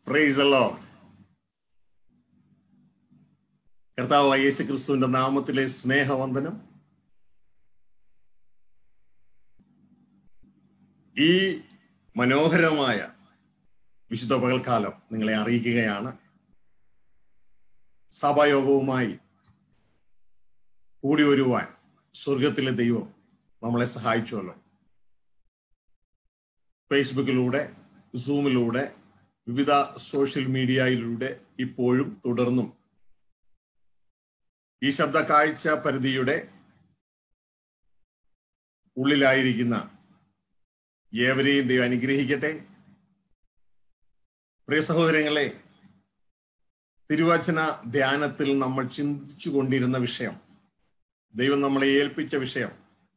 Price അല്ലോ കർത്താവ് യേശു ക്രിസ്തുവിന്റെ നാമത്തിലെ സ്നേഹവന്ദനം ഈ മനോഹരമായ വിശുദ്ധ പകൽക്കാലം നിങ്ങളെ അറിയിക്കുകയാണ് സഭായോഗവുമായി കൂടി വരുവാൻ സ്വർഗത്തിലെ ദൈവം നമ്മളെ സഹായിച്ചുവല്ലോ ഫേസ്ബുക്കിലൂടെ സൂമിലൂടെ വിവിധ സോഷ്യൽ മീഡിയയിലൂടെ ഇപ്പോഴും തുടർന്നും ഈ ശബ്ദ കാഴ്ച പരിധിയുടെ ഉള്ളിലായിരിക്കുന്ന ഏവരെയും ദൈവം അനുഗ്രഹിക്കട്ടെ പ്രിയ സഹോദരങ്ങളെ തിരുവചന ധ്യാനത്തിൽ നമ്മൾ ചിന്തിച്ചു കൊണ്ടിരുന്ന വിഷയം ദൈവം നമ്മളെ ഏൽപ്പിച്ച വിഷയം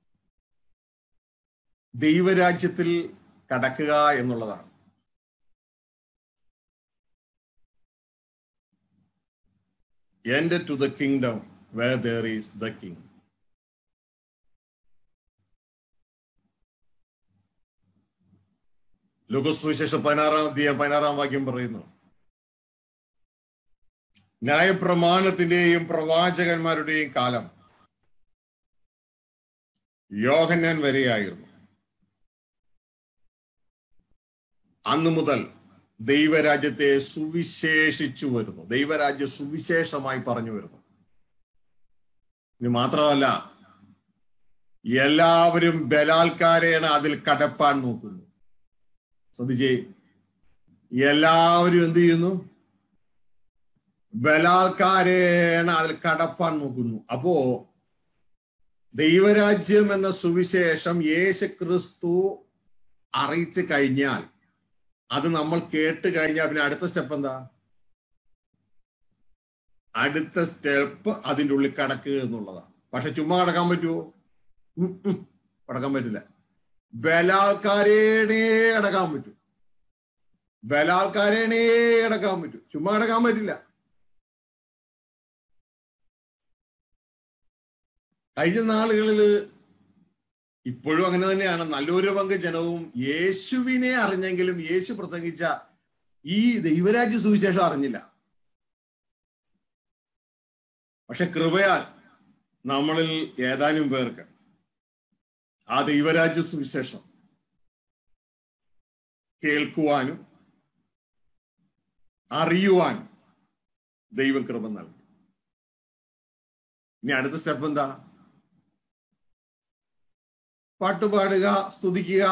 ദൈവരാജ്യത്തിൽ കടക്കുക എന്നുള്ളതാണ് Enter to the kingdom where there is the king. ലോകസുവിശേഷം പതിനാറാം അധ്യായം പതിനാറാം വാക്യം പറയുന്നു ന്യായപ്രമാണത്തിന്റെയും പ്രവാചകന്മാരുടെയും കാലം യോഹന്നാൻ വരെയായിരുന്നു അന്നു മുതൽ ദൈവരാജ്യത്തെ സുവിശേഷിച്ചു വരുന്നു ദൈവരാജ്യ സുവിശേഷമായി പറഞ്ഞു വരുന്നു ഇനി മാത്രമല്ല എല്ലാവരും ബലാത്കാരേണ അതിൽ കടപ്പാൻ നോക്കുന്നു ശ്രദ്ധിച്ചേ എല്ലാവരും എന്ത് ചെയ്യുന്നു ബലാത്കാരേണ അതിൽ കടപ്പാൻ നോക്കുന്നു അപ്പോ ദൈവരാജ്യം എന്ന സുവിശേഷം യേശു ക്രിസ്തു അറിയിച്ചു കഴിഞ്ഞാൽ അത് നമ്മൾ കേട്ട് കഴിഞ്ഞാൽ പിന്നെ അടുത്ത സ്റ്റെപ്പ് എന്താ അടുത്ത സ്റ്റെപ്പ് അതിൻ്റെ ഉള്ളിൽ കടക്കുക എന്നുള്ളതാണ് പക്ഷെ ചുമ്മാ കടക്കാൻ പറ്റുമോ കടക്കാൻ പറ്റില്ല ബലാൽക്കാരേണേ അടക്കാൻ പറ്റും ബലാൽക്കാരേണേ അടക്കാൻ പറ്റും ചുമ്മാ അടക്കാൻ പറ്റില്ല കഴിഞ്ഞ നാളുകളിൽ ഇപ്പോഴും അങ്ങനെ തന്നെയാണ് നല്ലൊരു പങ്ക് ജനവും യേശുവിനെ അറിഞ്ഞെങ്കിലും യേശു പ്രസംഗിച്ച ഈ ദൈവരാജ്യ സുവിശേഷം അറിഞ്ഞില്ല പക്ഷെ കൃപയാൽ നമ്മളിൽ ഏതാനും പേർക്ക് ആ ദൈവരാജ്യ സുവിശേഷം കേൾക്കുവാനും അറിയുവാനും ദൈവം കൃപ നൽകി ഇനി അടുത്ത സ്റ്റെപ്പ് എന്താ പാട്ടുപാടുക സ്തുതിക്കുക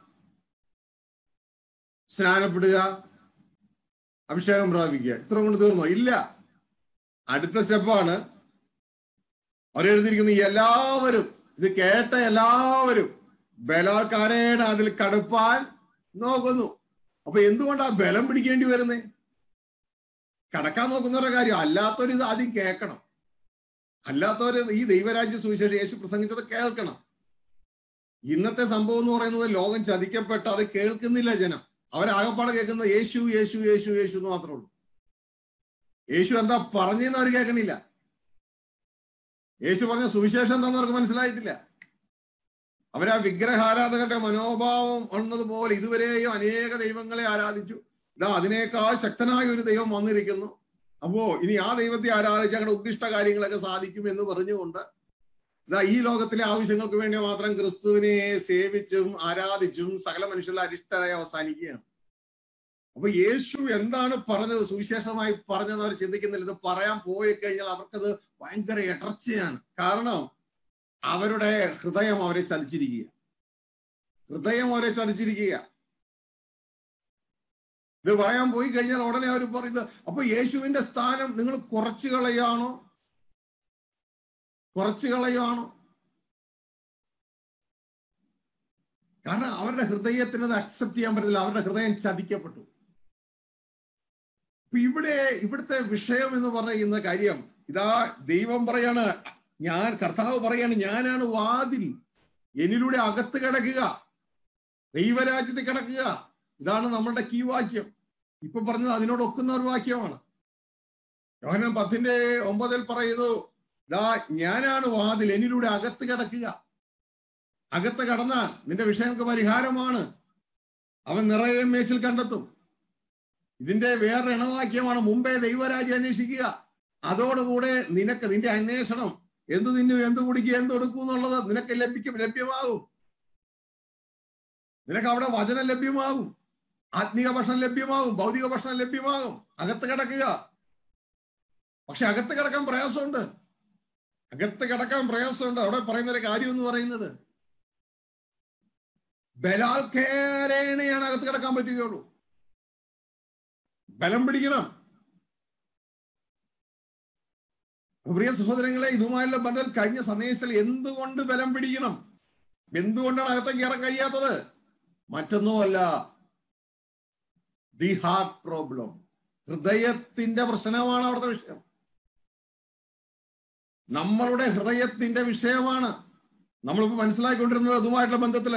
സ്നാനപ്പെടുക അഭിഷേകം പ്രാപിക്കുക ഇത്ര കൊണ്ട് തീർന്നോ ഇല്ല അടുത്ത സ്റ്റെപ്പാണ് അവരെഴുതിയിരിക്കുന്ന എല്ലാവരും ഇത് കേട്ട എല്ലാവരും ബലാൽക്കാരേണ അതിൽ കടുപ്പാൻ നോക്കുന്നു അപ്പൊ എന്തുകൊണ്ടാ ബലം പിടിക്കേണ്ടി വരുന്നേ കടക്കാൻ നോക്കുന്നവരുടെ കാര്യം അല്ലാത്തവർ ഇത് ആദ്യം കേൾക്കണം അല്ലാത്തവർ ഈ ദൈവരാജ്യ സുവിശേഷം യേശു പ്രസംഗിച്ചത് കേൾക്കണം ഇന്നത്തെ സംഭവം എന്ന് പറയുന്നത് ലോകം ചതിക്കപ്പെട്ട അത് കേൾക്കുന്നില്ല ജനം അവരാകപ്പാടെ കേൾക്കുന്നത് യേശു യേശു യേശു യേശു എന്ന് മാത്രമേ ഉള്ളൂ യേശു എന്താ പറഞ്ഞെന്ന് അവർ കേൾക്കണില്ല യേശു പറഞ്ഞ സുവിശേഷം എന്താന്ന് അവർക്ക് മനസ്സിലായിട്ടില്ല അവരാ വിഗ്രഹാരാധകരുടെ മനോഭാവം ഉള്ളതുപോലെ ഇതുവരെയും അനേക ദൈവങ്ങളെ ആരാധിച്ചു ഇതാ അതിനേക്കാൾ ശക്തനായ ഒരു ദൈവം വന്നിരിക്കുന്നു അപ്പോ ഇനി ആ ദൈവത്തെ ആരാധിച്ച് ഞങ്ങളുടെ ഉദ്ദിഷ്ട കാര്യങ്ങളൊക്കെ സാധിക്കും എന്ന് പറഞ്ഞുകൊണ്ട് ഇതാ ഈ ലോകത്തിലെ ആവശ്യങ്ങൾക്ക് വേണ്ടി മാത്രം ക്രിസ്തുവിനെ സേവിച്ചും ആരാധിച്ചും സകല മനുഷ്യരുടെ അരിഷ്ടരായി അവസാനിക്കുകയാണ് അപ്പൊ യേശു എന്താണ് പറഞ്ഞത് സുവിശേഷമായി പറഞ്ഞത് അവർ ചിന്തിക്കുന്നില്ല ഇത് പറയാൻ പോയി കഴിഞ്ഞാൽ അവർക്കത് ഭയങ്കര ഇടർച്ചയാണ് കാരണം അവരുടെ ഹൃദയം അവരെ ചലിച്ചിരിക്കുക ഹൃദയം അവരെ ചലിച്ചിരിക്കുക ഇത് പറയാൻ പോയി കഴിഞ്ഞാൽ ഉടനെ അവർ പറയുന്നത് അപ്പൊ യേശുവിന്റെ സ്ഥാനം നിങ്ങൾ കുറച്ചു കളയാണോ കുറച്ചു കളയുവാണോ കാരണം അവരുടെ ഹൃദയത്തിന് അത് അക്സെപ്റ്റ് ചെയ്യാൻ പറ്റില്ല അവരുടെ ഹൃദയം ചതിക്കപ്പെട്ടു അപ്പൊ ഇവിടെ ഇവിടുത്തെ വിഷയം എന്ന് പറയുന്ന കാര്യം ഇതാ ദൈവം പറയാണ് ഞാൻ കർത്താവ് പറയാണ് ഞാനാണ് വാതിൽ എന്നിലൂടെ അകത്ത് കിടക്കുക ദൈവരാജ്യത്തിൽ കിടക്കുക ഇതാണ് നമ്മളുടെ കീ വാക്യം ഇപ്പൊ പറഞ്ഞത് അതിനോട് ഒക്കുന്ന ഒരു വാക്യമാണ് യോഹനം പത്തിന്റെ ഒമ്പതിൽ പറയുന്നു ദാ ഞാനാണ് വാതിൽ എന്നിലൂടെ അകത്ത് കിടക്കുക അകത്ത് കടന്നാൽ നിന്റെ വിഷയങ്ങൾക്ക് പരിഹാരമാണ് അവൻ നിറയെ മേച്ചിൽ കണ്ടെത്തും ഇതിന്റെ വേറെ ഇണവാക്യമാണ് മുമ്പേ ദൈവരാജ്യം അന്വേഷിക്കുക അതോടുകൂടെ നിനക്ക് നിന്റെ അന്വേഷണം എന്ത് തിന്നും എന്ത് കുടിക്കുക എന്ത് കൊടുക്കും എന്നുള്ളത് നിനക്ക് ലഭിക്കും ലഭ്യമാകും നിനക്ക് അവിടെ വചനം ലഭ്യമാകും ആത്മീക ഭക്ഷണം ലഭ്യമാകും ഭൗതിക ഭക്ഷണം ലഭ്യമാകും അകത്ത് കിടക്കുക പക്ഷെ അകത്ത് കിടക്കാൻ പ്രയാസമുണ്ട് അകത്ത് കിടക്കാൻ പ്രയാസമുണ്ട് അവിടെ പറയുന്ന ഒരു കാര്യം എന്ന് പറയുന്നത് ബലാൽക്കേരേണയാണ് അകത്ത് കിടക്കാൻ പറ്റുകയുള്ളൂ ബലം പിടിക്കണം പ്രിയ സഹോദരങ്ങളെ ഇതുമായുള്ള ബന്ധം കഴിഞ്ഞ സന്ദേശത്തിൽ എന്തുകൊണ്ട് ബലം പിടിക്കണം എന്തുകൊണ്ടാണ് അകത്തേക്ക് കയറാൻ കഴിയാത്തത് മറ്റൊന്നുമല്ല ദി ഹാർട്ട് പ്രോബ്ലം ഹൃദയത്തിന്റെ പ്രശ്നമാണ് അവിടുത്തെ വിഷയം നമ്മളുടെ ഹൃദയത്തിന്റെ വിഷയമാണ് നമ്മളിപ്പോ മനസ്സിലാക്കിക്കൊണ്ടിരുന്നത് അതുമായിട്ടുള്ള ബന്ധത്തില്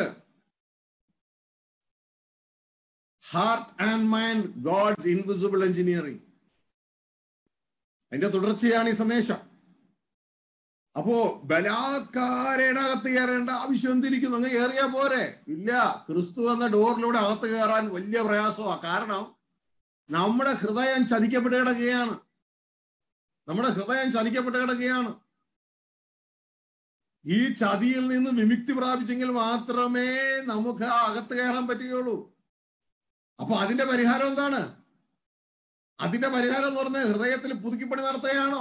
heart and mind God's invisible engineering അതിന്റെ തുടർച്ചയാണ് ഈ സന്ദേശം അപ്പോ ബലാത്കാരനകത്ത് കയറേണ്ട ആവശ്യം എന്തിരിക്കുന്നു അങ്ങ് കയറിയാ പോരെ ഇല്ല ക്രിസ്തു എന്ന ഡോറിലൂടെ അകത്ത് കയറാൻ വലിയ പ്രയാസമാണ് കാരണം നമ്മുടെ ഹൃദയം ചതിക്കപ്പെട്ട് കിടക്കുകയാണ് നമ്മുടെ ഹൃദയം ചതിക്കപ്പെട്ട് കിടക്കുകയാണ് ഈ ചതിയിൽ നിന്ന് വിമുക്തി പ്രാപിച്ചെങ്കിൽ മാത്രമേ നമുക്ക് അകത്ത് കയറാൻ പറ്റുകയുള്ളൂ അപ്പൊ അതിന്റെ പരിഹാരം എന്താണ് അതിന്റെ പരിഹാരം എന്ന് പറഞ്ഞാൽ ഹൃദയത്തിൽ പുതുക്കിപ്പണി നടത്തുകയാണോ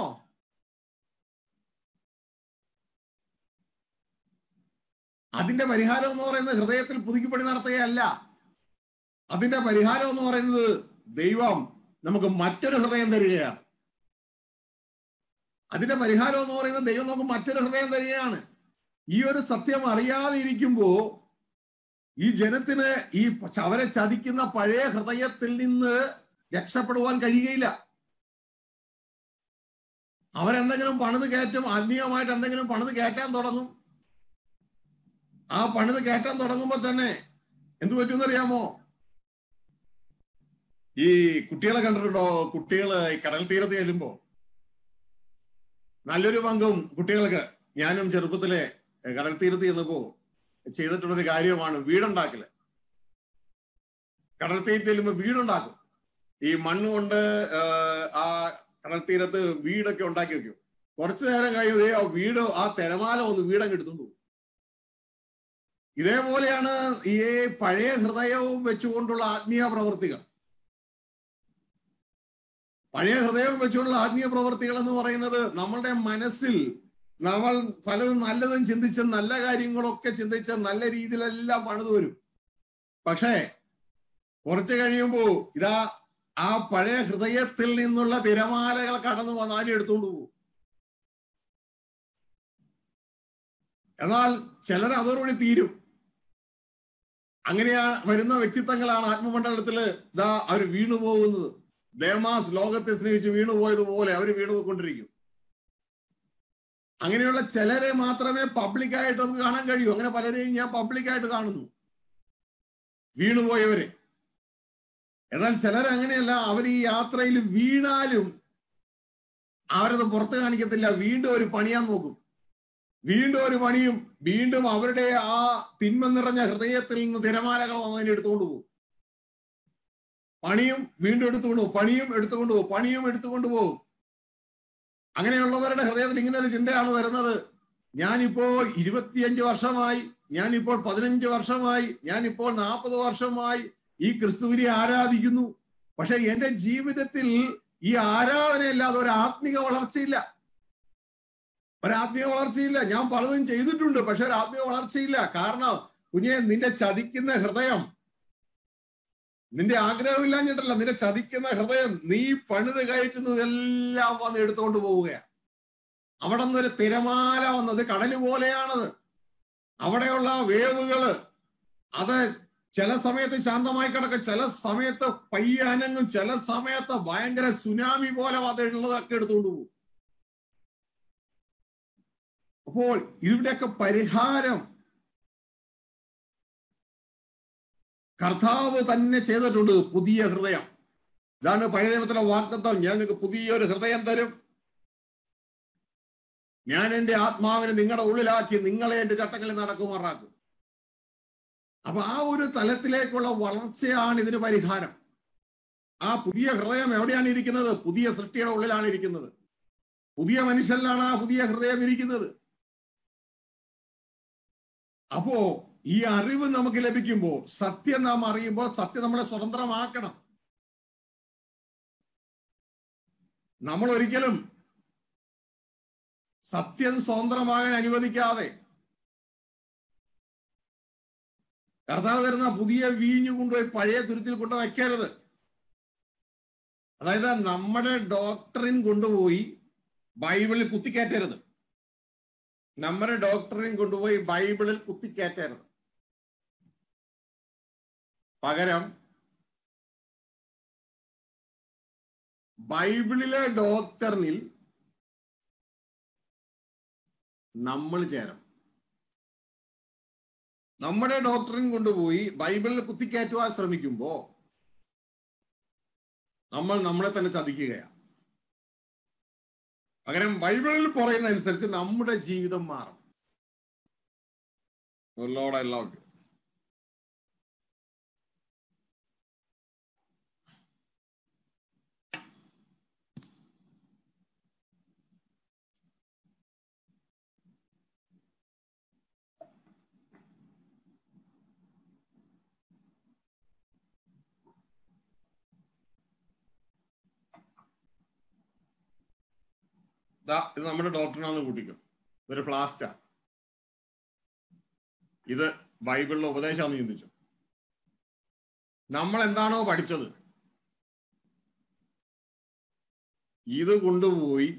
അതിന്റെ പരിഹാരം എന്ന് പറയുന്നത് ഹൃദയത്തിൽ പുതുക്കിപ്പണി നടത്തുകയല്ല അതിന്റെ പരിഹാരം എന്ന് പറയുന്നത് ദൈവം നമുക്ക് മറ്റൊരു ഹൃദയം തരികയാണ് അതിന്റെ പരിഹാരം എന്ന് പറയുന്നത് ദൈവം നമുക്ക് മറ്റൊരു ഹൃദയം തരികയാണ് ഈ ഒരു സത്യം അറിയാതെ ഇരിക്കുമ്പോ ഈ ജനത്തിന് ഈ അവരെ ചതിക്കുന്ന പഴയ ഹൃദയത്തിൽ നിന്ന് രക്ഷപ്പെടുവാൻ കഴിയുകയില്ല അവരെന്തെങ്കിലും പണിത് കയറ്റും ആത്മീയമായിട്ട് എന്തെങ്കിലും പണിത് കയറ്റാൻ തുടങ്ങും ആ പണിത് കയറ്റാൻ തുടങ്ങുമ്പോൾ തന്നെ എന്ത് പറ്റുമെന്നറിയാമോ ഈ കുട്ടികളെ കണ്ടിട്ടുണ്ടോ കുട്ടികൾ ഈ കടൽ തീരത്ത് ചെല്ലുമ്പോ നല്ലൊരു പങ്കും കുട്ടികൾക്ക് ഞാനും ചെറുപ്പത്തിലെ കടൽ തീരത്ത് ചെന്നപ്പോ ചെയ്തിട്ടുള്ളൊരു കാര്യമാണ് വീടുണ്ടാക്കല് കടൽ തീരത്ത് ചെല്ലുമ്പോ വീടുണ്ടാക്കും ഈ മണ്ണ് കൊണ്ട് ആ കടൽ തീരത്ത് വീടൊക്കെ ഉണ്ടാക്കി വെക്കും കുറച്ചു നേരം കഴിയുമ്പോൾ ആ വീട് ആ തിരമാല ഒന്ന് വീടങ്ങ് എടുത്തുകൊണ്ട് പോകും ഇതേപോലെയാണ് ഈ പഴയ ഹൃദയവും വെച്ചുകൊണ്ടുള്ള ആത്മീയ പ്രവൃത്തികൾ പഴയ ഹൃദയം വെച്ചുകൊണ്ടുള്ള ആത്മീയ പ്രവൃത്തികൾ എന്ന് പറയുന്നത് നമ്മളുടെ മനസ്സിൽ നമ്മൾ പലതും നല്ലതും ചിന്തിച്ച് നല്ല കാര്യങ്ങളൊക്കെ ചിന്തിച്ച് നല്ല രീതിയിലെല്ലാം പണിത് വരും പക്ഷേ കുറച്ച് കഴിയുമ്പോ ഇതാ ആ പഴയ ഹൃദയത്തിൽ നിന്നുള്ള തിരമാലകൾ കടന്നു വന്നാലും എടുത്തുകൊണ്ട് പോകും എന്നാൽ ചിലർ അതോടുകൂടി തീരും അങ്ങനെയാ വരുന്ന വ്യക്തിത്വങ്ങളാണ് ആത്മമണ്ഡലത്തില് ഇതാ അവർ വീണു പോകുന്നത് ദേമാസ് ലോകത്തെ സ്നേഹിച്ച് വീണുപോയതുപോലെ അവർ വീണുപോയിക്കൊണ്ടിരിക്കും അങ്ങനെയുള്ള ചിലരെ മാത്രമേ പബ്ലിക്കായിട്ട് നമുക്ക് കാണാൻ കഴിയൂ അങ്ങനെ പലരെയും ഞാൻ പബ്ലിക്കായിട്ട് കാണുന്നു വീണുപോയവരെ എന്നാൽ ചിലർ അങ്ങനെയല്ല അവർ ഈ യാത്രയിൽ വീണാലും അവരത് പുറത്ത് കാണിക്കത്തില്ല വീണ്ടും ഒരു പണിയാൻ നോക്കും വീണ്ടും ഒരു പണിയും വീണ്ടും അവരുടെ ആ തിന്മ നിറഞ്ഞ ഹൃദയത്തിൽ നിന്ന് തിരമാലകൾ വന്നതിനെ എടുത്തുകൊണ്ട് പോകും പണിയും വീണ്ടും എടുത്തുകൊണ്ട് പോകും പണിയും എടുത്തുകൊണ്ട് പോകും പണിയും എടുത്തുകൊണ്ട് പോകും അങ്ങനെയുള്ളവരുടെ ഹൃദയത്തിൽ ഇങ്ങനെ ഒരു ചിന്തയാണ് വരുന്നത് ഞാനിപ്പോൾ ഇരുപത്തിയഞ്ച് വർഷമായി ഞാനിപ്പോൾ പതിനഞ്ച് വർഷമായി ഞാനിപ്പോൾ നാൽപ്പത് വർഷമായി ഈ ക്രിസ്തുവിനെ ആരാധിക്കുന്നു പക്ഷെ എന്റെ ജീവിതത്തിൽ ഈ ആരാധനയല്ലാതെ ഒരു ആത്മിക വളർച്ചയില്ല ഒരാത്മീയ വളർച്ചയില്ല ഞാൻ പലതും ചെയ്തിട്ടുണ്ട് പക്ഷെ ഒരു ആത്മീയ വളർച്ചയില്ല കാരണം കുഞ്ഞെ നിന്റെ ചതിക്കുന്ന ഹൃദയം നിന്റെ ആഗ്രഹമില്ലാഞ്ഞിട്ടല്ല നിന്റെ ചതിക്കുന്ന ഹൃദയം നീ പണിത് കയറ്റുന്നതെല്ലാം വന്ന് എടുത്തുകൊണ്ട് പോവുകയാണ് അവിടെ നിന്നൊരു തിരമാല വന്നത് കടല് പോലെയാണത് അവിടെയുള്ള വേവുകള് അത് ചില സമയത്ത് ശാന്തമായി കിടക്കും ചില സമയത്ത് പയ്യാനങ്ങും ചില സമയത്ത് ഭയങ്കര സുനാമി പോലെ അതുള്ളതൊക്കെ എടുത്തുകൊണ്ട് പോകും അപ്പോൾ ഇവിടെയൊക്കെ പരിഹാരം കർത്താവ് തന്നെ ചെയ്തിട്ടുണ്ട് പുതിയ ഹൃദയം ഇതാണ് പഴയ നിയമത്തിലെ വാക്തത്വം ഞാൻ നിങ്ങൾക്ക് പുതിയൊരു ഹൃദയം തരും ഞാൻ എന്റെ ആത്മാവിനെ നിങ്ങളുടെ ഉള്ളിലാക്കി നിങ്ങളെ എന്റെ ചട്ടങ്ങളിൽ നടക്കുമാറാക്കും അപ്പൊ ആ ഒരു തലത്തിലേക്കുള്ള വളർച്ചയാണ് ഇതിന് പരിഹാരം ആ പുതിയ ഹൃദയം എവിടെയാണ് ഇരിക്കുന്നത് പുതിയ സൃഷ്ടിയുടെ ഉള്ളിലാണ് ഇരിക്കുന്നത് പുതിയ മനുഷ്യനിലാണ് ആ പുതിയ ഹൃദയം ഇരിക്കുന്നത് അപ്പോ ഈ അറിവ് നമുക്ക് ലഭിക്കുമ്പോൾ സത്യം നാം അറിയുമ്പോൾ സത്യം നമ്മളെ സ്വതന്ത്രമാക്കണം നമ്മൾ ഒരിക്കലും സത്യം സ്വതന്ത്രമാകാൻ അനുവദിക്കാതെ കർത്താവ് തരുന്ന പുതിയ വീഞ്ഞു കൊണ്ടുപോയി പഴയ തുരുത്തിൽ കൊണ്ട് വയ്ക്കരുത് അതായത് നമ്മുടെ ഡോക്ടറിൻ കൊണ്ടുപോയി ബൈബിളിൽ കുത്തിക്കയറ്റരുത് നമ്മുടെ ഡോക്ടറിൻ കൊണ്ടുപോയി ബൈബിളിൽ കുത്തിക്കയറ്റരുത് പകരം ബൈബിളിലെ ഡോക്ടറിനിൽ നമ്മൾ ചേരണം നമ്മുടെ ഡോക്ടറിൻ കൊണ്ടുപോയി ബൈബിളിൽ കുത്തിക്കയറ്റുവാൻ ശ്രമിക്കുമ്പോ നമ്മൾ നമ്മളെ തന്നെ ചതിക്കുകയാണ് പകരം ബൈബിളിൽ പറയുന്നതനുസരിച്ച് നമ്മുടെ ജീവിതം മാറും ലോഡ് ഐ ലവ് യു ദാ ഇത് നമ്മുടെ ഡോക്ടറിനാന്ന് കൂട്ടിക്കും ഇതൊരു ഫ്ലാസ്കാ ഇത് ബൈബിളിലെ ഉപദേശമാണെന്ന് ചിന്തിച്ചു നമ്മൾ എന്താണോ പഠിച്ചത് ഇത് കൊണ്ടുപോയി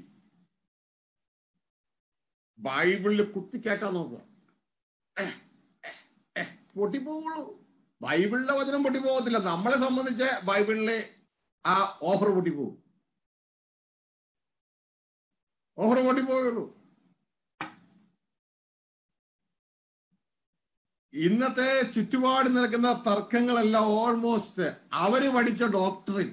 ബൈബിളിൽ കുത്തിക്കയറ്റാൻ നോക്കുക എഹ്, എഹ്, എഹ്, പൊട്ടിപ്പോവുള്ളൂ ബൈബിളിലെ വചനം പൊട്ടിപ്പോകത്തില്ല നമ്മളെ സംബന്ധിച്ച് ബൈബിളിലെ ആ ഓഫർ പൊട്ടിപ്പോകും ഓഫർ പൊട്ടിപ്പോയുള്ളൂ ഇന്നത്തെ ചുറ്റുപാട് നിൽക്കുന്ന തർക്കങ്ങളെല്ലാം ഓൾമോസ്റ്റ് അവര് പഠിച്ച ഡോക്ടറിൻ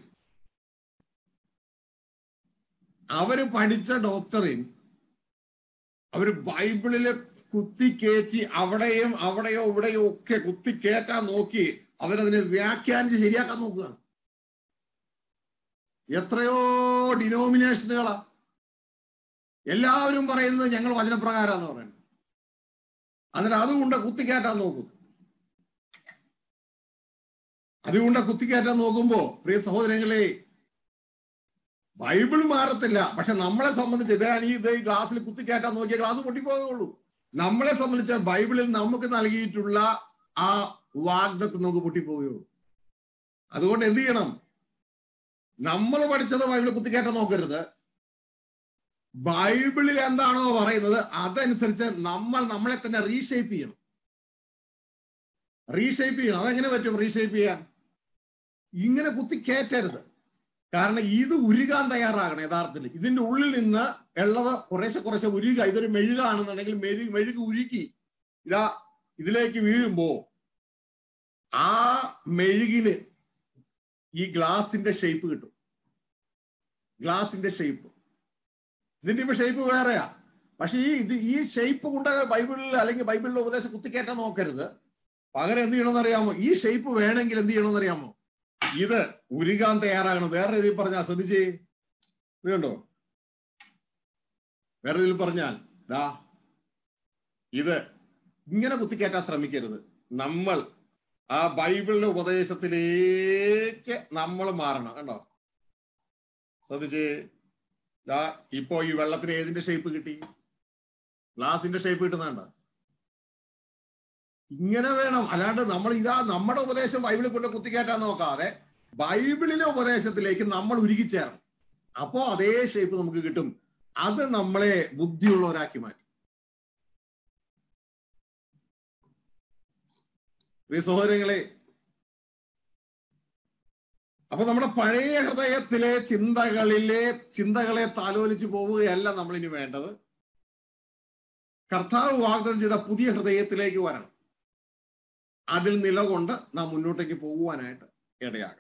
അവര് പഠിച്ച ഡോക്ടറിൻ അവര് ബൈബിളില് കുത്തിക്കേറ്റി അവിടെയും അവിടെയോ ഇവിടെയോ ഒക്കെ കുത്തിക്കേറ്റാൻ നോക്കി അവരതിനെ വ്യാഖ്യാനിച്ച് ശരിയാക്കാൻ നോക്കുകയാണ് എത്രയോ ഡിനോമിനേഷനുകളാ എല്ലാവരും പറയുന്നത് ഞങ്ങൾ വചനപ്രകാരമാന്ന് പറയുന്നത് എന്നിട്ട് അതുകൊണ്ട് കുത്തിക്കയറ്റാൻ നോക്കും അതുകൊണ്ട് കുത്തിക്കയറ്റാൻ നോക്കുമ്പോ പ്രിയ സഹോദരങ്ങളെ ബൈബിൾ മാറത്തില്ല പക്ഷെ നമ്മളെ സംബന്ധിച്ച് ഇതാ ഈ ഇത് ഈ ഗ്ലാസ്സിൽ കുത്തിക്കയറ്റാൻ നോക്കിയ ഗ്ലാസ് പൊട്ടിപ്പോകുള്ളൂ നമ്മളെ സംബന്ധിച്ച് ബൈബിളിൽ നമുക്ക് നൽകിയിട്ടുള്ള ആ വാഗ്ദത്ത് നമുക്ക് പൊട്ടിപ്പോവുകയുള്ളൂ അതുകൊണ്ട് എന്ത് ചെയ്യണം നമ്മൾ പഠിച്ചത് ബൈബിളിൽ കുത്തിക്കയറ്റാൻ നോക്കരുത് ബൈബിളിൽ എന്താണോ പറയുന്നത് അതനുസരിച്ച് നമ്മൾ നമ്മളെ തന്നെ റീഷേപ്പ് ചെയ്യണം റീഷേപ്പ് ചെയ്യണം അതെങ്ങനെ പറ്റും റീഷേപ്പ് ചെയ്യാൻ ഇങ്ങനെ കുത്തി കയറ്റരുത് കാരണം ഇത് ഉരുകാൻ തയ്യാറാകണം യഥാർത്ഥത്തിൽ ഇതിന്റെ ഉള്ളിൽ നിന്ന് ഉള്ളത് കുറേശ്ശെ കുറേശ്ശെ ഉരുക ഇതൊരു മെഴുകാണെന്നുണ്ടെങ്കിൽ മെഴു മെഴുക് ഉരുക്കി ഇതാ ഇതിലേക്ക് വീഴുമ്പോ ആ മെഴുകിന് ഈ ഗ്ലാസിന്റെ ഷേപ്പ് കിട്ടും ഗ്ലാസിന്റെ ഷേപ്പ് ഇതിന്റെ ഇപ്പൊ ഷേപ്പ് വേറെയാ പക്ഷെ ഈ ഇത് ഈ ഷേപ്പ് കൊണ്ട് ബൈബിളിൽ അല്ലെങ്കിൽ ബൈബിളിലെ ഉപദേശം കുത്തിക്കയറ്റാൻ നോക്കരുത് പകരം എന്ത് ചെയ്യണമെന്ന് അറിയാമോ ഈ ഷേപ്പ് വേണമെങ്കിൽ എന്ത് ചെയ്യണമെന്ന് അറിയാമോ ഇത് ഉരുകാൻ തയ്യാറാകണം വേറെ രീതിയിൽ പറഞ്ഞാൽ ശ്രദ്ധിച്ചേ ഇത് കണ്ടോ വേറെ രീതിയിൽ പറഞ്ഞാൽ ദാ ഇത് ഇങ്ങനെ കുത്തിക്കയറ്റാൻ ശ്രമിക്കരുത് നമ്മൾ ആ ബൈബിളിന്റെ ഉപദേശത്തിലേക്ക് നമ്മൾ മാറണം കണ്ടോ ശ്രദ്ധിച്ചേ ദാ ഇപ്പോ ഈ വെള്ളത്തിന് ഏതിന്റെ ഷേപ്പ് കിട്ടി ഗ്ലാസിന്റെ ഷേപ്പ് കിട്ടുന്നുണ്ട് ഇങ്ങനെ വേണം അല്ലാണ്ട് നമ്മൾ ഇതാ നമ്മുടെ ഉപദേശം ബൈബിളിൽ കൊണ്ട് കുത്തിക്കയറ്റാൻ നോക്കാതെ ബൈബിളിലെ ഉപദേശത്തിലേക്ക് നമ്മൾ ഉരുകിച്ചേരണം അപ്പോ അതേ ഷേപ്പ് നമുക്ക് കിട്ടും അത് നമ്മളെ ബുദ്ധിയുള്ളവരാക്കി മാറ്റും പ്രിയ സഹോദരങ്ങളെ അപ്പൊ നമ്മുടെ പഴയ ഹൃദയത്തിലെ ചിന്തകളിലെ ചിന്തകളെ താലോലിച്ചു പോവുകയല്ല നമ്മളിനി വേണ്ടത് കർത്താവ് വാഗ്ദാനം ചെയ്ത പുതിയ ഹൃദയത്തിലേക്ക് വരണം അതിൽ നിലകൊണ്ട് നാം മുന്നോട്ടേക്ക് പോകുവാനായിട്ട് ഇടയാകണം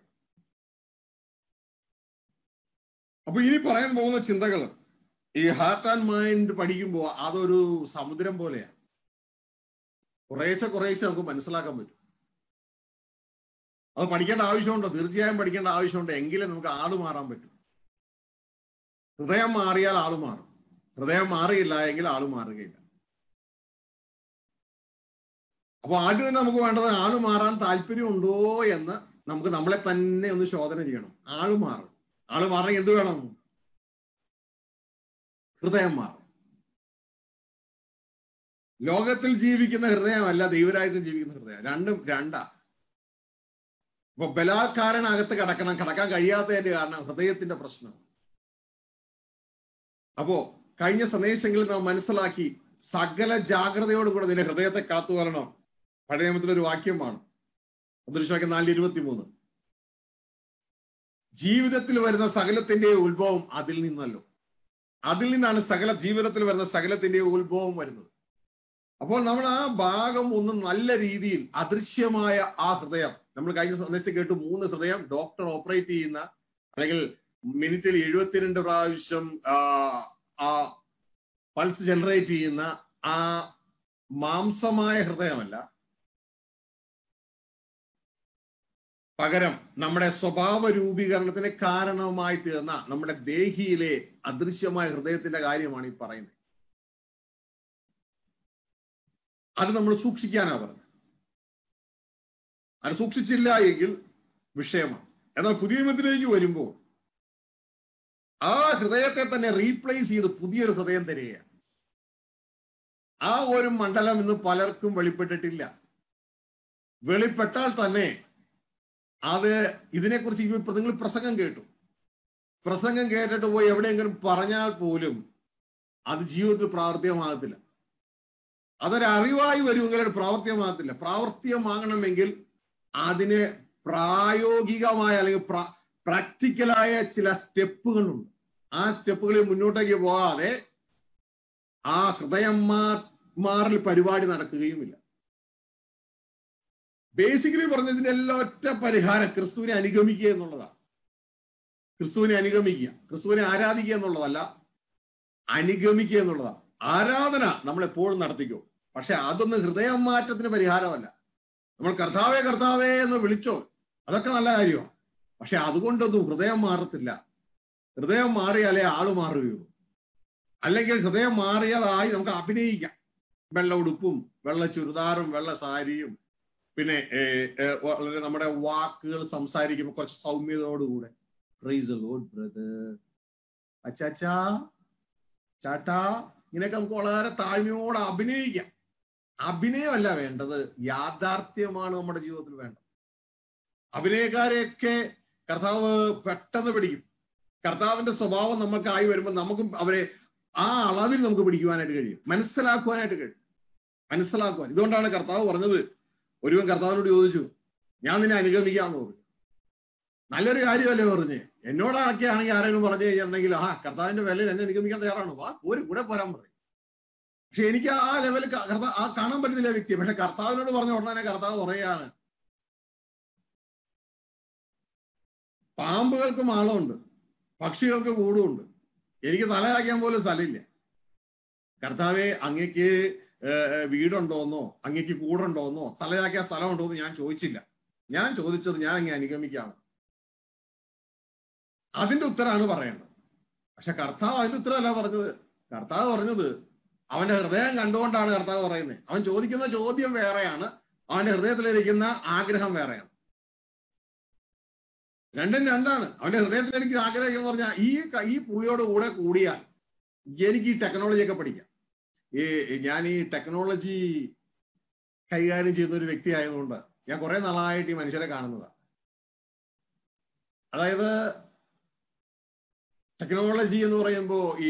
അപ്പൊ ഇനി പറയാൻ പോകുന്ന ചിന്തകൾ ഈ ഹാർട്ട് ആൻഡ് മൈൻഡ് പഠിക്കുമ്പോൾ അതൊരു സമുദ്രം പോലെയാണ് കുറേശ്ശെ കുറേശ്ശെ നമുക്ക് മനസ്സിലാക്കാൻ പറ്റും അത് പഠിക്കേണ്ട ആവശ്യമുണ്ടോ തീർച്ചയായും പഠിക്കേണ്ട ആവശ്യമുണ്ട് എങ്കിലേ നമുക്ക് ആള് മാറാൻ പറ്റും ഹൃദയം മാറിയാൽ ആള് മാറും ഹൃദയം മാറിയില്ല എങ്കിൽ ആള് മാറുകയില്ല അപ്പൊ ആദ്യം തന്നെ നമുക്ക് വേണ്ടത് ആള് മാറാൻ താല്പര്യമുണ്ടോ എന്ന് നമുക്ക് നമ്മളെ തന്നെ ഒന്ന് ശോധന ചെയ്യണം ആള് മാറും ആള് മാറണമെങ്കിൽ എന്ത് വേണം ഹൃദയം മാറും ലോകത്തിൽ ജീവിക്കുന്ന ഹൃദയമല്ല ദൈവരാജ്യത്തിൽ ജീവിക്കുന്ന ഹൃദയം രണ്ടും രണ്ടാ ഇപ്പൊ ബലാത്കാരനകത്ത് കിടക്കണം കിടക്കാൻ കഴിയാത്തതിന്റെ കാരണം ഹൃദയത്തിന്റെ പ്രശ്നം അപ്പോ കഴിഞ്ഞ സന്ദേശങ്ങളിൽ നാം മനസ്സിലാക്കി സകല ജാഗ്രതയോടും കൂടെ നിന്റെ ഹൃദയത്തെ കാത്തുവരണം പഴയ നിയമത്തിലൊരു വാക്യമാണ് ദൃശ്യവാക്യം നാലിൽ ഇരുപത്തിമൂന്ന് ജീവിതത്തിൽ വരുന്ന സകലത്തിന്റെ ഉത്ഭവം അതിൽ നിന്നല്ലോ അതിൽ നിന്നാണ് സകല ജീവിതത്തിൽ വരുന്ന സകലത്തിന്റെ ഉത്ഭവം വരുന്നത് അപ്പോൾ നമ്മൾ ആ ഭാഗം ഒന്ന് നല്ല രീതിയിൽ അദൃശ്യമായ ആ ഹൃദയം നമ്മൾ കഴിഞ്ഞ സന്ദേശം കേട്ടു മൂന്ന് ഹൃദയം ഡോക്ടർ ഓപ്പറേറ്റ് ചെയ്യുന്ന അല്ലെങ്കിൽ മിനിറ്റിൽ എഴുപത്തിരണ്ട് പ്രാവശ്യം ആ പൾസ് ജനറേറ്റ് ചെയ്യുന്ന ആ മാംസമായ ഹൃദയമല്ല പകരം നമ്മുടെ സ്വഭാവ രൂപീകരണത്തിന് കാരണമായി തീർന്ന നമ്മുടെ ദേഹിയിലെ അദൃശ്യമായ ഹൃദയത്തിന്റെ കാര്യമാണ് ഈ പറയുന്നത് അത് നമ്മൾ സൂക്ഷിക്കാനാ പറഞ്ഞത് അത് സൂക്ഷിച്ചില്ല എങ്കിൽ വിഷയമാണ് എന്നാൽ പുതിയ നിയമത്തിലേക്ക് വരുമ്പോൾ ആ ഹൃദയത്തെ തന്നെ റീപ്ലേസ് ചെയ്ത് പുതിയൊരു ഹൃദയം തരികയാണ് ആ ഒരു മണ്ഡലം ഇന്ന് പലർക്കും വെളിപ്പെട്ടിട്ടില്ല വെളിപ്പെട്ടാൽ തന്നെ അത് ഇതിനെക്കുറിച്ച് ഇപ്പൊ നിങ്ങൾ പ്രസംഗം കേട്ടു പ്രസംഗം കേട്ടിട്ട് പോയി എവിടെയെങ്കിലും പറഞ്ഞാൽ പോലും അത് ജീവിതത്തിൽ പ്രാവർത്തികമാകത്തില്ല അതൊരു അറിവായി വരുമെങ്കിൽ പ്രാവർത്തികമാകത്തില്ല പ്രാവർത്തികമാകണമെങ്കിൽ അതിന് പ്രായോഗികമായ അല്ലെങ്കിൽ പ്രാക്ടിക്കലായ ചില സ്റ്റെപ്പുകളുണ്ട് ആ സ്റ്റെപ്പുകളിൽ മുന്നോട്ടേക്ക് പോകാതെ ആ ഹൃദയം മാറൽ പരിപാടി നടക്കുകയുമില്ല ബേസിക്കലി പറഞ്ഞതിന്റെ എല്ലാം ഒറ്റ പരിഹാരം ക്രിസ്തുവിനെ അനുഗമിക്കുക എന്നുള്ളതാണ് ക്രിസ്തുവിനെ അനുഗമിക്കുക ക്രിസ്തുവിനെ ആരാധിക്കുക എന്നുള്ളതല്ല അനുഗമിക്കുക എന്നുള്ളതാണ് ആരാധന നമ്മൾ എപ്പോഴും നടത്തിക്കോ പക്ഷെ അതൊന്നും ഹൃദയം മാറ്റത്തിന് പരിഹാരമല്ല നമ്മൾ കർത്താവേ കർത്താവേ എന്ന് വിളിച്ചോ അതൊക്കെ നല്ല കാര്യമാണ് പക്ഷെ അതുകൊണ്ടൊന്നും ഹൃദയം മാറത്തില്ല ഹൃദയം മാറിയാലേ ആള് മാറുകയുള്ളൂ അല്ലെങ്കിൽ ഹൃദയം മാറിയതായി നമുക്ക് അഭിനയിക്കാം വെള്ള ഉടുപ്പും വെള്ള ചുരിദാറും വെള്ള സാരിയും പിന്നെ വളരെ നമ്മുടെ വാക്കുകൾ സംസാരിക്കുമ്പോൾ കുറച്ച് സൗമ്യതയോടുകൂടെ പ്രൈസ് ലോഡ് ബ്രദർ അച്ചാച്ചാ ചാട്ടാ ഇങ്ങനെയൊക്കെ നമുക്ക് വളരെ താഴ്മയോടെ അഭിനയിക്കാം അഭിനയമല്ല വേണ്ടത് യാഥാർത്ഥ്യമാണ് നമ്മുടെ ജീവിതത്തിൽ വേണ്ടത് അഭിനയക്കാരെയൊക്കെ കർത്താവ് പെട്ടെന്ന് പിടിക്കും കർത്താവിന്റെ സ്വഭാവം നമുക്കായി വരുമ്പോൾ നമുക്കും അവരെ ആ അളവിൽ നമുക്ക് പിടിക്കുവാനായിട്ട് കഴിയും മനസ്സിലാക്കുവാനായിട്ട് കഴിയും മനസ്സിലാക്കുവാൻ ഇതുകൊണ്ടാണ് കർത്താവ് പറഞ്ഞത് ഒരുവൻ കർത്താവിനോട് ചോദിച്ചു ഞാൻ നിന്നെ അനുഗമിക്കാന്ന് പറഞ്ഞു നല്ലൊരു കാര്യമല്ലേ പറഞ്ഞ് എന്നോടൊക്കെ ആണെങ്കിൽ ആരെങ്കിലും പറഞ്ഞു കഴിഞ്ഞിട്ടുണ്ടെങ്കിൽ ആ കർത്താവിന്റെ വിലയിൽ എന്നെ അനുഗമിക്കാൻ തയ്യാറാണ് വാ ഒരു കൂടെ പോരാൻ പറയും പക്ഷെ എനിക്ക് ആ ലെവലിൽ കർത്താവ് ആ കാണാൻ പറ്റുന്നില്ല വ്യക്തി പക്ഷെ കർത്താവിനോട് പറഞ്ഞ ഉടനെ കർത്താവ് പറയാണ് പാമ്പുകൾക്ക് മാളമുണ്ട് പക്ഷികൾക്ക് കൂടുമുണ്ട് എനിക്ക് തലയാക്കാൻ പോലും സ്ഥലമില്ല കർത്താവെ അങ്ങക്ക് വീടുണ്ടോന്നോ അങ്ങക്ക് കൂടുണ്ടോന്നോ തലയാക്കിയ സ്ഥലമുണ്ടോന്ന് ഞാൻ ചോദിച്ചില്ല ഞാൻ ചോദിച്ചത് ഞാൻ അങ്ങ് അനുഗമിക്കാണ് അതിന്റെ ഉത്തരമാണ് പറയേണ്ടത് പക്ഷെ കർത്താവ് അതിന്റെ ഉത്തരമല്ല പറഞ്ഞത് കർത്താവ് പറഞ്ഞത് അവന്റെ ഹൃദയം കണ്ടുകൊണ്ടാണ് കർത്താവ് പറയുന്നത് അവൻ ചോദിക്കുന്ന ചോദ്യം വേറെയാണ് അവന്റെ ഹൃദയത്തിലിരിക്കുന്ന ആഗ്രഹം വേറെയാണ് രണ്ടും രണ്ടാണ് അവന്റെ ഹൃദയത്തിൽ എനിക്ക് ആഗ്രഹം എന്ന് പറഞ്ഞാൽ ഈ ഈ പുള്ളിയോട് കൂടെ കൂടിയാൽ എനിക്ക് ഈ ടെക്നോളജി ഒക്കെ പഠിക്കാം ഈ ഞാൻ ഈ ടെക്നോളജി കൈകാര്യം ചെയ്യുന്ന ഒരു വ്യക്തി ആയതുകൊണ്ട് ഞാൻ കുറെ നാളായിട്ട് ഈ മനുഷ്യരെ കാണുന്നതാണ് അതായത് ടെക്നോളജി എന്ന് പറയുമ്പോൾ ഈ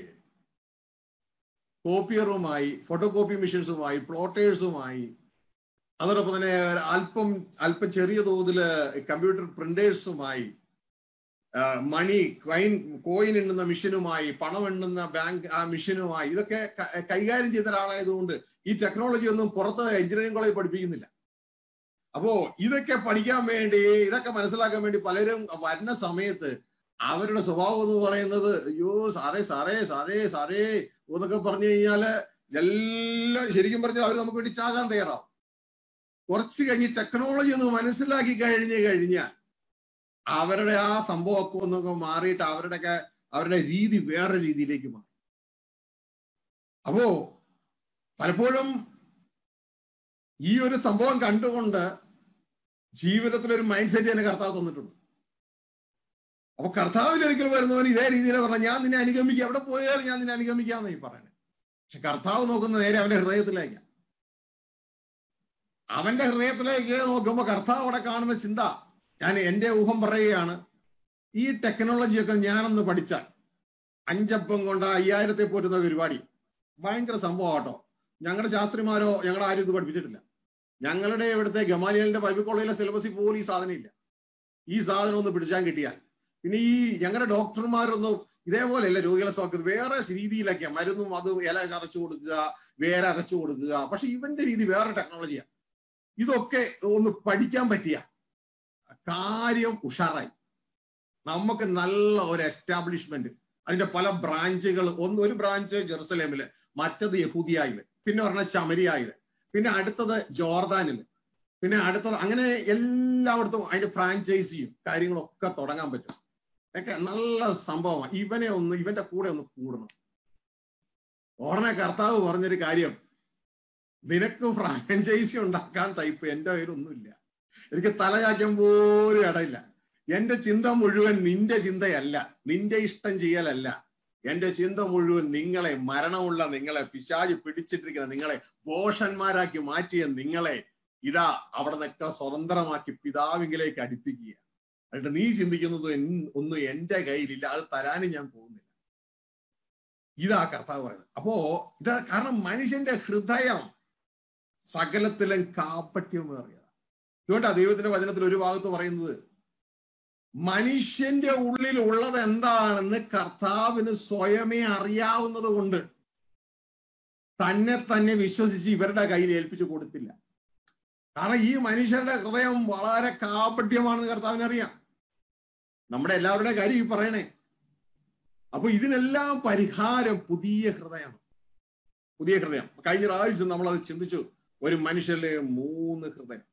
കോപ്പിയറുമായി ഫോട്ടോ കോപ്പി മെഷീൻസുമായി പ്ലോട്ടേഴ്സുമായി അതോടൊപ്പം തന്നെ അല്പം അല്പം ചെറിയ തോതിൽ കമ്പ്യൂട്ടർ പ്രിന്റേഴ്സുമായി മണി കോയിൻ കോയിൻ എണ്ണുന്ന മെഷീനുമായി പണം എണ്ണുന്ന ബാങ്ക് ആ മെഷീനുമായി ഇതൊക്കെ കൈകാര്യം ചെയ്ത ഒരാളായതുകൊണ്ട് ഈ ടെക്നോളജി ഒന്നും പുറത്ത് എഞ്ചിനീയറിംഗ് കോളേജ് പഠിപ്പിക്കുന്നില്ല അപ്പോ ഇതൊക്കെ പഠിക്കാൻ വേണ്ടി ഇതൊക്കെ മനസ്സിലാക്കാൻ വേണ്ടി പലരും വരുന്ന സമയത്ത് അവരുടെ സ്വഭാവം എന്ന് പറയുന്നത് അയ്യോ സാറേ സാറേ സാറേ സാറേ എന്നൊക്കെ പറഞ്ഞു കഴിഞ്ഞാല് എല്ലാം ശരിക്കും പറഞ്ഞാൽ അവർ നമുക്ക് വേണ്ടി ചാകാൻ തയ്യാറാവും കുറച്ച് കഴിഞ്ഞ് ടെക്നോളജി ഒന്ന് മനസ്സിലാക്കി കഴിഞ്ഞ് കഴിഞ്ഞാൽ അവരുടെ ആ സംഭവമൊക്കെ ഒന്നൊക്കെ മാറിയിട്ട് അവരുടെയൊക്കെ അവരുടെ രീതി വേറെ രീതിയിലേക്ക് മാറും അപ്പോ പലപ്പോഴും ഈ ഒരു സംഭവം കണ്ടുകൊണ്ട് ജീവിതത്തിൽ ഒരു മൈൻഡ് സെറ്റ് തന്നെ കർത്താവ് തന്നിട്ടുണ്ട് അപ്പൊ കർത്താവിൽ ഒരിക്കൽ വരുന്നവൻ ഇതേ രീതിയിൽ പറഞ്ഞ ഞാൻ നിന്നെ അനുഗമിക്കുക എവിടെ പോയാലും ഞാൻ നിന്നെ അനുഗമിക്കാന്ന് ഈ പറയുന്നത് പക്ഷെ കർത്താവ് നോക്കുന്ന നേരെ അവന്റെ ഹൃദയത്തിലേക്ക് അവന്റെ ഹൃദയത്തിലേക്ക് നോക്കുമ്പോ കർത്താവ് അവിടെ കാണുന്ന ചിന്ത ഞാൻ എന്റെ ഊഹം പറയുകയാണ് ഈ ടെക്നോളജിയൊക്കെ ഞാനൊന്ന് പഠിച്ചാൽ അഞ്ചപ്പം കൊണ്ട് അയ്യായിരത്തെ പോറ്റുന്ന പരിപാടി ഭയങ്കര സംഭവം കേട്ടോ ഞങ്ങളുടെ ശാസ്ത്രിമാരോ ഞങ്ങളുടെ ആരും ഇത് പഠിപ്പിച്ചിട്ടില്ല ഞങ്ങളുടെ ഇവിടുത്തെ ഗമാലിയലിന്റെ ബൈബിൾ കോളേജിലെ സിലബസിൽ പോലും ഈ സാധനം ഇല്ല ഈ സാധനം ഒന്ന് പിടിച്ചാൻ കിട്ടിയാൽ പിന്നെ ഈ ഞങ്ങളുടെ ഡോക്ടർമാരൊന്നും ഇതേപോലെയല്ല രോഗികളെ സ്വാഗതം വേറെ രീതിയിലൊക്കെ മരുന്നും അതും ഇല ചതച്ചു കൊടുക്കുക വേറെ അരച്ചു കൊടുക്കുക പക്ഷെ ഇവന്റെ രീതി വേറെ ടെക്നോളജിയാണ് ഇതൊക്കെ ഒന്ന് പഠിക്കാൻ പറ്റിയ കാര്യം ഉഷാറായി നമുക്ക് നല്ല ഒരു എസ്റ്റാബ്ലിഷ്മെന്റ് അതിന്റെ പല ബ്രാഞ്ചുകൾ ഒന്ന് ഒരു ബ്രാഞ്ച് ജെറുസലേമില് മറ്റത് യഹൂദിയായില് പിന്നെ ഒരെണ്ണം ശമരിയായില് പിന്നെ അടുത്തത് ജോർദാനില് പിന്നെ അടുത്തത് അങ്ങനെ എല്ലായിടത്തും അതിന്റെ ഫ്രാഞ്ചൈസിയും കാര്യങ്ങളൊക്കെ തുടങ്ങാൻ പറ്റും ഒക്കെ നല്ല സംഭവമാണ് ഇവനെ ഒന്ന് ഇവന്റെ കൂടെ ഒന്ന് കൂടണം ഉടനെ കർത്താവ് പറഞ്ഞൊരു കാര്യം നിനക്ക് ഫ്രാഞ്ചൈസി ഉണ്ടാക്കാൻ ടൈപ്പ് എന്റെ കയ്യിലൊന്നുമില്ല എനിക്ക് തലചായ്ക്കാൻ പോലും ഇടയില്ല എന്റെ ചിന്ത മുഴുവൻ നിന്റെ ചിന്തയല്ല നിന്റെ ഇഷ്ടം ചെയ്യലല്ല എന്റെ ചിന്ത മുഴുവൻ നിങ്ങളെ മരണമുള്ള നിങ്ങളെ പിശാജ് പിടിച്ചിട്ടിരിക്കുന്ന നിങ്ങളെ ദോഷന്മാരാക്കി മാറ്റിയ നിങ്ങളെ ഇതാ അവിടെ നിന്നൊക്കെ സ്വതന്ത്രമാക്കി പിതാവിങ്കിലേക്ക് അടുപ്പിക്കുക എന്നിട്ട് നീ ചിന്തിക്കുന്നത് ഒന്നും എന്റെ കയ്യിലില്ല അത് തരാനും ഞാൻ പോകുന്നില്ല ഇതാ കർത്താവ് പറയുന്നത് അപ്പോ ഇതാ കാരണം മനുഷ്യന്റെ ഹൃദയം സകലത്തിലും കാപ്പട്യമേറിയതാണ് അതുകൊണ്ടാ ദൈവത്തിന്റെ വചനത്തിൽ ഒരു ഭാഗത്ത് പറയുന്നത് മനുഷ്യന്റെ ഉള്ളിൽ ഉള്ളത് എന്താണെന്ന് കർത്താവിന് സ്വയമേ അറിയാവുന്നത് കൊണ്ട് തന്നെ തന്നെ വിശ്വസിച്ച് ഇവരുടെ കയ്യിൽ ഏൽപ്പിച്ചു കൊടുത്തില്ല കാരണം ഈ മനുഷ്യരുടെ ഹൃദയം വളരെ കാപട്യമാണെന്ന് കർത്താവിന് അറിയാം നമ്മുടെ എല്ലാവരുടെയും കാര്യം ഈ പറയണേ അപ്പൊ ഇതിനെല്ലാം പരിഹാരം പുതിയ ഹൃദയമാണ് പുതിയ ഹൃദയം കഴിഞ്ഞ പ്രാവശ്യം നമ്മൾ അത് ചിന്തിച്ചു ഒരു മനുഷ്യരിലെ മൂന്ന് ഹൃദയം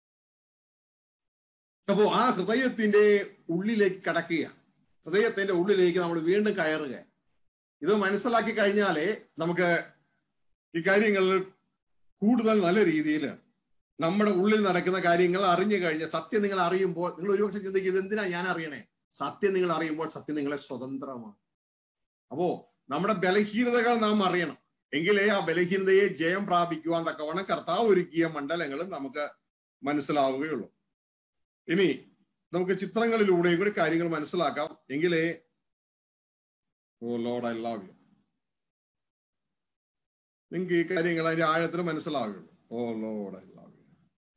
അപ്പോ ആ ഹൃദയത്തിന്റെ ഉള്ളിലേക്ക് കടക്കുക ഹൃദയത്തിന്റെ ഉള്ളിലേക്ക് നമ്മൾ വീണ്ടും കയറുക ഇത് മനസ്സിലാക്കി കഴിഞ്ഞാലേ നമുക്ക് ഈ കാര്യങ്ങളിൽ കൂടുതൽ നല്ല രീതിയിൽ നമ്മുടെ ഉള്ളിൽ നടക്കുന്ന കാര്യങ്ങൾ അറിഞ്ഞു കഴിഞ്ഞ സത്യം നിങ്ങൾ അറിയുമ്പോൾ നിങ്ങൾ ഒരുപക്ഷെ ചിന്തിക്കുന്നത് എന്തിനാ ഞാൻ അറിയണേ സത്യം നിങ്ങൾ അറിയുമ്പോൾ സത്യം നിങ്ങളെ സ്വതന്ത്രമാണ് അപ്പോ നമ്മുടെ ബലഹീനതകൾ നാം അറിയണം എങ്കിലേ ആ ബലഹീനതയെ ജയം പ്രാപിക്കുവാൻ തക്കവണ്ണം കർത്താവ് ഒരുക്കിയ മണ്ഡലങ്ങളും നമുക്ക് മനസ്സിലാവുകയുള്ളൂ ഇനി നമുക്ക് ചിത്രങ്ങളിലൂടെ കൂടി കാര്യങ്ങൾ മനസ്സിലാക്കാം എങ്കിലേ O Lord I love you നിങ്ങൾക്ക് ഈ കാര്യങ്ങൾ അതിന്റെ ആഴത്തിന് മനസ്സിലാവുകയുള്ളൂ O Lord I love you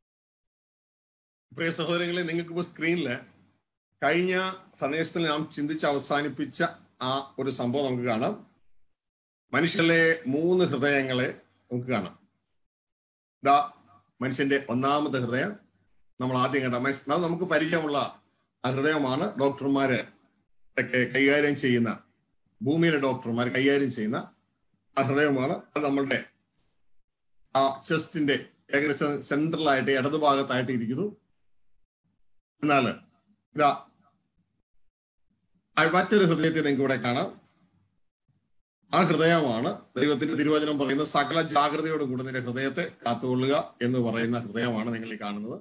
പ്രിയ സഹോദരങ്ങളെ നിങ്ങൾക്ക് ഇപ്പോൾ സ്ക്രീനില് കഴിഞ്ഞ സന്ദേശത്തിൽ നാം ചിന്തിച്ച് അവസാനിപ്പിച്ച ആ ഒരു സംഭവം നമുക്ക് കാണാം മനുഷ്യരിലെ മൂന്ന് ഹൃദയങ്ങളെ നമുക്ക് കാണാം ഇതാ മനുഷ്യന്റെ ഒന്നാമത്തെ ഹൃദയം നമ്മൾ ആദ്യം കണ്ട മനസ്സ് അത് നമുക്ക് പരിചയമുള്ള ആ ഹൃദയമാണ് ഡോക്ടർമാര് ഒക്കെ കൈകാര്യം ചെയ്യുന്ന ഭൂമിയിലെ ഡോക്ടർമാർ കൈകാര്യം ചെയ്യുന്ന ആ ഹൃദയമാണ് അത് നമ്മളുടെ ആ ചെസ്റ്റിന്റെ ഏകദേശം സെൻട്രലായിട്ട് ഇടതുഭാഗത്തായിട്ട് ഇരിക്കുന്നു എന്നാല് ഇതാ മറ്റൊരു ഹൃദയത്തെ നിങ്ങൾക്ക് ഇവിടെ കാണാം ആ ഹൃദയമാണ് ദൈവത്തിന്റെ തിരുവചനം പറയുന്ന സകല ജാഗ്രതയോടും കൂടെ നിന്റെ ഹൃദയത്തെ കാത്തുകൊള്ളുക എന്ന് പറയുന്ന ഹൃദയമാണ് നിങ്ങൾ ഈ കാണുന്നത്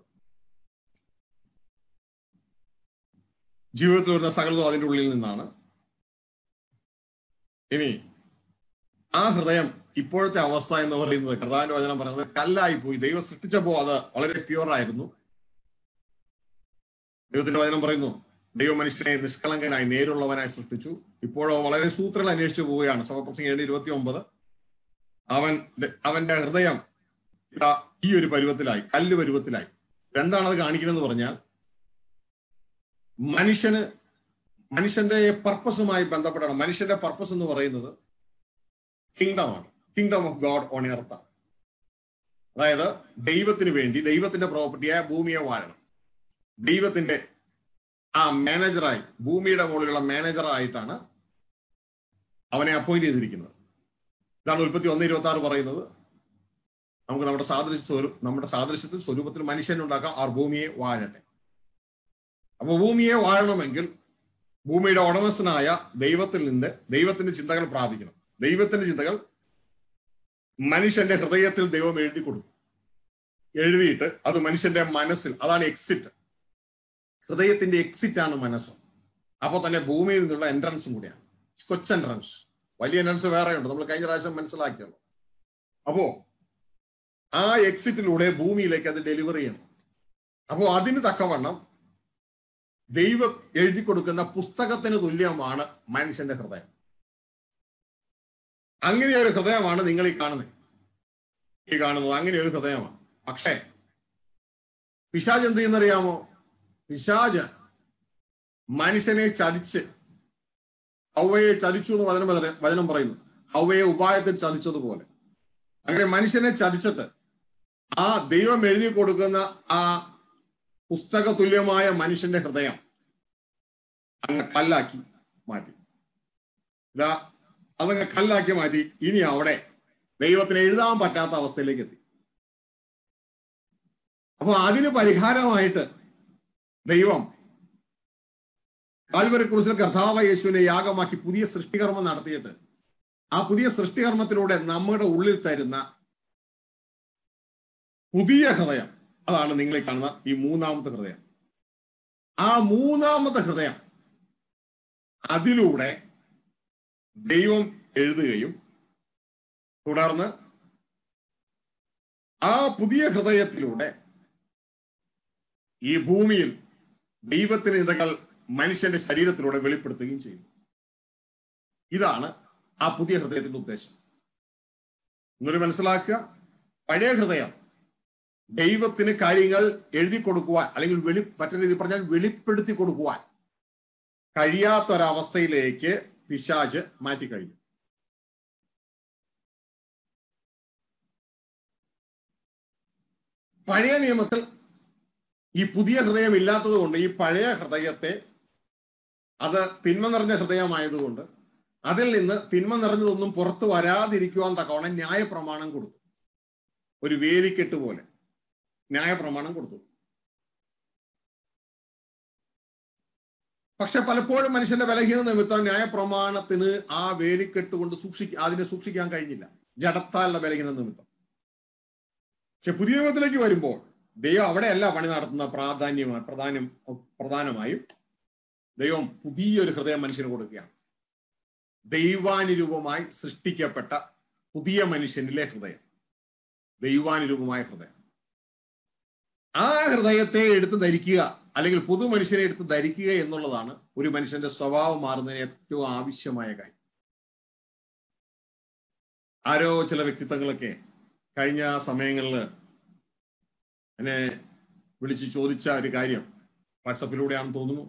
ജീവിതത്തിൽ വരുന്ന സകലതും അതിന്റെ ഉള്ളിൽ നിന്നാണ് ഇനി ആ ഹൃദയം ഇപ്പോഴത്തെ അവസ്ഥ എന്ന് പറയുന്നത് കർത്താവിന്റെ വചനം പറയുന്നത് കല്ലായി പോയി ദൈവം സൃഷ്ടിച്ചപ്പോ അത് വളരെ പ്യുവർ ആയിരുന്നു ദൈവത്തിന്റെ വചനം പറയുന്നു ദൈവ മനുഷ്യനെ നിഷ്കളങ്കനായി നേരുള്ളവനായി സൃഷ്ടിച്ചു ഇപ്പോഴോ വളരെ സൂത്രങ്ങൾ അന്വേഷിച്ചു പോവുകയാണ് സമപ്രസംഗം ഏഴ് ഇരുപത്തി ഒമ്പത് അവൻ അവന്റെ ഹൃദയം ഇതാ ഈ ഒരു പരുവത്തിലായി കല്ല് പരുവത്തിലായി എന്താണ് അത് കാണിക്കുന്നതെന്ന് പറഞ്ഞാൽ മനുഷ്യന് മനുഷ്യന്റെ പർപ്പസുമായി ബന്ധപ്പെടണം മനുഷ്യന്റെ പർപ്പസ് എന്ന് പറയുന്നത് കിങ്ഡമാണ് kingdom of God on earth അതായത് ദൈവത്തിന് വേണ്ടി ദൈവത്തിന്റെ പ്രോപ്പർട്ടിയായ ഭൂമിയെ വാഴണം ദൈവത്തിന്റെ ആ മാനേജറായി ഭൂമിയുടെ മുകളിലുള്ള മാനേജറായിട്ടാണ് അവനെ അപ്പോയിന്റ് ചെയ്തിരിക്കുന്നത് ഇതാണ് ഉൽപ്പത്തി ഒന്ന് ഇരുപത്തി ആറ് പറയുന്നത് നമുക്ക് നമ്മുടെ സാദൃശ്യ സ്വരൂ നമ്മുടെ സാദൃശ്യത്തിൽ സ്വരൂപത്തിൽ മനുഷ്യനെ ഉണ്ടാക്കാം ആ ഭൂമിയെ വാഴട്ടെ അപ്പൊ ഭൂമിയെ വാഴണമെങ്കിൽ ഭൂമിയുടെ ഉടമസ്ഥനായ ദൈവത്തിൽ നിന്ന് ദൈവത്തിന്റെ ചിന്തകൾ പ്രാപിക്കണം ദൈവത്തിന്റെ ചിന്തകൾ മനുഷ്യന്റെ ഹൃദയത്തിൽ ദൈവം എഴുതി കൊടുക്കും എഴുതിയിട്ട് അത് മനുഷ്യന്റെ മനസ്സിൽ അതാണ് എക്സിറ്റ് ഹൃദയത്തിന്റെ എക്സിറ്റ് ആണ് മനസ്സ് അപ്പൊ തന്നെ ഭൂമിയിൽ നിന്നുള്ള എൻട്രൻസും കൂടിയാണ് കൊച്ചു എൻട്രൻസ് വലിയ എൻട്രൻസ് വേറെ ഉണ്ട് നമ്മൾ കഴിഞ്ഞ പ്രാവശ്യം മനസ്സിലാക്കിയുള്ളൂ അപ്പോ ആ എക്സിറ്റിലൂടെ ഭൂമിയിലേക്ക് അത് ഡെലിവറി ചെയ്യണം അപ്പോ അതിന് തക്കവണ്ണം ദൈവം എഴുതി കൊടുക്കുന്ന പുസ്തകത്തിന് തുല്യമാണ് മനുഷ്യന്റെ ഹൃദയം അങ്ങനെ ഒരു ഹൃദയമാണ് നിങ്ങൾ ഈ കാണുന്നത് ഈ കാണുന്നത് അങ്ങനെ ഒരു ഹൃദയമാണ് പക്ഷേ പിശാജ് എന്ത് ചെയ്യുന്നറിയാമോ പിശാജ് മനുഷ്യനെ ചതിച്ച് ഹൗവയെ ചതിച്ചു എന്ന് വചനം വചനം പറയുന്നു ഹൗവയെ ഉപായത്തിൽ ചതിച്ചതുപോലെ അങ്ങനെ മനുഷ്യനെ ചതിച്ചിട്ട് ആ ദൈവം എഴുതി കൊടുക്കുന്ന ആ പുസ്തക തുല്യമായ മനുഷ്യന്റെ ഹൃദയം അങ്ങ് കല്ലാക്കി മാറ്റി ഇതാ അതങ്ങ് കല്ലാക്കി മാറ്റി ഇനി അവിടെ ദൈവത്തിന് എഴുതാൻ പറ്റാത്ത അവസ്ഥയിലേക്ക് എത്തി അപ്പൊ അതിന് പരിഹാരമായിട്ട് ദൈവം കാൽവരി കുറിച്ച് കർത്താവ് യേശുവിനെ യാഗമാക്കി പുതിയ സൃഷ്ടികർമ്മം നടത്തിയിട്ട് ആ പുതിയ സൃഷ്ടികർമ്മത്തിലൂടെ നമ്മുടെ ഉള്ളിൽ തരുന്ന പുതിയ ഹൃദയം അതാണ് നിങ്ങളെ കാണുന്ന ഈ മൂന്നാമത്തെ ഹൃദയം ആ മൂന്നാമത്തെ ഹൃദയം അതിലൂടെ ദൈവം എഴുതുകയും തുടർന്ന് ആ പുതിയ ഹൃദയത്തിലൂടെ ഈ ഭൂമിയിൽ ദൈവത്തിന് ഇതകൾ മനുഷ്യന്റെ ശരീരത്തിലൂടെ വെളിപ്പെടുത്തുകയും ചെയ്യും ഇതാണ് ആ പുതിയ ഹൃദയത്തിന്റെ ഉദ്ദേശം എന്നൊരു മനസ്സിലാക്കുക പഴയ ഹൃദയം ദൈവത്തിന് കാര്യങ്ങൾ എഴുതി കൊടുക്കുവാൻ അല്ലെങ്കിൽ വെളി മറ്റൊരു രീതി പറഞ്ഞാൽ വെളിപ്പെടുത്തി കൊടുക്കുവാൻ കഴിയാത്തൊരവസ്ഥയിലേക്ക് പിശാജ് മാറ്റിക്കഴിഞ്ഞു പഴയ നിയമത്തിൽ ഈ പുതിയ ഹൃദയം ഇല്ലാത്തത് കൊണ്ട് ഈ പഴയ ഹൃദയത്തെ അത് തിന്മ നിറഞ്ഞ ഹൃദയമായതുകൊണ്ട് അതിൽ നിന്ന് തിന്മ നിറഞ്ഞതൊന്നും പുറത്തു വരാതിരിക്കുവാൻ തക്കവണ്ണം ന്യായപ്രമാണം കൊടുത്തു ഒരു വേലിക്കെട്ട് പോലെ ന്യായപ്രമാണം കൊടുത്തു പക്ഷെ പലപ്പോഴും മനുഷ്യന്റെ ബലഹീന നിമിത്തം ന്യായപ്രമാണത്തിന് ആ വേലിക്കെട്ട് കൊണ്ട് സൂക്ഷിക്ക അതിനെ സൂക്ഷിക്കാൻ കഴിഞ്ഞില്ല ജഡത്താലുള്ള ബലഹീന നിമിത്തം പക്ഷെ പുതിയ നിയമത്തിലേക്ക് വരുമ്പോൾ ദൈവം അവിടെയല്ല പണി നടത്തുന്ന പ്രാധാന്യമായി പ്രധാനം പ്രധാനമായും ദൈവം പുതിയൊരു ഹൃദയം മനുഷ്യന് കൊടുക്കുകയാണ് ദൈവാനുരൂപമായി സൃഷ്ടിക്കപ്പെട്ട പുതിയ മനുഷ്യനിലെ ഹൃദയം ദൈവാനുരൂപമായ ഹൃദയം ആ ഹൃദയത്തെ എടുത്ത് ധരിക്കുക അല്ലെങ്കിൽ പുതു മനുഷ്യനെ എടുത്ത് ധരിക്കുക എന്നുള്ളതാണ് ഒരു മനുഷ്യന്റെ സ്വഭാവം മാറുന്നതിന് ഏറ്റവും ആവശ്യമായ കാര്യം ആരോ ചില വ്യക്തിത്വങ്ങളൊക്കെ കഴിഞ്ഞ സമയങ്ങളിൽ എന്നെ വിളിച്ച് ചോദിച്ച ഒരു കാര്യം വാട്സപ്പിലൂടെയാണെന്ന് തോന്നുന്നു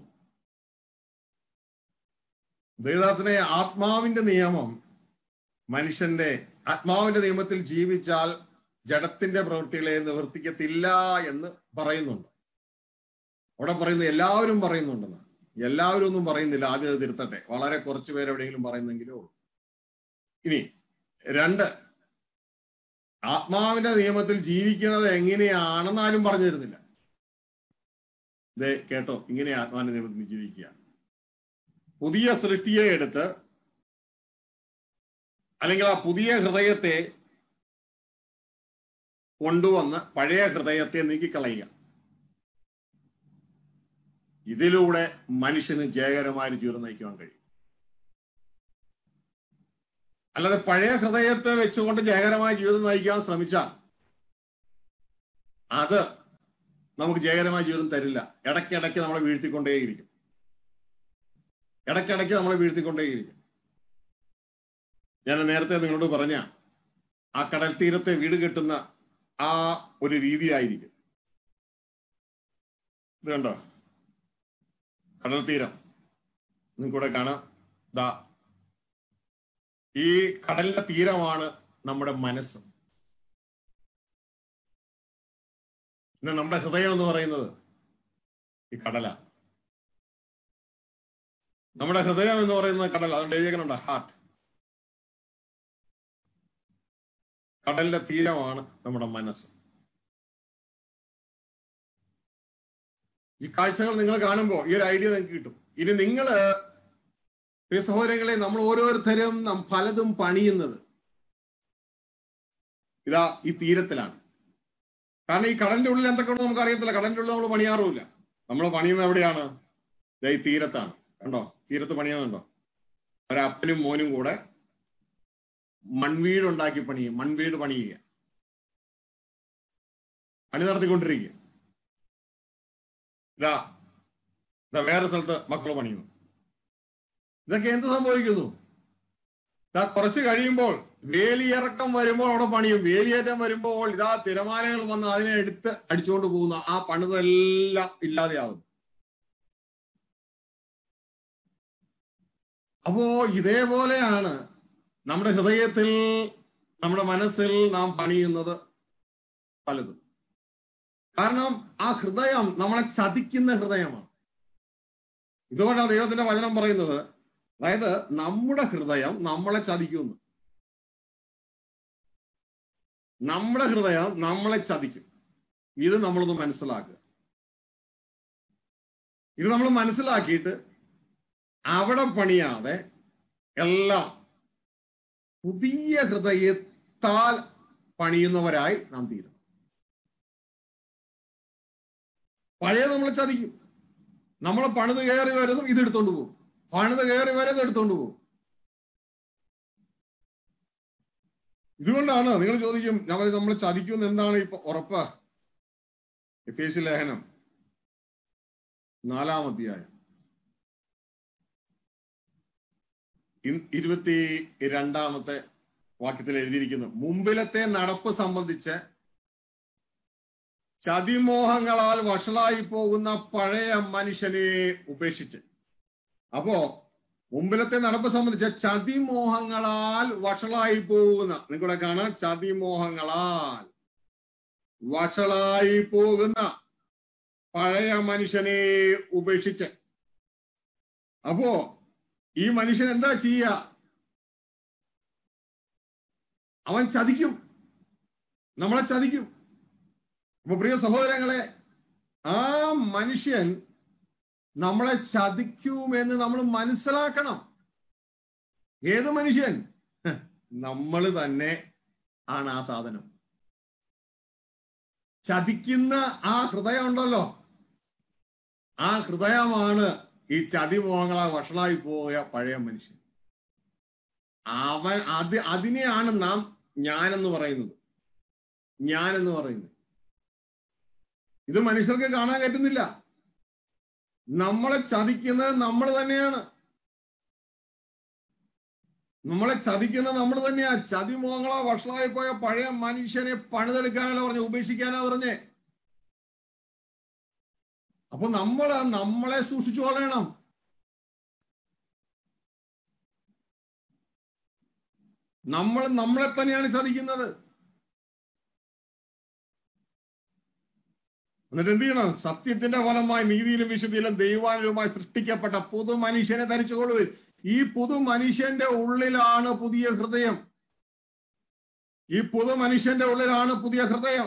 ദേവദാസനെ ആത്മാവിന്റെ നിയമം മനുഷ്യന്റെ ആത്മാവിന്റെ നിയമത്തിൽ ജീവിച്ചാൽ ജഡത്തിന്റെ പ്രവൃത്തികളെ നിവർത്തിക്കത്തില്ല എന്ന് പറയുന്നുണ്ട് അവിടെ പറയുന്നത് എല്ലാവരും പറയുന്നുണ്ടെന്ന് എല്ലാവരും ഒന്നും പറയുന്നില്ല ആദ്യം അത് തിരുത്തട്ടെ വളരെ കുറച്ച് പേര് എവിടെയെങ്കിലും പറയുന്നെങ്കിലേ ഉള്ളൂ ഇനി രണ്ട് ആത്മാവിന്റെ നിയമത്തിൽ ജീവിക്കുന്നത് എങ്ങനെയാണെന്ന് ആരും പറഞ്ഞു തരുന്നില്ല ഇത് കേട്ടോ ഇങ്ങനെ ആത്മാവിന്റെ നിയമത്തിൽ ജീവിക്കുക പുതിയ സൃഷ്ടിയെ എടുത്ത് അല്ലെങ്കിൽ ആ പുതിയ ഹൃദയത്തെ കൊണ്ടുവന്ന് പഴയ ഹൃദയത്തെ നീക്കിക്കളയുക ഇതിലൂടെ മനുഷ്യന് ജയകരമായ ജീവിതം നയിക്കുവാൻ കഴിയും അല്ലാതെ പഴയ ഹൃദയത്തെ വെച്ചുകൊണ്ട് ജയകരമായ ജീവിതം നയിക്കാൻ ശ്രമിച്ചാൽ അത് നമുക്ക് ജയകരമായ ജീവിതം തരില്ല ഇടയ്ക്കിടയ്ക്ക് നമ്മളെ വീഴ്ത്തിക്കൊണ്ടേയിരിക്കും ഇടയ്ക്കിടയ്ക്ക് നമ്മളെ വീഴ്ത്തിക്കൊണ്ടേയിരിക്കും ഞാൻ നേരത്തെ നിങ്ങളോട് പറഞ്ഞ ആ കടൽ തീരത്തെ വീട് കെട്ടുന്ന ആ ഒരു രീതിയായിരിക്കും ഇത് കണ്ടോ കടൽ തീരം നിങ്ങൾക്കൂടെ കാണാം ദാ ഈ കടലിന്റെ തീരമാണ് നമ്മുടെ മനസ്സ് പിന്നെ നമ്മുടെ ഹൃദയം എന്ന് പറയുന്നത് ഈ കടല നമ്മുടെ ഹൃദയം എന്ന് പറയുന്നത് കടൽ അതുകൊണ്ട് എഴുതിയേക്കണുണ്ട് ഹാർട്ട് കടലിന്റെ തീരമാണ് നമ്മുടെ മനസ്സ് ഈ കാഴ്ചകൾ നിങ്ങൾ കാണുമ്പോൾ ഈ ഒരു ഐഡിയ നിങ്ങൾക്ക് കിട്ടും ഇനി നിങ്ങള് പ്രിയ സഹോദരങ്ങളെ നമ്മൾ ഓരോരുത്തരും നാം പലതും പണിയുന്നത് ഇതാ ഈ തീരത്തിലാണ് കാരണം ഈ കടലിന്റെ ഉള്ളിൽ എന്തൊക്കെയാണോ നമുക്ക് അറിയത്തില്ല കടലിന്റെ ഉള്ളിൽ നമ്മൾ പണിയാറുമില്ല നമ്മൾ പണിയുന്നത് എവിടെയാണ് ദേ ഈ തീരത്താണ് കണ്ടോ തീരത്ത് പണിയുന്നുണ്ടോ ഒരപ്പനും മോനും കൂടെ മൺവീട് ഉണ്ടാക്കി പണിയും മൺവീട് പണിയുക പണി നടത്തിക്കൊണ്ടിരിക്കുക ഇതാ ഇതാ വേറെ സ്ഥലത്ത് മക്കൾ പണിയുന്നു ഇതൊക്കെ എന്ത് സംഭവിക്കുന്നു ഇതാ കുറച്ച് കഴിയുമ്പോൾ വേലിയിറക്കം വരുമ്പോൾ അവിടെ പണിയും വേലിയേറ്റം വരുമ്പോൾ ഇതാ തിരമാലകൾ വന്ന് അതിനെ എടുത്ത് അടിച്ചുകൊണ്ട് പോകുന്ന ആ പണിതെല്ലാം ഇല്ലാതെയാകുന്നു അപ്പോ ഇതേപോലെയാണ് നമ്മുടെ ഹൃദയത്തിൽ നമ്മുടെ മനസ്സിൽ നാം പണിയുന്നത് പലതും കാരണം ആ ഹൃദയം നമ്മളെ ചതിക്കുന്ന ഹൃദയമാണ് ഇതുകൊണ്ടാണ് ദൈവത്തിന്റെ വചനം പറയുന്നത് അതായത് നമ്മുടെ ഹൃദയം നമ്മളെ ചതിക്കുന്നു നമ്മുടെ ഹൃദയം നമ്മളെ ചതിക്കും ഇത് നമ്മളൊന്ന് മനസ്സിലാക്കുക ഇത് നമ്മൾ മനസ്സിലാക്കിയിട്ട് അവിടെ പണിയാതെ എല്ലാം പുതിയ ഹൃദയത്താൽ പണിയുന്നവരായി നാം തീരണം പഴയ നമ്മളെ ചതിക്കും നമ്മൾ പണിത് കയറി വരുന്നതും ഇത് എടുത്തോണ്ട് പോകും പണിത് കയറി വരുന്നത് എടുത്തോണ്ട് പോകും ഇതുകൊണ്ടാണ് നിങ്ങൾ ചോദിക്കും ഞങ്ങൾ നമ്മൾ ചതിക്കുമെന്ന് എന്താണ് ഇപ്പൊ ഉറപ്പ് എഫ് എസ് ലേഖനം നാലാം അധ്യായം ഇരുപത്തി രണ്ടാമത്തെ വാക്യത്തിൽ എഴുതിയിരിക്കുന്നു മുമ്പിലത്തെ നടപ്പ് സംബന്ധിച്ച് ചതിമോഹങ്ങളാൽ വഷളായി പോകുന്ന പഴയ മനുഷ്യനെ ഉപേക്ഷിച്ച് അപ്പോ മുമ്പിലത്തെ നടപ്പ് സംബന്ധിച്ച ചതിമോഹങ്ങളാൽ വഷളായി പോകുന്ന നിങ്ങളുടെ കാണാം ചതിമോഹങ്ങളാൽ വഷളായി പോകുന്ന പഴയ മനുഷ്യനെ ഉപേക്ഷിച്ച് അപ്പോ ഈ മനുഷ്യൻ എന്താ ചെയ്യ അവൻ ചതിക്കും നമ്മളെ ചതിക്കും അപ്പൊ പ്രിയ സഹോദരങ്ങളെ ആ മനുഷ്യൻ നമ്മളെ ചതിക്കുമെന്ന് നമ്മൾ മനസ്സിലാക്കണം ഏത് മനുഷ്യൻ നമ്മൾ തന്നെ ആണ് ആ സാധനം ചതിക്കുന്ന ആ ഹൃദയം ഉണ്ടല്ലോ ആ ഹൃദയമാണ് ഈ ചതിമോഹങ്ങളെ വഷളായി പോയ പഴയ മനുഷ്യൻ അവൻ അത് അതിനെയാണ് നാം ഞാനെന്ന് പറയുന്നത് ഞാനെന്ന് പറയുന്നത് ഇത് മനുഷ്യർക്ക് കാണാൻ പറ്റുന്നില്ല നമ്മളെ ചതിക്കുന്നത് നമ്മൾ തന്നെയാണ് നമ്മളെ ചതിക്കുന്നത് നമ്മൾ തന്നെയാ ചതിമോഹങ്ങളാ വഷളായി പോയ പഴയ മനുഷ്യനെ പണിതെടുക്കാനല്ല പറഞ്ഞ ഉപേക്ഷിക്കാനാ പറഞ്ഞേ അപ്പൊ നമ്മൾ നമ്മളെ സൂക്ഷിച്ചു കൊള്ളണം നമ്മൾ നമ്മളെ തന്നെയാണ് ചതിക്കുന്നത് എന്നിട്ട് എന്ത് ചെയ്യണം സത്യത്തിന്റെ ഫലമായി നീതിയിലും വിശുദ്ധിയിലും ദൈവാനുമായി സൃഷ്ടിക്കപ്പെട്ട പുതു മനുഷ്യനെ ധരിച്ചുകൊള്ളുവിൻ ഈ പുതു മനുഷ്യന്റെ ഉള്ളിലാണ് പുതിയ ഹൃദയം ഈ പുതു മനുഷ്യന്റെ ഉള്ളിലാണ് പുതിയ ഹൃദയം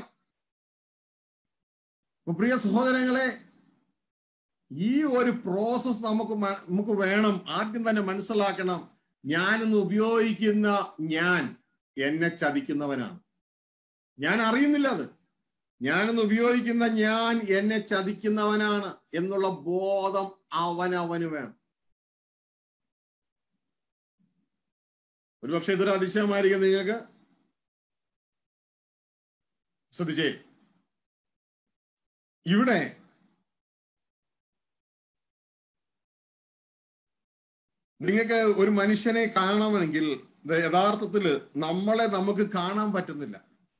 പ്രിയ സഹോദരങ്ങളെ ഈ ഒരു പ്രോസസ് നമുക്ക് നമുക്ക് വേണം ആദ്യം തന്നെ മനസ്സിലാക്കണം ഞാനിന്ന് ഉപയോഗിക്കുന്ന ഞാൻ എന്നെ ചതിക്കുന്നവനാണ് ഞാൻ അറിയുന്നില്ല അത് ഞാനിന്ന് ഉപയോഗിക്കുന്ന ഞാൻ എന്നെ ചതിക്കുന്നവനാണ് എന്നുള്ള ബോധം അവനവന് വേണം ഒരുപക്ഷെ ഇതൊരു അതിശയമായിരിക്കും നിങ്ങൾക്ക് ശ്രദ്ധിച്ചേ ഇവിടെ നിങ്ങൾക്ക് ഒരു മനുഷ്യനെ കാണണമെങ്കിൽ യഥാർത്ഥത്തിൽ നമ്മളെ നമുക്ക് കാണാൻ പറ്റുന്നില്ല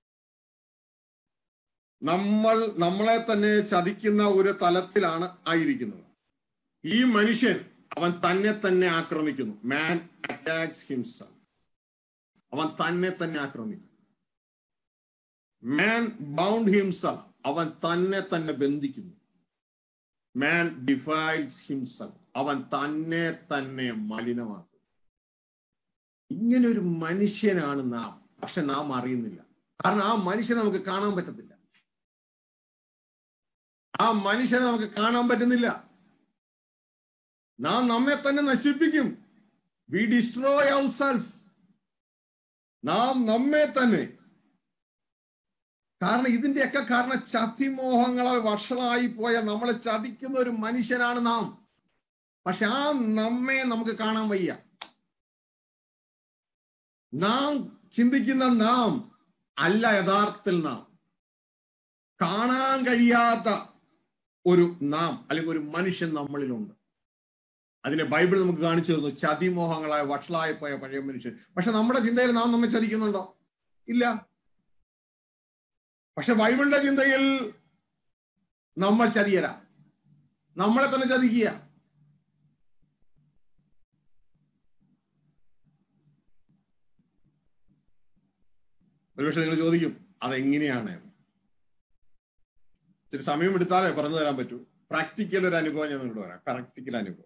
നമ്മൾ നമ്മളെ തന്നെ ചതിക്കുന്ന ഒരു തലത്തിലാണ് ആയിരിക്കുന്നത് ഈ മനുഷ്യൻ അവൻ തന്നെ തന്നെ ആക്രമിക്കുന്നു മാൻ അറ്റാക്സ് ഹിംസെൽഫ് അവൻ തന്നെ തന്നെ ആക്രമിക്കുന്നു മാൻ ബൗണ്ട് ഹിംസെൽഫ് അവൻ തന്നെ തന്നെ ബന്ധിക്കുന്നു മാൻ ഡിഫൈൽസ് ഹിംസെൽഫ് അവൻ തന്നെ തന്നെ മലിനമാക്കുന്നു ഇങ്ങനെ ഒരു മനുഷ്യനാണ് നാം പക്ഷെ നാം അറിയുന്നില്ല കാരണം ആ മനുഷ്യനെ നമുക്ക് കാണാൻ പറ്റത്തില്ല ആ മനുഷ്യനെ നമുക്ക് കാണാൻ പറ്റുന്നില്ല നാം നമ്മെ തന്നെ നശിപ്പിക്കും വി ഡിസ്ട്രോയ് അവർ സെൽഫ് നാം നമ്മെ തന്നെ കാരണം ഇതിന്റെയൊക്കെ കാരണം ചതിമോഹങ്ങളാൽ വഷളായി പോയ നമ്മളെ ചതിക്കുന്ന ഒരു മനുഷ്യനാണ് നാം പക്ഷെ ആ നമ്മെ നമുക്ക് കാണാൻ വയ്യ നാം ചിന്തിക്കുന്ന നാം അല്ല യഥാർത്ഥത്തിൽ നാം കാണാൻ കഴിയാത്ത ഒരു നാം അല്ലെങ്കിൽ ഒരു മനുഷ്യൻ നമ്മളിലുണ്ട് അതിനെ ബൈബിൾ നമുക്ക് കാണിച്ചു തന്നു ചതിമോഹങ്ങളായ വഷളായി പോയ പഴയ മനുഷ്യൻ പക്ഷെ നമ്മുടെ ചിന്തയിൽ നാം നമ്മെ ചതിക്കുന്നുണ്ടോ ഇല്ല പക്ഷെ ബൈബിളിന്റെ ചിന്തയിൽ നമ്മൾ ചതിയര നമ്മളെ തന്നെ ചതിക്കുക ഒരുപക്ഷെ നിങ്ങൾ ചോദിക്കും അതെങ്ങനെയാണ് ഇച്ചിരി സമയം എടുത്താലേ പറഞ്ഞു തരാൻ പറ്റൂ പ്രാക്ടിക്കൽ ഒരു അനുഭവം ഞാൻ നിങ്ങളോട് പറയാം പ്രാക്ടിക്കൽ അനുഭവം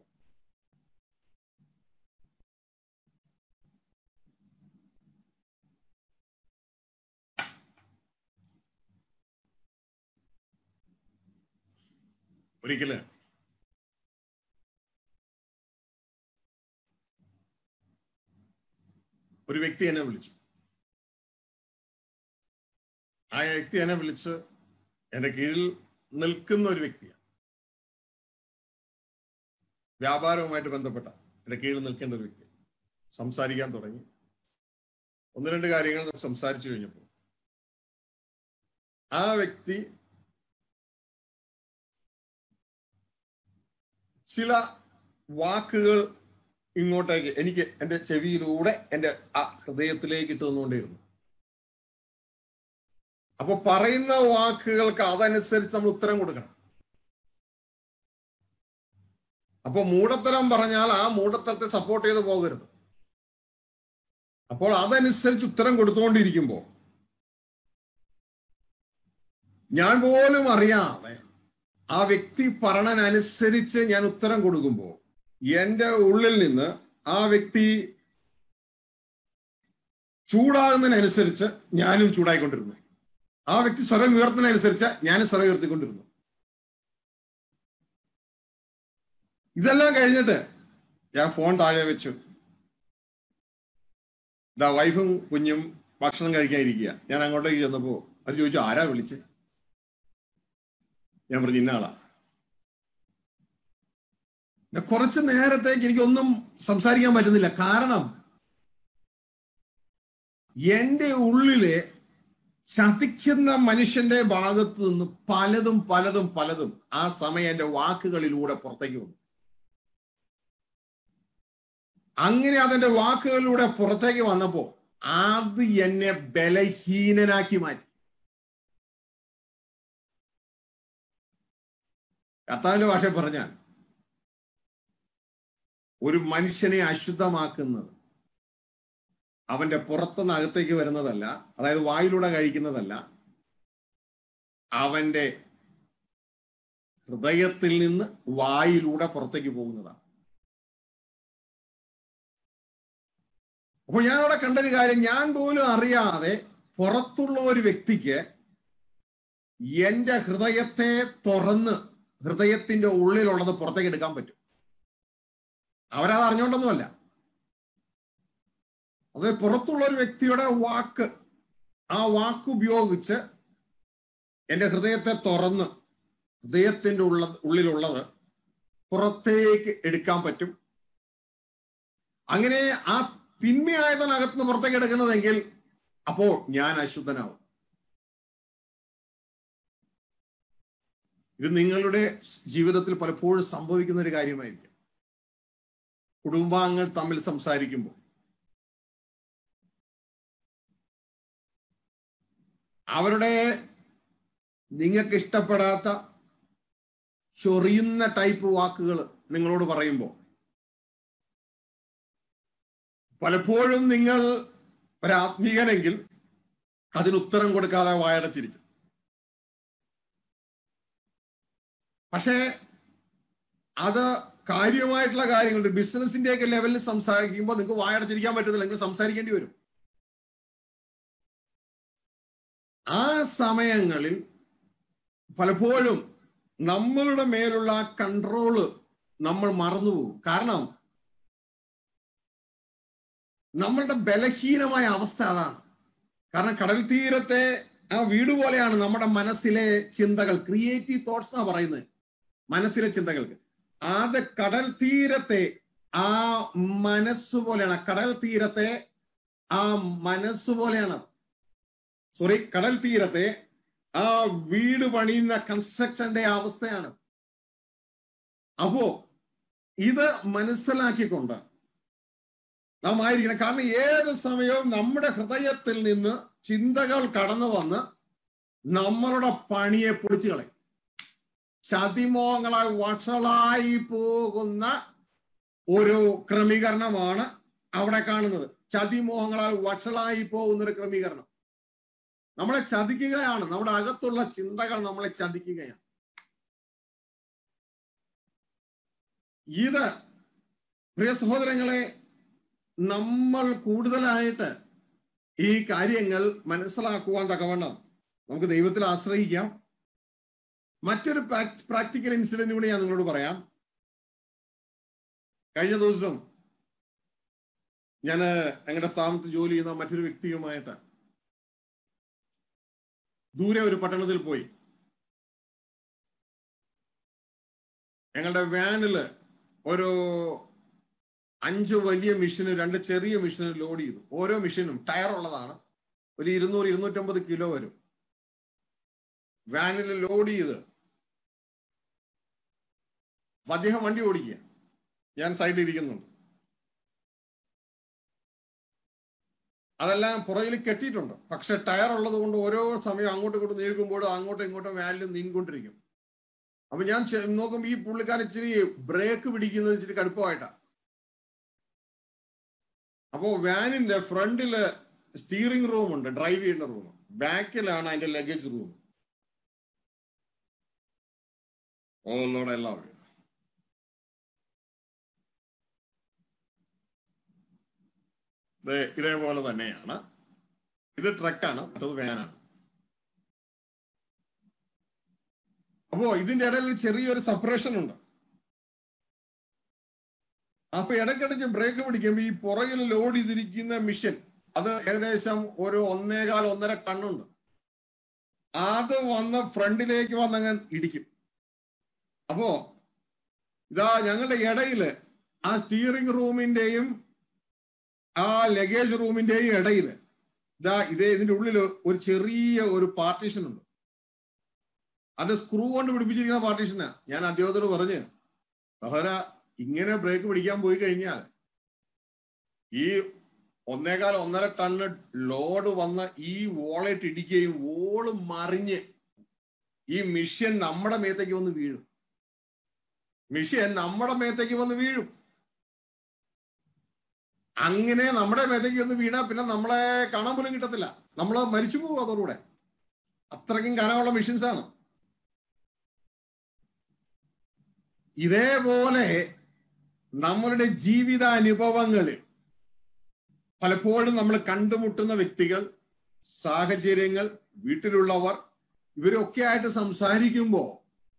ഒരിക്കല് ഒരു വ്യക്തി എന്നെ വിളിച്ചു ആ വ്യക്തി എന്നെ വിളിച്ച് എന്റെ കീഴിൽ നിൽക്കുന്ന ഒരു വ്യക്തിയാണ് വ്യാപാരവുമായിട്ട് ബന്ധപ്പെട്ട എന്റെ കീഴിൽ നിൽക്കേണ്ട ഒരു വ്യക്തി സംസാരിക്കാൻ തുടങ്ങി ഒന്ന് രണ്ട് കാര്യങ്ങൾ സംസാരിച്ചു കഴിഞ്ഞപ്പോൾ ആ വ്യക്തി ചില വാക്കുകൾ ഇങ്ങോട്ടേക്ക് എനിക്ക് എന്റെ ചെവിയിലൂടെ എന്റെ ആ ഹൃദയത്തിലേക്ക് ഇട്ട് തന്നുകൊണ്ടേയിരുന്നു അപ്പൊ പറയുന്ന വാക്കുകൾക്ക് അതനുസരിച്ച് നമ്മൾ ഉത്തരം കൊടുക്കണം അപ്പൊ മൂടത്തരം പറഞ്ഞാൽ ആ മൂടത്തരത്തെ സപ്പോർട്ട് ചെയ്ത് പോകരുത് അപ്പോൾ അതനുസരിച്ച് ഉത്തരം കൊടുത്തുകൊണ്ടിരിക്കുമ്പോൾ ഞാൻ പോലും അറിയാതെ ആ വ്യക്തി പറഞ്ഞനുസരിച്ച് ഞാൻ ഉത്തരം കൊടുക്കുമ്പോൾ എന്റെ ഉള്ളിൽ നിന്ന് ആ വ്യക്തി ചൂടാകുന്നതിനനുസരിച്ച് ഞാനും ചൂടായിക്കൊണ്ടിരുന്നു ആ വ്യക്തി സ്വരം ഉയർത്തുന്നതിനനുസരിച്ച് ഞാനും സ്വരം ഉയർത്തിക്കൊണ്ടിരുന്നു ഇതെല്ലാം കഴിഞ്ഞിട്ട് ഞാൻ ഫോൺ താഴെ വെച്ചു ഇതാ വൈഫും കുഞ്ഞും ഭക്ഷണം കഴിക്കാൻ ഇരിക്കുക ഞാൻ അങ്ങോട്ടേക്ക് ചെന്നപ്പോ അത് ചോദിച്ചു ആരാ വിളിച്ച് ഞാൻ പറഞ്ഞു ഇന്ന ആളാ കുറച്ച് നേരത്തേക്ക് എനിക്കൊന്നും സംസാരിക്കാൻ പറ്റുന്നില്ല കാരണം എന്റെ ഉള്ളിലെ ചതിക്കുന്ന മനുഷ്യന്റെ ഭാഗത്ത് നിന്ന് പലതും പലതും പലതും ആ സമയം എന്റെ വാക്കുകളിലൂടെ പുറത്തേക്ക് വന്നു അങ്ങനെ അതെന്റെ വാക്കുകളിലൂടെ പുറത്തേക്ക് വന്നപ്പോ അത് എന്നെ ബലഹീനനാക്കി മാറ്റി കർത്താവിന്റെ ഭാഷ പറഞ്ഞാൽ ഒരു മനുഷ്യനെ അശുദ്ധമാക്കുന്നത് അവന്റെ പുറത്തുനിന്ന് അകത്തേക്ക് വരുന്നതല്ല അതായത് വായിലൂടെ കഴിക്കുന്നതല്ല അവന്റെ ഹൃദയത്തിൽ നിന്ന് വായിലൂടെ പുറത്തേക്ക് പോകുന്നതാണ് അപ്പോൾ ഞാൻ അവിടെ കണ്ടൊരു കാര്യം ഞാൻ പോലും അറിയാതെ പുറത്തുള്ള ഒരു വ്യക്തിക്ക് എന്റെ ഹൃദയത്തെ തുറന്ന് ഹൃദയത്തിന്റെ ഉള്ളിലുള്ളത് പുറത്തേക്ക് എടുക്കാൻ പറ്റും അവരത് അറിഞ്ഞോണ്ടൊന്നുമല്ല അത് പുറത്തുള്ള ഒരു വ്യക്തിയുടെ വാക്ക് ആ വാക്ക് ഉപയോഗിച്ച് എന്റെ ഹൃദയത്തെ തുറന്ന് ഹൃദയത്തിന്റെ ഉള്ള ഉള്ളിലുള്ളത് പുറത്തേക്ക് എടുക്കാൻ പറ്റും അങ്ങനെ ആ തിന്മയായതിനകത്തുനിന്ന് പുറത്തേക്ക് എടുക്കുന്നതെങ്കിൽ അപ്പോൾ ഞാൻ അശുദ്ധനാവും ഇത് നിങ്ങളുടെ ജീവിതത്തിൽ പലപ്പോഴും സംഭവിക്കുന്ന ഒരു കാര്യമായിരിക്കും കുടുംബാംഗങ്ങൾ തമ്മിൽ സംസാരിക്കുമ്പോൾ അവരുടെ നിങ്ങൾക്ക് ഇഷ്ടപ്പെടാത്ത ചൊറിയുന്ന ടൈപ്പ് വാക്കുകൾ നിങ്ങളോട് പറയുമ്പോൾ പലപ്പോഴും നിങ്ങൾ ഒരാത്മീകനെങ്കിൽ അതിന് ഉത്തരം കൊടുക്കാതെ വായടച്ചിരിക്കും പക്ഷേ അത് കാര്യമായിട്ടുള്ള കാര്യങ്ങൾ ബിസിനസിന്റെയൊക്കെ ലെവലിൽ സംസാരിക്കുമ്പോൾ നിങ്ങൾക്ക് വായടച്ചിരിക്കാൻ പറ്റുന്നില്ല നിങ്ങൾക്ക് സംസാരിക്കേണ്ടി വരും ആ സമയങ്ങളിൽ പലപ്പോഴും നമ്മളുടെ മേലുള്ള കൺട്രോള് നമ്മൾ മറന്നുപോകും കാരണം നമ്മളുടെ ബലഹീനമായ അവസ്ഥ അതാണ് കാരണം കടൽ തീരത്തെ ആ വീട് പോലെയാണ് നമ്മുടെ മനസ്സിലെ ചിന്തകൾ ക്രിയേറ്റീവ് തോട്ട്സ് എന്നാ പറയുന്നത് മനസ്സിലെ ചിന്തകൾക്ക് അത് കടൽ തീരത്തെ ആ മനസ്സ് പോലെയാണ് കടൽ തീരത്തെ ആ മനസ്സ് പോലെയാണ് സോറി കടൽ തീരത്തെ ആ വീട് പണിയുന്ന കൺസ്ട്രക്ഷന്റെ അവസ്ഥയാണ് അപ്പോ ഇത് മനസ്സിലാക്കിക്കൊണ്ട് നാം ആയിരിക്കണം കാരണം ഏത് സമയവും നമ്മുടെ ഹൃദയത്തിൽ നിന്ന് ചിന്തകൾ കടന്നു വന്ന് നമ്മളുടെ പണിയെ പൊളിച്ചു കളയും ചതിമോഹങ്ങളായി വഷളായി പോകുന്ന ഒരു ക്രമീകരണമാണ് അവിടെ കാണുന്നത് ചതിമോഹങ്ങളാൽ വഷളായി പോകുന്ന ഒരു ക്രമീകരണം നമ്മളെ ചതിക്കുകയാണ് നമ്മുടെ അകത്തുള്ള ചിന്തകൾ നമ്മളെ ചതിക്കുകയാണ് ഇത് പ്രിയ സഹോദരങ്ങളെ നമ്മൾ കൂടുതലായിട്ട് ഈ കാര്യങ്ങൾ മനസ്സിലാക്കുവാൻ തക്കവണ്ണം നമുക്ക് ദൈവത്തിൽ ആശ്രയിക്കാം മറ്റൊരു പ്രാക്ടിക്കൽ ഇൻസിഡന്റ് കൂടി ഞാൻ നിങ്ങളോട് പറയാം കഴിഞ്ഞ ദിവസം ഞാൻ ഞങ്ങളുടെ സ്ഥാനത്ത് ജോലി ചെയ്യുന്ന മറ്റൊരു വ്യക്തിയുമായിട്ട് ദൂരെ ഒരു പട്ടണത്തിൽ പോയി ഞങ്ങളുടെ വാനില് ഒരു അഞ്ച് വലിയ മെഷീന് രണ്ട് ചെറിയ മെഷീന് ലോഡ് ചെയ്തു ഓരോ മെഷീനും ടയർ ഉള്ളതാണ് ഒരു ഇരുന്നൂറ് ഇരുന്നൂറ്റമ്പത് കിലോ വരും വാനിൽ ലോഡ് ചെയ്ത് അദ്ദേഹം വണ്ടി ഓടിക്കുക ഞാൻ സൈഡിൽ ഇരിക്കുന്നുണ്ട് അതെല്ലാം പുറകിൽ കെട്ടിയിട്ടുണ്ട് പക്ഷെ ടയർ ഉള്ളത് കൊണ്ട് ഓരോ സമയം അങ്ങോട്ടും ഇങ്ങോട്ടും നീക്കുമ്പോഴും അങ്ങോട്ടും ഇങ്ങോട്ടും വാനിലും നീങ്ങിക്കൊണ്ടിരിക്കും അപ്പൊ ഞാൻ നോക്കുമ്പോ ഈ പുള്ളിക്കാരൻ ഇച്ചിരി ബ്രേക്ക് പിടിക്കുന്നത് ഇച്ചിരി കടുപ്പമായിട്ടാ അപ്പോ വാനിന്റെ ഫ്രണ്ടില് സ്റ്റീറിംഗ് റൂം ഉണ്ട് ഡ്രൈവ് ചെയ്യുന്ന റൂം ബാക്കിലാണ് അതിന്റെ ലഗേജ് റൂം ഓളോടെ എല്ലാം ഇതേപോലെ തന്നെയാണ് ഇത് ട്രക്കാണ് മറ്റത് വാനാണ് അപ്പോ ഇതിന്റെ ഇടയിൽ ചെറിയൊരു സെപ്പറേഷൻ ഉണ്ട് അപ്പൊ ഇടയ്ക്കിടയ്ക്ക് ബ്രേക്ക് പിടിക്കുമ്പോ ഈ പുറകിൽ ലോഡ് ചെയ്തിരിക്കുന്ന മിഷൻ അത് ഏകദേശം ഒരു ഒന്നേകാൽ ഒന്നര ടണ്ണുണ്ട് അത് വന്ന് ഫ്രണ്ടിലേക്ക് വന്നങ്ങ് ഇടിക്കും അപ്പോ ഇതാ ഞങ്ങളുടെ ഇടയില് ആ സ്റ്റിയറിംഗ് റൂമിന്റെയും ആ ലഗേജ് റൂമിന്റെയും ഇടയിൽ ഇതാ ഇതേ ഇതിന്റെ ഉള്ളിൽ ഒരു ചെറിയ ഒരു പാർട്ടീഷൻ ഉണ്ട് അത് സ്ക്രൂ കൊണ്ട് പിടിപ്പിച്ചിരിക്കുന്ന പാർട്ടീഷനാ ഞാൻ അദ്ദേഹത്തോട് പറഞ്ഞ് സഹോദര ഇങ്ങനെ ബ്രേക്ക് പിടിക്കാൻ പോയി കഴിഞ്ഞാൽ ഈ ഒന്നേകാൽ ഒന്നര ടണ്ണ് ലോഡ് വന്ന ഈ വോളറ്റ് ഇടിക്കുകയും വോള് മറിഞ്ഞ് ഈ മിഷ്യൻ നമ്മുടെ മേത്തേക്ക് വന്ന് വീഴും മിഷ്യൻ നമ്മുടെ മേത്തേക്ക് വന്ന് വീഴും അങ്ങനെ നമ്മുടെ മേത്തേക്ക് വന്ന് വീണാ പിന്നെ നമ്മളെ കാണാൻ പോലും കിട്ടത്തില്ല നമ്മൾ മരിച്ചു പോകും അതോടുകൂടെ അത്രയ്ക്കും കനമുള്ള മെഷീൻസ് ആണ് ഇതേപോലെ നമ്മളുടെ ജീവിതാനുഭവങ്ങളിൽ പലപ്പോഴും നമ്മൾ കണ്ടുമുട്ടുന്ന വ്യക്തികൾ സാഹചര്യങ്ങൾ വീട്ടിലുള്ളവർ ഇവരൊക്കെ ആയിട്ട് സംസാരിക്കുമ്പോൾ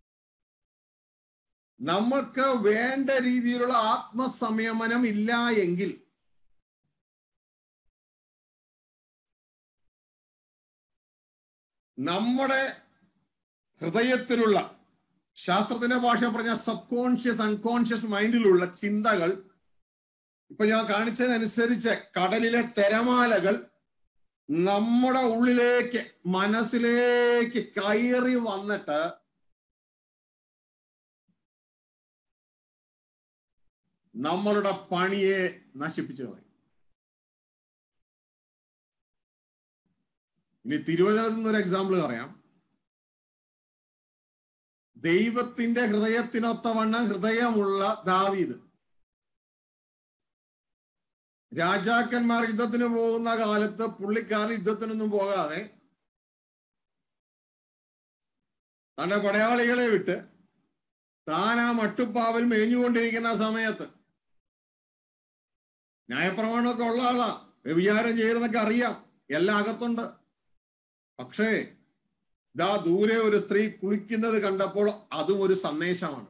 നമുക്ക് വേണ്ട രീതിയിലുള്ള ആത്മസംയമനം ഇല്ല എങ്കിൽ നമ്മുടെ ഹൃദയത്തിലുള്ള ശാസ്ത്രത്തിന്റെ ഭാഷ പറഞ്ഞ സബ് കോൺഷ്യസ് അൺകോൺഷ്യസ് മൈൻഡിലുള്ള ചിന്തകൾ ഇപ്പൊ ഞാൻ കാണിച്ചതനുസരിച്ച് കടലിലെ തിരമാലകൾ നമ്മുടെ ഉള്ളിലേക്ക് മനസ്സിലേക്ക് കയറി വന്നിട്ട് നമ്മളുടെ പണിയെ നശിപ്പിച്ചു കളയും ഇനി തിരുവനന്തപുരത്ത് നിന്ന് ഒരു എക്സാമ്പിൾ പറയാം ദൈവത്തിന്റെ ഹൃദയത്തിനൊത്തവണ്ണം ഹൃദയമുള്ള ദാവീദ് രാജാക്കന്മാർ യുദ്ധത്തിന് പോകുന്ന കാലത്ത് പുള്ളിക്കാരൻ യുദ്ധത്തിനൊന്നും പോകാതെ തന്റെ പടയാളികളെ വിട്ട് താൻ ആ മട്ടുപ്പാവിൽ മേഞ്ഞുകൊണ്ടിരിക്കുന്ന സമയത്ത് ന്യായപ്രമാണമൊക്കെ ഉള്ള ആളാ വ്യഭിചാരം ചെയ്തെന്നൊക്കെ അറിയാം എല്ലാം അകത്തുണ്ട് പക്ഷേ ഇതാ ദൂരെ ഒരു സ്ത്രീ കുളിക്കുന്നത് കണ്ടപ്പോൾ അതും ഒരു സന്ദേശമാണ്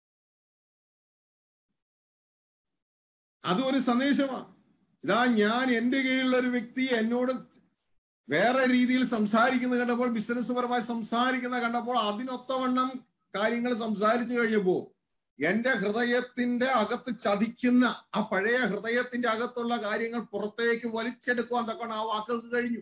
അതും ഒരു സന്ദേശമാണ് ഇതാ ഞാൻ എന്റെ കീഴിലുള്ള ഒരു വ്യക്തി എന്നോട് വേറെ രീതിയിൽ സംസാരിക്കുന്നത് കണ്ടപ്പോൾ ബിസിനസ് പരമായി സംസാരിക്കുന്ന കണ്ടപ്പോൾ അതിനൊത്തവണ്ണം കാര്യങ്ങൾ സംസാരിച്ചു കഴിഞ്ഞപ്പോ എന്റെ ഹൃദയത്തിന്റെ അകത്ത് ചതിക്കുന്ന ആ പഴയ ഹൃദയത്തിന്റെ അകത്തുള്ള കാര്യങ്ങൾ പുറത്തേക്ക് വലിച്ചെടുക്കുവാൻ തക്കണം ആ വാക്കുകൾക്ക് കഴിഞ്ഞു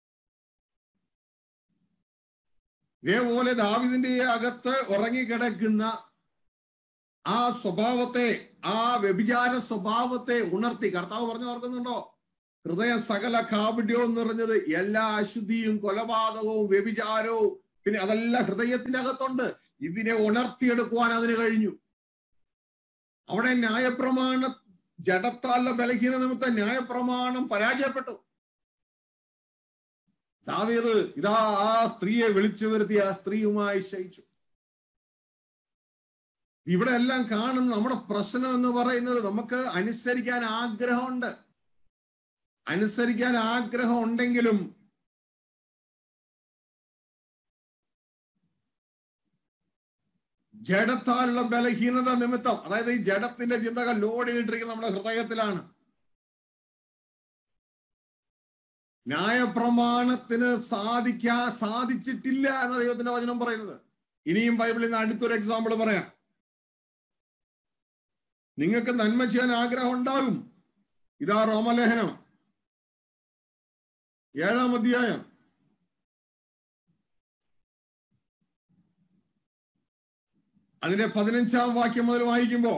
ഇതേപോലെ ദാവിദിന്റെ അകത്ത് ഉറങ്ങിക്കിടക്കുന്ന ആ സ്വഭാവത്തെ ആ വ്യഭിചാര സ്വഭാവത്തെ ഉണർത്തി കർത്താവ് പറഞ്ഞു ഓർക്കുന്നുണ്ടോ ഹൃദയ സകല കാപട്യവും നിറഞ്ഞത് എല്ലാ അശുദ്ധിയും കൊലപാതകവും വ്യഭിചാരവും പിന്നെ അതെല്ലാം ഹൃദയത്തിന്റെ അകത്തുണ്ട് ഇതിനെ ഉണർത്തിയെടുക്കുവാൻ അതിന് കഴിഞ്ഞു അവിടെ ന്യായപ്രമാണ ജഡത്താലുള്ള ബലഹീന നിമിത്തം ന്യായപ്രമാണം പരാജയപ്പെട്ടു ദാവീദ് ഇതാ ആ സ്ത്രീയെ വിളിച്ചു വരുത്തി ആ സ്ത്രീയുമായി ശയിച്ചു ഇവിടെ എല്ലാം കാണുന്ന നമ്മുടെ പ്രശ്നം എന്ന് പറയുന്നത് നമുക്ക് അനുസരിക്കാൻ ആഗ്രഹമുണ്ട് അനുസരിക്കാൻ ആഗ്രഹം ഉണ്ടെങ്കിലും ജഡത്താലുള്ള ബലഹീനത നിമിത്തം അതായത് ഈ ജഡത്തിന്റെ ചിന്തകൾ ലോഡ് ചെയ്തിട്ടിരിക്കുന്ന നമ്മുടെ ഹൃദയത്തിലാണ് ന്യായപ്രമാണത്തിന് സാധിക്കാ സാധിച്ചിട്ടില്ല എന്ന ദൈവത്തിന്റെ വചനം പറയുന്നത് ഇനിയും ബൈബിളിൽ നിന്ന് അടുത്തൊരു എക്സാമ്പിൾ പറയാം നിങ്ങൾക്ക് നന്മ ചെയ്യാൻ ആഗ്രഹം ഉണ്ടാകും ഇതാ റോമലേഖനം ഏഴാം അധ്യായം അതിന്റെ പതിനഞ്ചാം വാക്യം മുതൽ വായിക്കുമ്പോ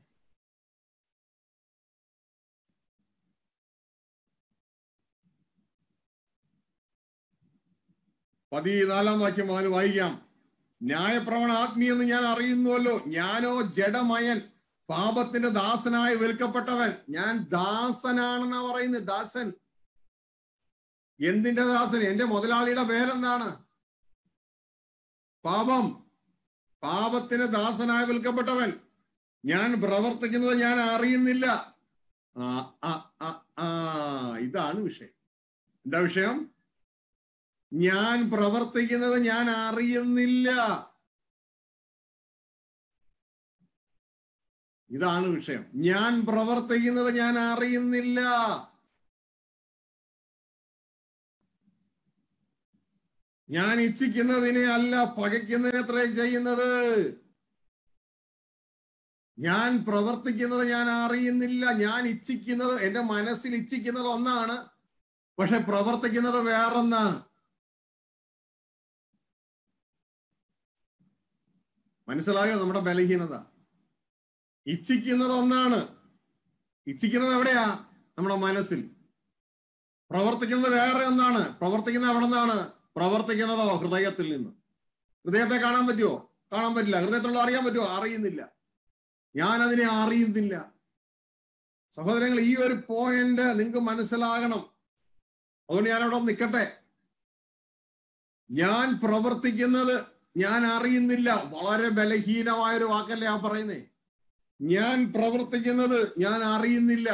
പതിനാലാം വാക്യം മുതൽ വായിക്കാം ന്യായപ്രവണ ആത്മീയെന്ന് ഞാൻ അറിയുന്നുവല്ലോ ഞാനോ ജഡമയൻ പാപത്തിന്റെ ദാസനായി വിൽക്കപ്പെട്ടവൻ ഞാൻ ദാസനാണെന്നാ പറയുന്നത് ദാസൻ എന്തിന്റെ ദാസൻ എന്റെ മുതലാളിയുടെ പേരെന്താണ് പാപം പാപത്തിന് ദാസനായി വിൽക്കപ്പെട്ടവൻ ഞാൻ പ്രവർത്തിക്കുന്നത് ഞാൻ അറിയുന്നില്ല ആ ആ ആ ആ ഇതാണ് വിഷയം എന്താ വിഷയം ഞാൻ പ്രവർത്തിക്കുന്നത് ഞാൻ അറിയുന്നില്ല ഇതാണ് വിഷയം ഞാൻ പ്രവർത്തിക്കുന്നത് ഞാൻ അറിയുന്നില്ല ഞാൻ ഇച്ഛിക്കുന്നതിനെ അല്ല പകയ്ക്കുന്നതിനത്രേ ചെയ്യുന്നത് ഞാൻ പ്രവർത്തിക്കുന്നത് ഞാൻ അറിയുന്നില്ല ഞാൻ ഇച്ഛിക്കുന്നത് എന്റെ മനസ്സിൽ ഇച്ഛിക്കുന്നത് ഒന്നാണ് പക്ഷെ പ്രവർത്തിക്കുന്നത് വേറൊന്നാണ് മനസ്സിലായോ നമ്മുടെ ബലഹീനത ഇച്ഛിക്കുന്നത് ഒന്നാണ് ഇച്ഛിക്കുന്നത് എവിടെയാ നമ്മുടെ മനസ്സിൽ പ്രവർത്തിക്കുന്നത് വേറെ ഒന്നാണ് പ്രവർത്തിക്കുന്നത് എവിടെ നിന്നാണ് പ്രവർത്തിക്കുന്നതോ ഹൃദയത്തിൽ നിന്ന് ഹൃദയത്തെ കാണാൻ പറ്റുമോ കാണാൻ പറ്റില്ല ഹൃദയത്തിലുള്ള അറിയാൻ പറ്റുമോ അറിയുന്നില്ല ഞാൻ അതിനെ അറിയുന്നില്ല സഹോദരങ്ങൾ ഈ ഒരു പോയിന്റ് നിങ്ങൾക്ക് മനസ്സിലാകണം അതുകൊണ്ട് ഞാൻ അവിടെ നിൽക്കട്ടെ ഞാൻ പ്രവർത്തിക്കുന്നത് ഞാൻ അറിയുന്നില്ല വളരെ ബലഹീനമായ ഒരു വാക്കല്ലേ ആ പറയുന്നേ ഞാൻ പ്രവർത്തിക്കുന്നത് ഞാൻ അറിയുന്നില്ല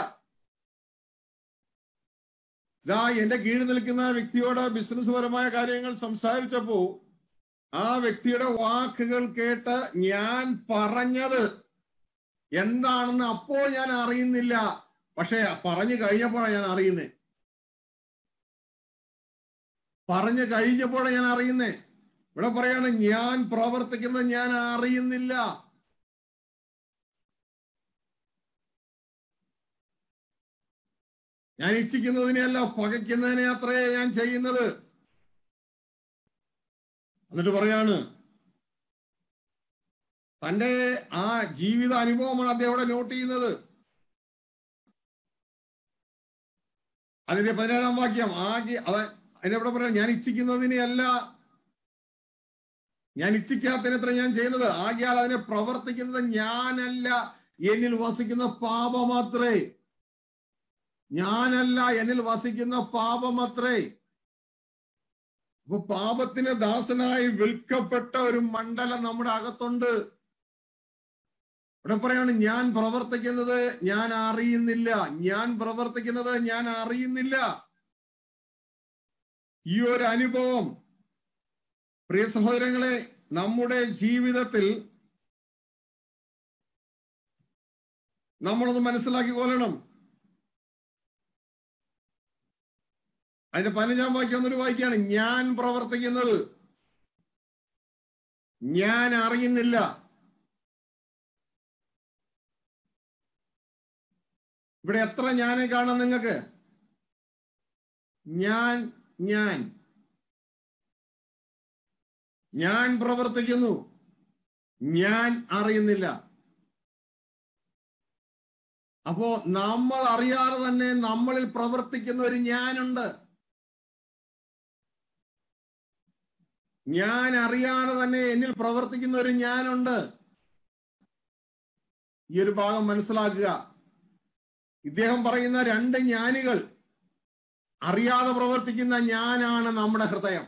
ഇതാ എന്റെ കീഴിൽ നിൽക്കുന്ന വ്യക്തിയോട് ബിസിനസ് പരമായ കാര്യങ്ങൾ സംസാരിച്ചപ്പോ ആ വ്യക്തിയുടെ വാക്കുകൾ കേട്ട് ഞാൻ പറഞ്ഞത് എന്താണെന്ന് അപ്പോൾ ഞാൻ അറിയുന്നില്ല പക്ഷെ പറഞ്ഞു കഴിഞ്ഞപ്പോഴാണ് ഞാൻ അറിയുന്നേ പറഞ്ഞു കഴിഞ്ഞപ്പോഴാണ് ഞാൻ അറിയുന്നേ ഇവിടെ പറയാണ് ഞാൻ പ്രവർത്തിക്കുന്നത് ഞാൻ അറിയുന്നില്ല ഞാൻ ഇച്ഛിക്കുന്നതിനെയല്ല പകയ്ക്കുന്നതിനെ അത്രേ ഞാൻ ചെയ്യുന്നത് എന്നിട്ട് പറയാണ് തന്റെ ആ ജീവിത അനുഭവമാണ് അദ്ദേഹം ഇവിടെ നോട്ട് ചെയ്യുന്നത് അതിന്റെ പതിനേഴാം വാക്യം ആകെ അത് അതിനെവിടെ പറയാം ഞാൻ ഇച്ഛിക്കുന്നതിനെയല്ല ഞാൻ ഇച്ഛിക്കാത്തതിനത്ര ഞാൻ ചെയ്യുന്നത് ആകിയാൽ അതിനെ പ്രവർത്തിക്കുന്നത് ഞാനല്ല എന്നിൽ വസിക്കുന്ന പാപമാത്രേ ഞാനല്ല എന്നിൽ വസിക്കുന്ന പാപമത്രേ അപ്പൊ പാപത്തിന് ദാസനായി വിൽക്കപ്പെട്ട ഒരു മണ്ഡലം നമ്മുടെ അകത്തുണ്ട് ഇവിടെ പറയാണ് ഞാൻ പ്രവർത്തിക്കുന്നത് ഞാൻ അറിയുന്നില്ല ഞാൻ പ്രവർത്തിക്കുന്നത് ഞാൻ അറിയുന്നില്ല ഈ ഒരു അനുഭവം പ്രിയ സഹോദരങ്ങളെ നമ്മുടെ ജീവിതത്തിൽ നമ്മളൊന്ന് മനസ്സിലാക്കിക്കൊള്ളണം അതിന്റെ പതിനഞ്ചാം വാക്യം ഒന്നൊരു വായിക്കുകയാണ് ഞാൻ പ്രവർത്തിക്കുന്നത് ഞാൻ അറിയുന്നില്ല ഇവിടെ എത്ര ഞാനെ കാണാം നിങ്ങൾക്ക് ഞാൻ ഞാൻ ഞാൻ പ്രവർത്തിക്കുന്നു ഞാൻ അറിയുന്നില്ല അപ്പോ നമ്മൾ അറിയാതെ തന്നെ നമ്മളിൽ പ്രവർത്തിക്കുന്ന ഒരു ഞാനുണ്ട് ഞാൻ അറിയാതെ തന്നെ എന്നിൽ പ്രവർത്തിക്കുന്ന ഒരു ഞാനുണ്ട് ഈ ഒരു ഭാഗം മനസ്സിലാക്കുക ഇദ്ദേഹം പറയുന്ന രണ്ട് ജ്ഞാനികൾ അറിയാതെ പ്രവർത്തിക്കുന്ന ഞാനാണ് നമ്മുടെ ഹൃദയം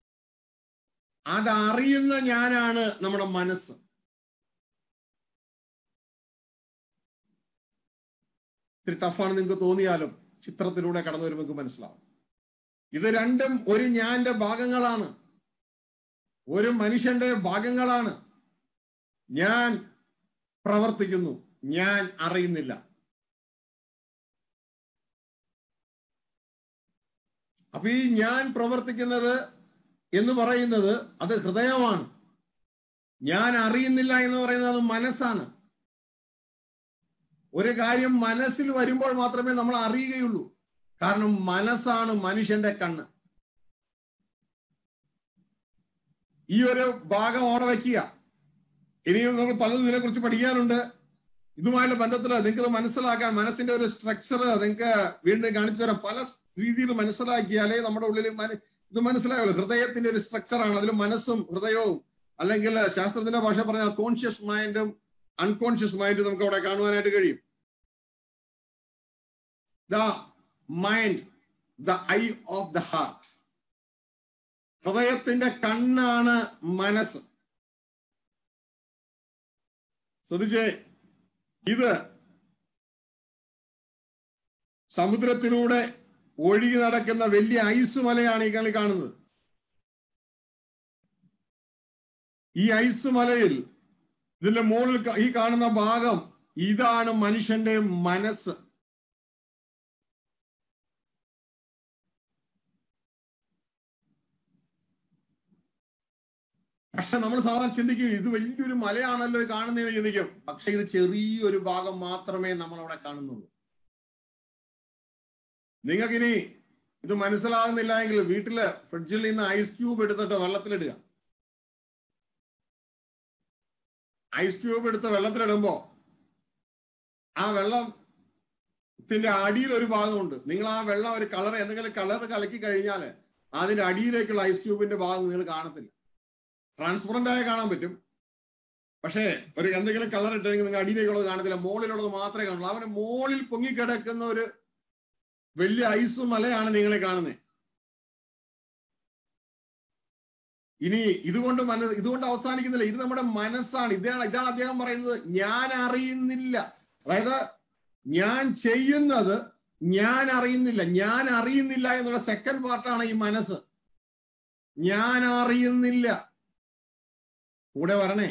അതറിയുന്ന ഞാനാണ് നമ്മുടെ മനസ്സ് ഇത്തിരി ടഫാണ് നിങ്ങൾക്ക് തോന്നിയാലും ചിത്രത്തിലൂടെ കടന്നു വരുമ്പോൾ നിങ്ങൾക്ക് മനസ്സിലാവും ഇത് രണ്ടും ഒരു ഞാന്റെ ഭാഗങ്ങളാണ് ഒരു മനുഷ്യന്റെ ഭാഗങ്ങളാണ് ഞാൻ പ്രവർത്തിക്കുന്നു ഞാൻ അറിയുന്നില്ല അപ്പൊ ഈ ഞാൻ പ്രവർത്തിക്കുന്നത് എന്ന് പറയുന്നത് അത് ഹൃദയമാണ് ഞാൻ അറിയുന്നില്ല എന്ന് പറയുന്നത് അത് മനസ്സാണ് ഒരു കാര്യം മനസ്സിൽ വരുമ്പോൾ മാത്രമേ നമ്മൾ അറിയുകയുള്ളൂ കാരണം മനസ്സാണ് മനുഷ്യന്റെ കണ്ണ് ഈ ഒരു ഭാഗം ഓടെ വയ്ക്കുക ഇനിയും നമ്മൾ പലതും ഇതിനെക്കുറിച്ച് പഠിക്കാനുണ്ട് ഇതുമായുള്ള ബന്ധത്തിൽ നിങ്ങൾക്ക് മനസ്സിലാക്കാൻ മനസ്സിന്റെ ഒരു സ്ട്രക്ചർ നിങ്ങൾക്ക് വീണ്ടും കാണിച്ചു തരാം പല രീതിയിൽ മനസ്സിലാക്കിയാലേ നമ്മുടെ ഉള്ളിൽ മന- ഇത് മനസ്സിലാവുള്ളൂ ഹൃദയത്തിന്റെ ഒരു സ്ട്രക്ചറാണ് അതിൽ മനസ്സും ഹൃദയവും അല്ലെങ്കിൽ ശാസ്ത്രത്തിന്റെ ഭാഷ പറഞ്ഞാൽ കോൺഷ്യസ് മൈൻഡും അൺകോൺഷ്യസ് മൈൻഡും നമുക്ക് അവിടെ കാണുവാനായിട്ട് കഴിയും the mind the eye of the heart ഹൃദയത്തിന്റെ കണ്ണാണ് മനസ്സ് ശ്രദ്ധിച്ചേ ഇത് സമുദ്രത്തിലൂടെ ഒഴുകി നടക്കുന്ന വലിയ ഐസ് മലയാണ് ഈ കളി കാണുന്നത് ഈ ഐസ് മലയിൽ ഇതിന്റെ മുകളിൽ ക- ഈ കാണുന്ന ഭാഗം ഇതാണ് മനുഷ്യന്റെ മനസ്സ് പക്ഷെ നമ്മൾ സാധാരണ ചിന്തിക്കും ഇത് വലിയൊരു മലയാണല്ലോ ഇത് കാണുന്നതെന്ന് ചിന്തിക്കും പക്ഷെ ഇത് ചെറിയൊരു ഭാഗം മാത്രമേ നമ്മൾ അവിടെ കാണുന്നുള്ളൂ നിങ്ങൾക്കിനി ഇത് മനസ്സിലാകുന്നില്ല എങ്കിൽ വീട്ടില് ഫ്രിഡ്ജിൽ നിന്ന് ഐസ് ക്യൂബ് എടുത്തിട്ട് വെള്ളത്തിലിടുക ഐസ് ക്യൂബ് എടുത്ത് വെള്ളത്തിലിടുമ്പോ ആ വെള്ളത്തിന്റെ അടിയിൽ ഒരു ഭാഗമുണ്ട് നിങ്ങൾ ആ വെള്ളം ഒരു കളർ എന്തെങ്കിലും കളർ കലക്കി കഴിഞ്ഞാൽ അതിന്റെ അടിയിലേക്കുള്ള ഐസ് ക്യൂബിന്റെ ഭാഗം നിങ്ങൾ കാണത്തില്ല ട്രാൻസ്പെറന്റ് ആയ കാണാൻ പറ്റും പക്ഷേ ഒരു എന്തെങ്കിലും കളർ ഇട്ടെങ്കിൽ നിങ്ങൾ അടിയിലേക്കുള്ളത് കാണത്തില്ല മുകളിലുള്ളത് മാത്രമേ കാണുള്ളൂ അവന് മുകളിൽ പൊങ്ങിക്കിടക്കുന്ന ഒരു വലിയ ഐസ് മലയാണ് നിങ്ങളെ കാണുന്നത് ഇനി ഇതുകൊണ്ട് മന ഇതുകൊണ്ട് അവസാനിക്കുന്നില്ല ഇത് നമ്മുടെ മനസ്സാണ് ഇതാണ് ഇതാണ് അദ്ദേഹം പറയുന്നത് ഞാൻ അറിയുന്നില്ല അതായത് ഞാൻ ചെയ്യുന്നത് ഞാൻ അറിയുന്നില്ല ഞാൻ അറിയുന്നില്ല എന്നുള്ള സെക്കൻഡ് പാർട്ടാണ് ഈ മനസ്സ് ഞാൻ അറിയുന്നില്ല കൂടെ വരണേ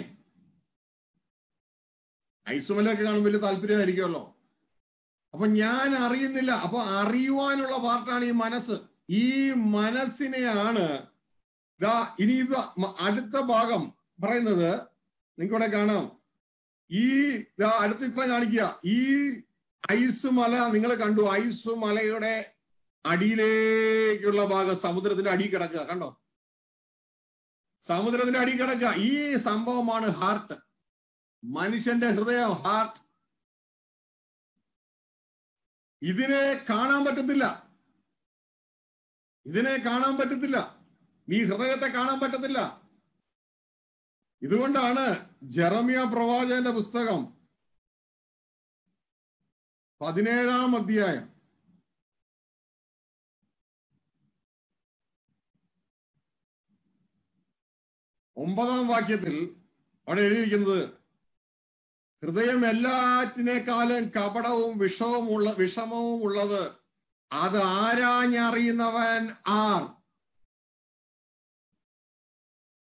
ഐസുമലൊക്കെ കാണുമ്പോൾ വലിയ താല്പര്യമായിരിക്കുമല്ലോ അപ്പൊ ഞാൻ അറിയുന്നില്ല അപ്പൊ അറിയുവാനുള്ള പാർട്ടാണ് ഈ മനസ്സ് ഈ മനസ്സിനെയാണ് ദാ ഇനി ഇത് മ- അടുത്ത ഭാഗം പറയുന്നത് നിങ്ങൾക്കിവിടെ കാണാം ഈ ദാ അടുത്ത ചിത്രം കാണിക്കുക ഈ ഐസ് മല നിങ്ങൾ കണ്ടു ഐസ് മലയുടെ അടിയിലേക്കുള്ള ഭാഗം സമുദ്രത്തിന്റെ അടിയിൽ കിടക്കുക കണ്ടോ സമുദ്രത്തിന്റെ അടിയിൽ കിടക്കുക ഈ സംഭവമാണ് ഹാർട്ട് മനുഷ്യന്റെ ഹൃദയം ഹാർട്ട് ഇതിനെ കാണാൻ പറ്റത്തില്ല ഇതിനെ കാണാൻ പറ്റത്തില്ല ഈ ഹൃദയത്തെ കാണാൻ പറ്റത്തില്ല ഇതുകൊണ്ടാണ് ജെറമിയ പ്രവാചകന്റെ പുസ്തകം പതിനേഴാം അധ്യായം ഒമ്പതാം വാക്യത്തിൽ അവിടെ എഴുതിയിരിക്കുന്നത് ഹൃദയം എല്ലാറ്റിനേക്കാളും കപടവും വിഷവും ഉള്ള വിഷമവും ഉള്ളത് അത് ആരാഞ്ഞറിയുന്നവൻ ആർ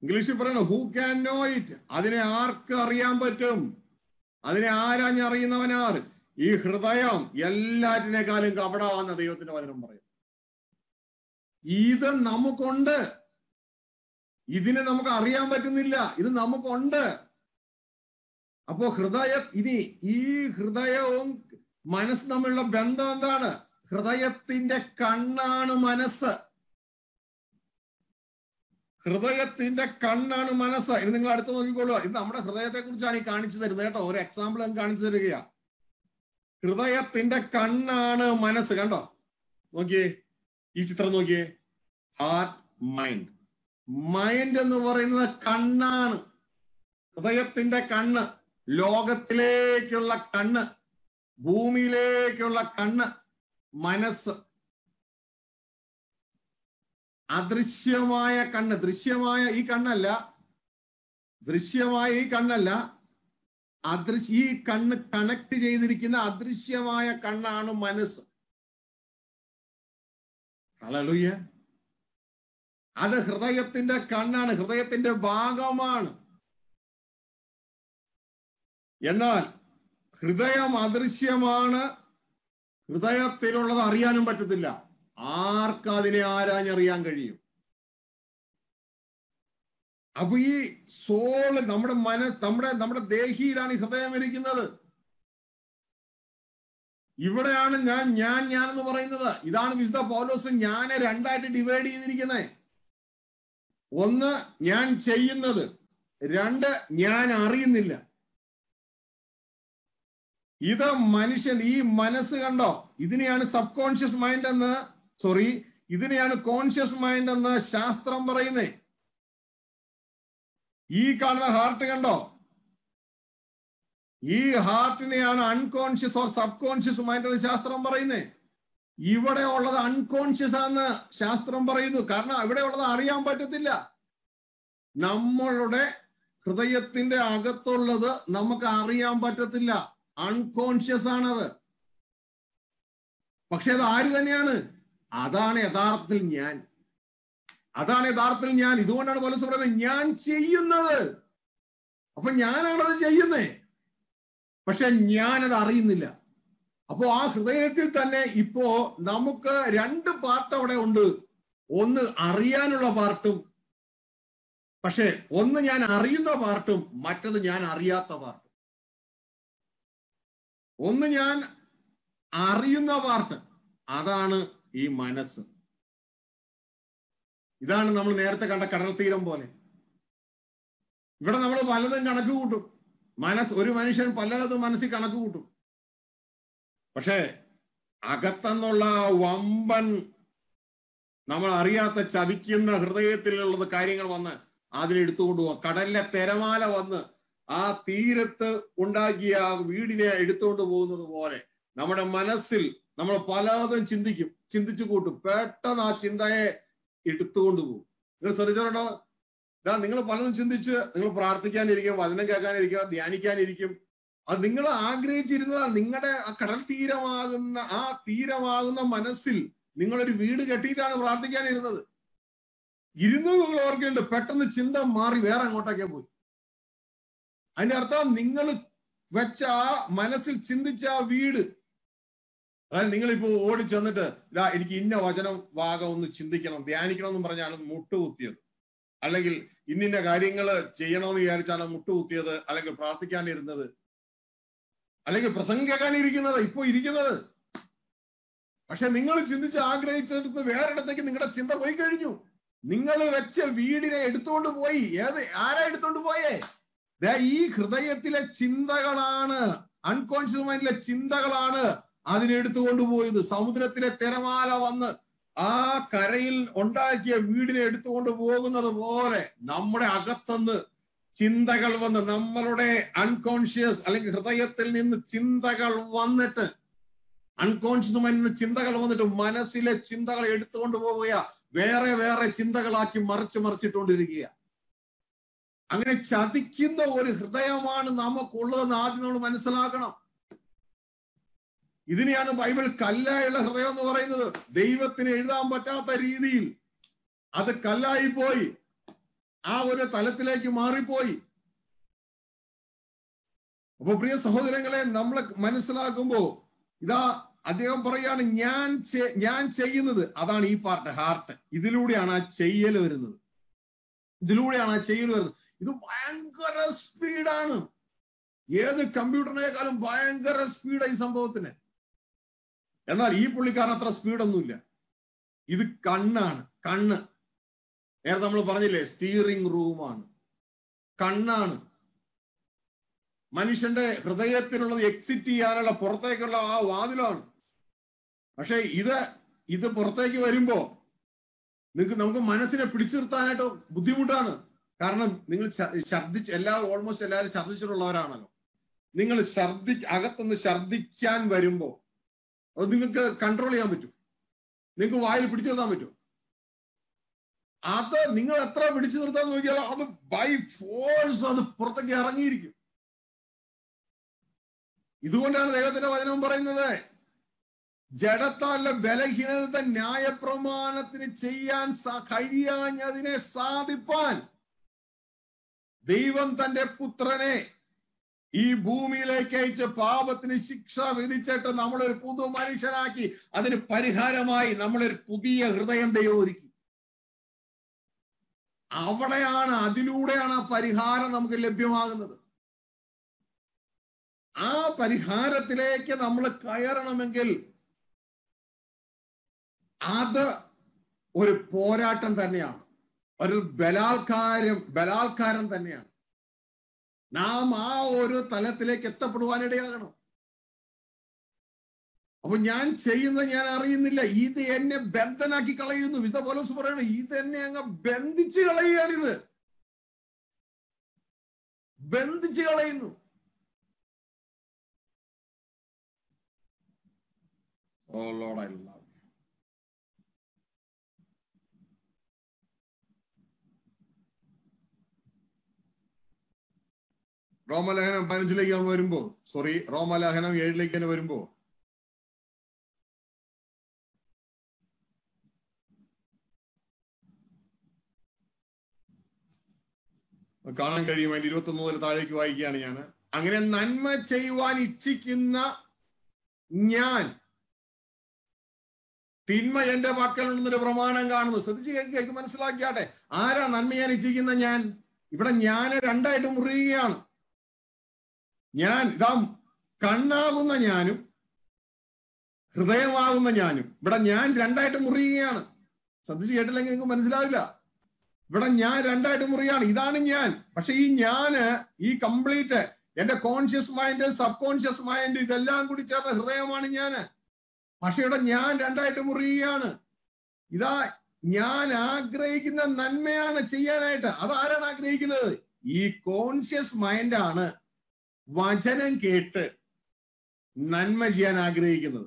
ഇംഗ്ലീഷിൽ പറയണം ഹൂ ക്യാൻ നോ ഇറ്റ് അതിനെ ആർക്ക് അറിയാൻ പറ്റും അതിനെ ആരാഞ്ഞറിയുന്നവനാർ ഈ ഹൃദയം എല്ലാറ്റിനേക്കാളും കപടമാണെന്ന ദൈവത്തിന്റെ വചനം പറയും ഇത് നമുക്കുണ്ട് ഇതിനെ നമുക്ക് അറിയാൻ പറ്റുന്നില്ല ഇത് നമുക്കുണ്ട് അപ്പോ ഹൃദയ ഇനി ഈ ഹൃദയവും മനസ്സ് തമ്മിലുള്ള ബന്ധം എന്താണ് ഹൃദയത്തിന്റെ കണ്ണാണ് മനസ്സ് ഹൃദയത്തിന്റെ കണ്ണാണ് മനസ്സ് ഇനി നിങ്ങൾ അടുത്ത് നോക്കിക്കോളുക ഇത് നമ്മുടെ ഹൃദയത്തെ കുറിച്ചാണ് ഈ കാണിച്ചു തരുന്നത് കേട്ടോ ഒരു എക്സാമ്പിൾ ഞാൻ കാണിച്ചു തരികയാ ഹൃദയത്തിന്റെ കണ്ണാണ് മനസ്സ് കണ്ടോ നോക്കിയേ ഈ ചിത്രം നോക്കിയേ ഹാർട്ട് മൈൻഡ് മൈൻഡ് എന്ന് പറയുന്നത് കണ്ണാണ് ഹൃദയത്തിന്റെ കണ്ണ് ലോകത്തിലേക്കുള്ള കണ്ണ് ഭൂമിയിലേക്കുള്ള കണ്ണ് മനസ്സ് അദൃശ്യമായ കണ്ണ് ദൃശ്യമായ ഈ കണ്ണല്ല ദൃശ്യമായ ഈ കണ്ണല്ല അദൃശ്യ ഈ കണ്ണ് കണക്ട് ചെയ്തിരിക്കുന്ന അദൃശ്യമായ കണ്ണാണ് മനസ്സ് ഹല്ലേലൂയ അത് ഹൃദയത്തിന്റെ കണ്ണാണ് ഹൃദയത്തിന്റെ ഭാഗമാണ് എന്നാൽ ഹൃദയം അദൃശ്യമാണ് ഹൃദയത്തിലുള്ളത് അറിയാനും പറ്റത്തില്ല ആർക്ക് അതിനെ ആരാഞ്ഞറിയാൻ കഴിയും അപ്പൊ ഈ സോള് നമ്മുടെ മന നമ്മുടെ നമ്മുടെ ദേഹിയിലാണ് ഈ ഹൃദയം ഇരിക്കുന്നത് ഇവിടെയാണ് ഞാൻ ഞാൻ ഞാൻ എന്ന് പറയുന്നത് ഇതാണ് വിശുദ്ധ പൗലോസ് ഞാനെ രണ്ടായിട്ട് ഡിവൈഡ് ചെയ്തിരിക്കുന്നത് ഒന്ന് ഞാൻ ചെയ്യുന്നത് രണ്ട് ഞാൻ അറിയുന്നില്ല ഇത് മനുഷ്യൻ ഈ മനസ്സ് കണ്ടോ ഇതിനെയാണ് സബ് കോൺഷ്യസ് മൈൻഡ് എന്ന് സോറി ഇതിനെയാണ് കോൺഷ്യസ് മൈൻഡ് എന്ന് ശാസ്ത്രം പറയുന്നേ ഈ കാണുന്ന ഹാർട്ട് കണ്ടോ ഈ ഹാർട്ടിനെയാണ് unconscious or subconscious mind എന്ന് ശാസ്ത്രം പറയുന്നേ ഇവിടെ ഉള്ളത് അൺകോൺഷ്യസ് ആണെന്ന് ശാസ്ത്രം പറയുന്നു കാരണം ഇവിടെ ഉള്ളത് അറിയാൻ പറ്റത്തില്ല നമ്മളുടെ ഹൃദയത്തിന്റെ അകത്തുള്ളത് നമുക്ക് അറിയാൻ പറ്റത്തില്ല അൺകോൺഷ്യസ് ആണത് പക്ഷെ അത് ആര് തന്നെയാണ് അതാണ് യഥാർത്ഥത്തിൽ ഞാൻ അതാണ് യഥാർത്ഥത്തിൽ ഞാൻ ഇതുകൊണ്ടാണ് പോലീസ് പറയുന്നത് ഞാൻ ചെയ്യുന്നത് അപ്പൊ ഞാനാണത് ചെയ്യുന്നേ പക്ഷെ ഞാനത് അറിയുന്നില്ല അപ്പോ ആ ഹൃദയത്തിൽ തന്നെ ഇപ്പോ നമുക്ക് രണ്ട് പാർട്ട് അവിടെ ഉണ്ട് ഒന്ന് അറിയാനുള്ള പാർട്ടും പക്ഷെ ഒന്ന് ഞാൻ അറിയുന്ന പാർട്ടും മറ്റത് ഞാൻ അറിയാത്ത പാർട്ടും ഒന്ന് ഞാൻ അറിയുന്ന പാർട്ട് അതാണ് ഈ മനസ്സ് ഇതാണ് നമ്മൾ നേരത്തെ കണ്ട കടൽ തീരം പോലെ ഇവിടെ നമ്മൾ പലതും കണക്ക് കൂട്ടും മനസ്സ് ഒരു മനുഷ്യൻ പലതും മനസ്സിൽ കണക്ക് കൂട്ടും പക്ഷേ അകത്തെന്നുള്ള വമ്പൻ നമ്മൾ അറിയാത്ത ചതിക്കുന്ന ഹൃദയത്തിലുള്ളത് കാര്യങ്ങൾ വന്ന് അതിലെടുത്തുകൊണ്ട് പോവാം കടലിലെ തിരമാല വന്ന് ആ തീരത്ത് ഉണ്ടാക്കിയ ആ വീടിനെ എടുത്തുകൊണ്ട് പോകുന്നത് പോലെ നമ്മുടെ മനസ്സിൽ നമ്മൾ പലതും ചിന്തിക്കും ചിന്തിച്ചു കൂട്ടും പെട്ടെന്ന് ആ ചിന്തയെ എടുത്തുകൊണ്ട് പോകും നിങ്ങൾ ശ്രദ്ധിച്ചിട്ടുണ്ടോ ഇതാ നിങ്ങൾ പലതും ചിന്തിച്ച് നിങ്ങൾ പ്രാർത്ഥിക്കാനിരിക്കും വചനം കേൾക്കാനിരിക്കും ധ്യാനിക്കാനിരിക്കും അത് നിങ്ങൾ ആഗ്രഹിച്ചിരുന്നതാണ് നിങ്ങളുടെ ആ കടൽ തീരമാകുന്ന ആ തീരമാകുന്ന മനസ്സിൽ നിങ്ങളൊരു വീട് കെട്ടിയിട്ടാണ് പ്രാർത്ഥിക്കാനിരുന്നത് ഇരുന്നു നിങ്ങൾ ഓർക്കുന്നുണ്ട് പെട്ടെന്ന് ചിന്ത മാറി വേറെ അങ്ങോട്ടേക്ക് പോയി അതിന്റെ അർത്ഥം നിങ്ങൾ വെച്ച ആ മനസ്സിൽ ചിന്തിച്ച ആ വീട് അതായത് നിങ്ങളിപ്പോ ഓടി ചെന്നിട്ട് ഇതാ എനിക്ക് ഇന്ന വചനം ഭാഗം ഒന്ന് ചിന്തിക്കണം ധ്യാനിക്കണം എന്ന് പറഞ്ഞാണ് മുട്ടുകുത്തിയത് അല്ലെങ്കിൽ ഇന്നിന്ന കാര്യങ്ങൾ ചെയ്യണമെന്ന് വിചാരിച്ചാണ് മുട്ടുകുത്തിയത് അല്ലെങ്കിൽ പ്രാർത്ഥിക്കാനിരുന്നത് അല്ലെങ്കിൽ പ്രസംഗം കേൾക്കാനിരിക്കുന്നത് ഇപ്പൊ ഇരിക്കുന്നത് പക്ഷെ നിങ്ങൾ ചിന്തിച്ച് ആഗ്രഹിച്ചെടുത്ത് വേറെടുത്തേക്ക് നിങ്ങളുടെ ചിന്ത പോയി കഴിഞ്ഞു നിങ്ങൾ വെച്ച വീടിനെ എടുത്തുകൊണ്ട് പോയി ഏത് ആരാ എടുത്തോണ്ട് പോയേ ദേ ഈ ഹൃദയത്തിലെ ചിന്തകളാണ് അൺകോൺഷ്യസ് മൈൻഡിലെ ചിന്തകളാണ് അതിനെടുത്തുകൊണ്ട് പോയത് സമുദ്രത്തിലെ തിരമാല വന്ന് ആ കരയിൽ ഉണ്ടാക്കിയ വീടിനെ എടുത്തുകൊണ്ട് പോകുന്നത് പോലെ നമ്മുടെ അകത്തുനിന്ന് ചിന്തകൾ വന്ന് നമ്മളുടെ അൺകോൺഷ്യസ് അല്ലെങ്കിൽ ഹൃദയത്തിൽ നിന്ന് ചിന്തകൾ വന്നിട്ട് അൺകോൺഷ്യസ് മൈൻഡിൽ നിന്ന് ചിന്തകൾ വന്നിട്ട് മനസ്സിലെ ചിന്തകൾ എടുത്തുകൊണ്ട് പോവുക വേറെ വേറെ ചിന്തകളാക്കി മറിച്ച് മറിച്ചിട്ടുകൊണ്ടിരിക്കുക അങ്ങനെ ചതിക്കുന്ന ഒരു ഹൃദയമാണ് നമുക്കുള്ളതെന്ന് ആദ്യം നമ്മൾ മനസ്സിലാക്കണം ഇതിനെയാണ് ബൈബിൾ കല്ലായുള്ള ഹൃദയം എന്ന് പറയുന്നത് ദൈവത്തിന് എഴുതാൻ പറ്റാത്ത രീതിയിൽ അത് കല്ലായി പോയി ആ ഒരു തലത്തിലേക്ക് മാറിപ്പോയി അപ്പൊ പ്രിയ സഹോദരങ്ങളെ നമ്മൾ മനസ്സിലാക്കുമ്പോ ഇതാ അദ്ദേഹം പറയാണ് ഞാൻ ചെ- ഞാൻ ചെയ്യുന്നത് അതാണ് ഈ പാർട്ട് ഹാർട്ട് ഇതിലൂടെയാണ് ആ ചെയ്യൽ വരുന്നത് ഇതിലൂടെയാണ് ആ ചെയ്യൽ വരുന്നത് ഇത് ഭയങ്കര സ്പീഡാണ് ഏത് കമ്പ്യൂട്ടറിനേക്കാളും ഭയങ്കര സ്പീഡ് ഈ സംഭവത്തിന് എന്നാൽ ഈ പുള്ളിക്കാരൻ അത്ര സ്പീഡൊന്നുമില്ല ഇത് കണ്ണാണ് കണ്ണ് നേരത്തെ നമ്മൾ പറഞ്ഞില്ലേ സ്റ്റീറിംഗ് റൂമാണ് കണ്ണാണ് മനുഷ്യന്റെ ഹൃദയത്തിനുള്ളത് എക്സിറ്റ് ചെയ്യാനുള്ള പുറത്തേക്കുള്ള ആ വാതിലാണ് പക്ഷെ ഇത് ഇത് പുറത്തേക്ക് വരുമ്പോ നിങ്ങൾക്ക് നമുക്ക് മനസ്സിനെ പിടിച്ചു നിർത്താനായിട്ട് ബുദ്ധിമുട്ടാണ് കാരണം നിങ്ങൾ ശ- ഛർദ്ദിച്ച് എല്ലാ ഓൾമോസ്റ്റ് എല്ലാവരും ഛർദ്ദിച്ചിട്ടുള്ളവരാണല്ലോ നിങ്ങൾ ഛർദ്ദി അകത്തുനിന്ന് ഛർദ്ദിക്കാൻ വരുമ്പോ അത് നിങ്ങൾക്ക് കൺട്രോൾ ചെയ്യാൻ പറ്റും നിങ്ങൾക്ക് വായിൽ പിടിച്ചു നിർത്താൻ പറ്റും അത് നിങ്ങൾ എത്ര പിടിച്ചു നിർത്താൻ നോക്കിയാൽ അത് ബൈ ഫോഴ്സ് അത് പുറത്തേക്ക് ഇറങ്ങിയിരിക്കും ഇതുകൊണ്ടാണ് ദൈവത്തിന്റെ വചനം പറയുന്നത് ജഡത്താലുള്ള ബലഹീനത ന്യായപ്രമാണത്തിന് ചെയ്യാൻ സ- കഴിയാഞ്ഞതിനെ സാധിപ്പാൻ ദൈവം തന്റെ പുത്രനെ ഈ ഭൂമിയിലേക്ക് അയച്ച് പാപത്തിന് ശിക്ഷ വിധിച്ചിട്ട് നമ്മളൊരു പുതു മനുഷ്യനാക്കി അതിന് പരിഹാരമായി നമ്മളൊരു പുതിയ ഹൃദയം ദൈവം ഒരുക്കി അവിടെയാണ് അതിലൂടെയാണ് ആ പരിഹാരം നമുക്ക് ലഭ്യമാകുന്നത് ആ പരിഹാരത്തിലേക്ക് നമ്മൾ കയറണമെങ്കിൽ അത് ഒരു പോരാട്ടം തന്നെയാണ് ഒരു ബലാത്കാരം ബലാത്കാരം തന്നെയാണ് നാം ആ ഒരു തലത്തിലേക്ക് എത്തപ്പെടുവാനിടയാകണം അപ്പൊ ഞാൻ ചെയ്യുന്നത് ഞാൻ അറിയുന്നില്ല ഇത് എന്നെ ബന്ധനാക്കി കളയുന്നു വിധ പോലീസ് പറയണം ഇത് എന്നെ അങ്ങ് ബന്ധിച്ച് കളയുകയാണിത് ബന്ധിച്ച് കളയുന്നു Oh Lord, I love you. റോമലേഖനം പതിനഞ്ചിലേക്ക് നമ്മൾ വരുമ്പോ സോറി റോമലേഖനം ഏഴിലേക്ക് തന്നെ വരുമ്പോ കാണാൻ കഴിയും അതിന്റെ ഇരുപത്തി മുതൽ താഴേക്ക് വായിക്കുകയാണ് ഞാൻ അങ്ങനെ നന്മ ചെയ്യുവാൻ ഇച്ഛിക്കുന്ന ഞാൻ തിന്മ എന്റെ പക്കലുണ്ടെന്നൊരു പ്രമാണം കാണുന്നു ശ്രദ്ധിച്ച് കേൾക്കുക ഇത് മനസ്സിലാക്കിയാട്ടെ ആരാ നന്മ ഞാൻ ഇച്ഛിക്കുന്ന ഞാൻ ഇവിടെ ഞാൻ രണ്ടായിട്ട് മുറിയുകയാണ് ഞാൻ ഇതാ കണ്ണാകുന്ന ഞാനും ഹൃദയമാകുന്ന ഞാനും ഇവിടെ ഞാൻ രണ്ടായിട്ട് മുറിയുകയാണ് ശ്രദ്ധിച്ച് കേട്ടില്ലെങ്കിൽ നിങ്ങൾക്ക് മനസ്സിലാവില്ല ഇവിടെ ഞാൻ രണ്ടായിട്ട് മുറിയാണ് ഇതാണ് ഞാൻ പക്ഷെ ഈ ഞാന് ഈ കംപ്ലീറ്റ് എന്റെ conscious mind subconscious mind ഇതെല്ലാം കൂടി ചേർന്ന ഹൃദയമാണ് ഞാന് പക്ഷെ ഇവിടെ ഞാൻ രണ്ടായിട്ട് മുറിയുകയാണ് ഇതാ ഞാൻ ആഗ്രഹിക്കുന്ന നന്മയാണ് ചെയ്യാനായിട്ട് അതാരാണ് ആഗ്രഹിക്കുന്നത് ഈ കോൺഷ്യസ് മൈൻഡാണ് വചനം കേട്ട് നന്മ ചെയ്യാൻ ആഗ്രഹിക്കുന്നത്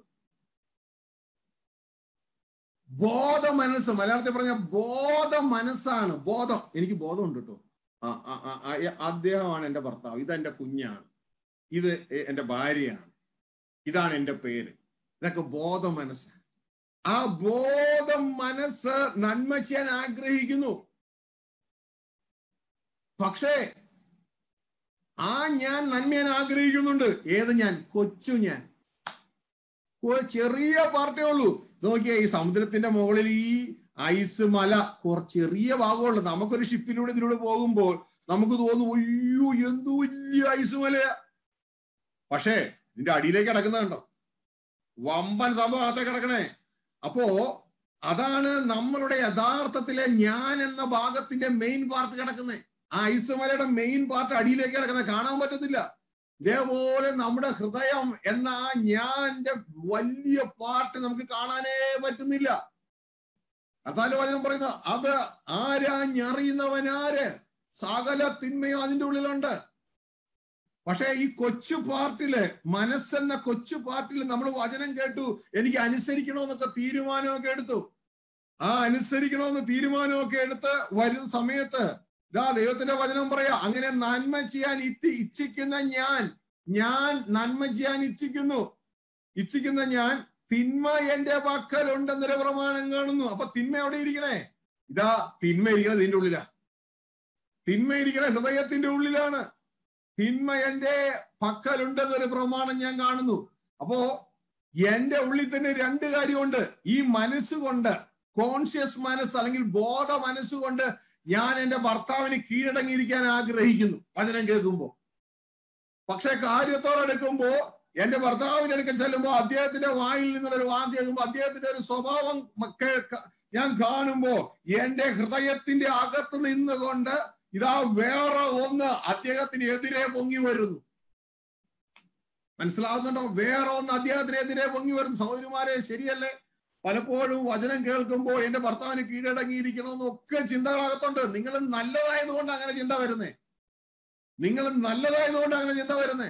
ബോധ മനസ്സ് മലയാളത്തിൽ പറഞ്ഞ ബോധ മനസ്സാണ് ബോധം എനിക്ക് ബോധമുണ്ട് കേട്ടോ ആ ആ, ആ, ആ, അദ്ദേഹമാണ് എന്റെ ഭർത്താവ് ഇത് എന്റെ കുഞ്ഞാണ് ഇത് എ- എന്റെ ഭാര്യയാണ് ഇതാണ് എന്റെ പേര് ഇതൊക്കെ ബോധ മനസ്സ് ആ ബോധ മനസ്സ് നന്മ ചെയ്യാൻ ആഗ്രഹിക്കുന്നു പക്ഷേ ആ ഞാൻ നന്മയാൻ ആഗ്രഹിക്കുന്നുണ്ട് ഏത് ഞാൻ കൊച്ചു ഞാൻ ഒരു ചെറിയ പാർട്ടേ ഉള്ളൂ നോക്കിയേ ഈ സമുദ്രത്തിന്റെ മുകളിൽ ഈ ഐസ് മല കുറച്ച് ചെറിയ ഭാഗമുള്ളൂ നമുക്കൊരു ഷിപ്പിലൂടെ ഇതിലൂടെ പോകുമ്പോൾ നമുക്ക് തോന്നും അയ്യോ എന്ത് വലിയ ഐസ് മലയാ പക്ഷേ ഇതിന്റെ അടിയിലേക്ക് കിടക്കുന്നത് കണ്ടോ വമ്പൻ സംഭവം അകത്തേക്ക് കിടക്കണേ അപ്പോ അതാണ് നമ്മളുടെ യഥാർത്ഥത്തിലെ ഞാൻ എന്ന ഭാഗത്തിന്റെ മെയിൻ പാർട്ട് കിടക്കുന്നത് ആ ഐസുമലയുടെ മെയിൻ പാർട്ട് അടിയിലേക്ക് കിടക്കുന്നത് കാണാൻ പറ്റത്തില്ല ഇതേപോലെ നമ്മുടെ ഹൃദയം എന്ന ആ ഞാന്റെ വലിയ പാർട്ട് നമുക്ക് കാണാനേ പറ്റുന്നില്ല അതാല് വചനം പറയുന്നത് അത് ആരാ ഞറിയുന്നവനാര് സകല തിന്മയും അതിന്റെ ഉള്ളിലുണ്ട് പക്ഷേ ഈ കൊച്ചു പാർട്ടില് മനസ്സെന്ന കൊച്ചു പാർട്ടിൽ നമ്മൾ വചനം കേട്ടു എനിക്ക് അനുസരിക്കണമെന്നൊക്കെ തീരുമാനമൊക്കെ എടുത്തു ആ അനുസരിക്കണമെന്ന് തീരുമാനമൊക്കെ എടുത്ത് വരുന്ന സമയത്ത് ഇതാ ദൈവത്തിന്റെ വചനം പറയാ അങ്ങനെ നന്മ ചെയ്യാൻ ഇത്തി ഇച്ഛിക്കുന്ന ഞാൻ ഞാൻ നന്മ ചെയ്യാൻ ഇച്ഛിക്കുന്നു ഇച്ഛിക്കുന്ന ഞാൻ തിന്മ എന്റെ പക്കലുണ്ടെന്നൊരു പ്രമാണം കാണുന്നു അപ്പൊ തിന്മ എവിടെ ഇരിക്കണേ ഇതാ തിന്മ ഇരിക്കണത് ഇതിന്റെ ഉള്ളിലാ തിന്മയിരിക്കുന്ന ഹൃദയത്തിന്റെ ഉള്ളിലാണ് തിന്മ എന്റെ പക്കലുണ്ടെന്നൊരു പ്രമാണം ഞാൻ കാണുന്നു അപ്പോ എന്റെ ഉള്ളിൽ തന്നെ രണ്ട് കാര്യമുണ്ട് ഈ മനസ്സുകൊണ്ട് കോൺഷ്യസ് മനസ്സ് അല്ലെങ്കിൽ ബോധ മനസ്സുകൊണ്ട് ഞാൻ എന്റെ ഭർത്താവിന് കീഴടങ്ങിയിരിക്കാൻ ആഗ്രഹിക്കുന്നു വചനം കേൾക്കുമ്പോ പക്ഷെ കാര്യത്തോടെടുക്കുമ്പോ എന്റെ ഭർത്താവിന്റെ അടുക്കൽ ചെല്ലുമ്പോ അദ്ദേഹത്തിന്റെ വായിൽ നിന്നൊരു വാക്ക് കേൾക്കുമ്പോ അദ്ദേഹത്തിന്റെ ഒരു സ്വഭാവം കേൾക്ക ഞാൻ കാണുമ്പോ എന്റെ ഹൃദയത്തിന്റെ അകത്ത് നിന്നുകൊണ്ട് ഇതാ വേറെ ഒന്ന് അദ്ദേഹത്തിന് എതിരെ പൊങ്ങി വരുന്നു മനസ്സിലാവുന്നുണ്ടോ വേറെ ഒന്ന് അദ്ദേഹത്തിനെതിരെ പൊങ്ങി വരുന്നു സഹോദരിമാരെ ശരിയല്ലേ പലപ്പോഴും വചനം കേൾക്കുമ്പോൾ എന്റെ ഭർത്താവിന് കീഴടങ്ങിയിരിക്കണമെന്നൊക്കെ ചിന്തകളകത്തുണ്ട് നിങ്ങൾ നല്ലതായതുകൊണ്ട് അങ്ങനെ ചിന്ത വരുന്നേ നിങ്ങൾ നല്ലതായതുകൊണ്ട് അങ്ങനെ ചിന്ത വരുന്നേ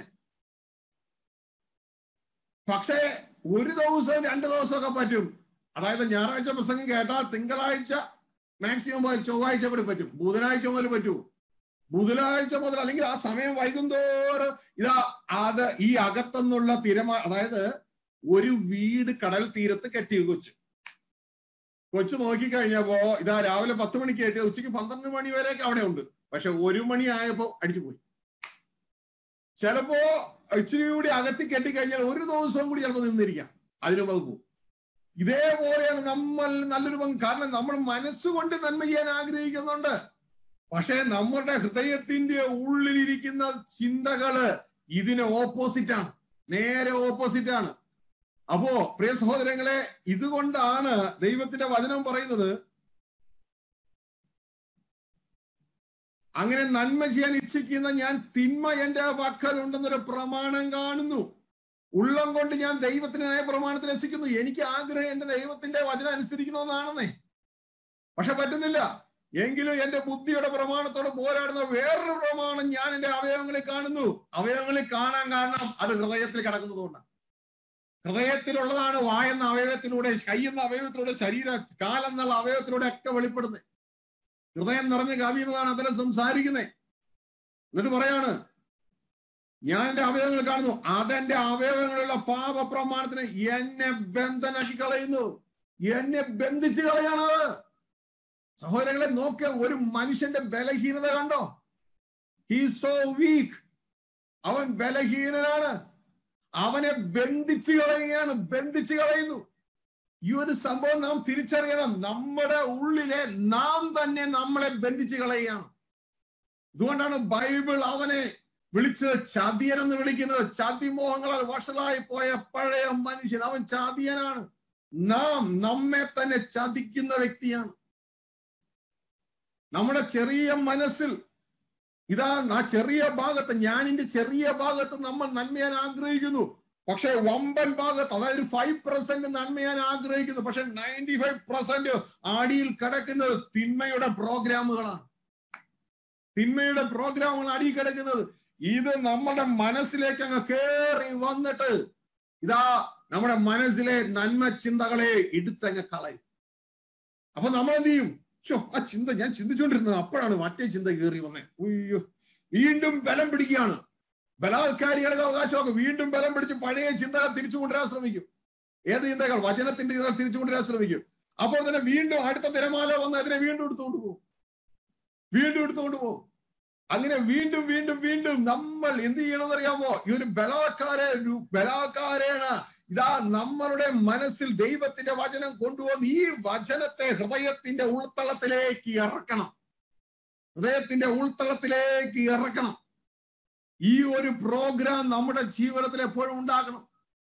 പക്ഷേ ഒരു ദിവസവും രണ്ട് ദിവസമൊക്കെ പറ്റും അതായത് ഞായറാഴ്ച പ്രസംഗം കേട്ടാൽ തിങ്കളാഴ്ച മാക്സിമം പോയി ചൊവ്വാഴ്ച കൂടി പറ്റും ബുധനാഴ്ച മുതൽ പറ്റൂ ബുധനാഴ്ച മുതൽ അല്ലെങ്കിൽ ആ സമയം വൈകുന്തോറും ഇതാ അത് ഈ അകത്തുനിന്നുള്ള തിരമാ അതായത് ഒരു വീട് കടൽ തീരത്ത് കെട്ടി കൊച്ചു കൊച്ചു നോക്കിക്കഴിഞ്ഞപ്പോ ഇതാ രാവിലെ പത്ത് മണിക്ക് കെട്ടി ഉച്ചയ്ക്ക് പന്ത്രണ്ട് മണി വരെയൊക്കെ അവിടെ ഉണ്ട് പക്ഷെ ഒരു മണി ആയപ്പോ അടിച്ചു പോയി ചിലപ്പോ ഇച്ചിരി കൂടി അകത്തി കെട്ടിക്കഴിഞ്ഞാൽ ഒരു ദിവസവും കൂടി ചിലപ്പോൾ നിന്നിരിക്കാം അതിനു പോകും ഇതേപോലെയാണ് നമ്മൾ നല്ലൊരു പങ്ക് കാരണം നമ്മൾ മനസ്സുകൊണ്ട് നന്മ ചെയ്യാൻ ആഗ്രഹിക്കുന്നുണ്ട് പക്ഷെ നമ്മുടെ ഹൃദയത്തിന്റെ ഉള്ളിലിരിക്കുന്ന ചിന്തകള് ഇതിന് ഓപ്പോസിറ്റ് ആണ് നേരെ ഓപ്പോസിറ്റ് ആണ് അപ്പോ പ്രിയ സഹോദരങ്ങളെ ഇതുകൊണ്ടാണ് ദൈവത്തിന്റെ വചനം പറയുന്നത് അങ്ങനെ നന്മ ചെയ്യാൻ ഇച്ഛിക്കുന്ന ഞാൻ തിന്മ എന്റെ പക്കലുണ്ടെന്നൊരു പ്രമാണം കാണുന്നു ഉള്ളം കൊണ്ട് ഞാൻ ദൈവത്തിന്റെ നയ പ്രമാണത്തിൽ രസിക്കുന്നു എനിക്ക് ആഗ്രഹം എന്റെ ദൈവത്തിന്റെ വചനം അനുസരിക്കണമെന്നാണെന്നേ പക്ഷെ പറ്റുന്നില്ല എങ്കിലും എന്റെ ബുദ്ധിയുടെ പ്രമാണത്തോട് പോരാടുന്ന വേറൊരു പ്രമാണം ഞാൻ എന്റെ അവയവങ്ങളിൽ കാണുന്നു അവയവങ്ങളിൽ കാണാൻ കാരണം അത് ഹൃദയത്തിൽ കിടക്കുന്നതുകൊണ്ടാണ് ഹൃദയത്തിലുള്ളതാണ് വായെന്ന അവയവത്തിലൂടെ കൈ എന്ന അവയവത്തിലൂടെ ശരീര കാലെന്നുള്ള അവയവത്തിലൂടെ ഒക്കെ വെളിപ്പെടുന്നത് ഹൃദയം നിറഞ്ഞ് കവിയുന്നതാണ് അതിനെ സംസാരിക്കുന്നത് എന്നിട്ട് പറയാണ് ഞാൻ എന്റെ അവയവങ്ങൾ കാണുന്നു അതെന്റെ അവയവങ്ങളുള്ള പാപപ്രമാണത്തിന് എന്നെ ബന്ധനാക്കി കളയുന്നു എന്നെ ബന്ധിച്ച് കളയാണത് സഹോദരങ്ങളെ നോക്ക് ഒരു മനുഷ്യന്റെ ബലഹീനത കണ്ടോ ഹീ സോ വീക്ക് അവൻ ബലഹീനനാണ് അവനെ ബന്ധിച്ചു കളയുകയാണ് ബന്ധിച്ചു കളയുന്നു ഈ ഒരു സംഭവം നാം തിരിച്ചറിയണം നമ്മുടെ ഉള്ളിലെ നാം തന്നെ നമ്മളെ ബന്ധിച്ചു കളയുകയാണ് ഇതുകൊണ്ടാണ് ബൈബിൾ അവനെ വിളിച്ചത് ചതിയൻ എന്ന് വിളിക്കുന്നത് ചതിമോഹങ്ങളാൽ വഷളായി പോയ പഴയ മനുഷ്യൻ അവൻ ചതിയനാണ് നാം നമ്മെ തന്നെ ചതിക്കുന്ന വ്യക്തിയാണ് നമ്മുടെ ചെറിയ മനസ്സിൽ ഇതാ ആ ചെറിയ ഭാഗത്ത് ഞാനിന്റെ ചെറിയ ഭാഗത്ത് നമ്മൾ നന്മയാൻ ആഗ്രഹിക്കുന്നു പക്ഷെ വമ്പൻ ഭാഗത്ത് അതായത് ഫൈവ് പെർസെന്റ് നന്മയാൻ ആഗ്രഹിക്കുന്നു പക്ഷെ നയൻറ്റി ഫൈവ് പെർസെന്റ് ആടിയിൽ കിടക്കുന്നത് തിന്മയുടെ പ്രോഗ്രാമുകളാണ് തിന്മയുടെ പ്രോഗ്രാമുകൾ അടിയിൽ കിടക്കുന്നത് ഇത് നമ്മുടെ മനസ്സിലേക്ക് അങ്ങ് കേറി വന്നിട്ട് ഇതാ നമ്മുടെ മനസ്സിലെ നന്മ ചിന്തകളെ എടുത്തങ്ങ് കളയും അപ്പൊ നമ്മൾ എന്ത് ചെയ്യും ഷോ ആ ചിന്ത ഞാൻ ചിന്തിച്ചുകൊണ്ടിരുന്നത് അപ്പോഴാണ് മറ്റേ ചിന്ത കയറി വന്നേ ഉയ്യോ വീണ്ടും ബലം പിടിക്കുകയാണ് ബലാത്കാരികളുടെ അവകാശമൊക്കെ വീണ്ടും ബലം പിടിച്ച് പഴയ ചിന്തകൾ തിരിച്ചു കൊണ്ടുവരാൻ ശ്രമിക്കും ഏത് ചിന്തകൾ വചനത്തിന്റെ ചിന്തകൾ തിരിച്ചു കൊണ്ടുവരാൻ ശ്രമിക്കും അപ്പോൾ തന്നെ വീണ്ടും അടുത്ത തിരമാല വന്ന് അതിനെ വീണ്ടും എടുത്തുകൊണ്ട് പോകും വീണ്ടും എടുത്തുകൊണ്ട് പോകും അങ്ങനെ വീണ്ടും വീണ്ടും വീണ്ടും നമ്മൾ എന്ത് ചെയ്യണമെന്ന് അറിയാമോ ഈ ഒരു ബലാത്കാര ബലാത്കാരേണ ഇതാ നമ്മളുടെ മനസ്സിൽ ദൈവത്തിന്റെ വചനം കൊണ്ടുവന്ന് ഈ വചനത്തെ ഹൃദയത്തിന്റെ ഉൾത്തളത്തിലേക്ക് ഇറക്കണം ഹൃദയത്തിന്റെ ഉൾത്തളത്തിലേക്ക് ഇറക്കണം ഈ ഒരു പ്രോഗ്രാം നമ്മുടെ ജീവിതത്തിൽ എപ്പോഴും ഉണ്ടാക്കണം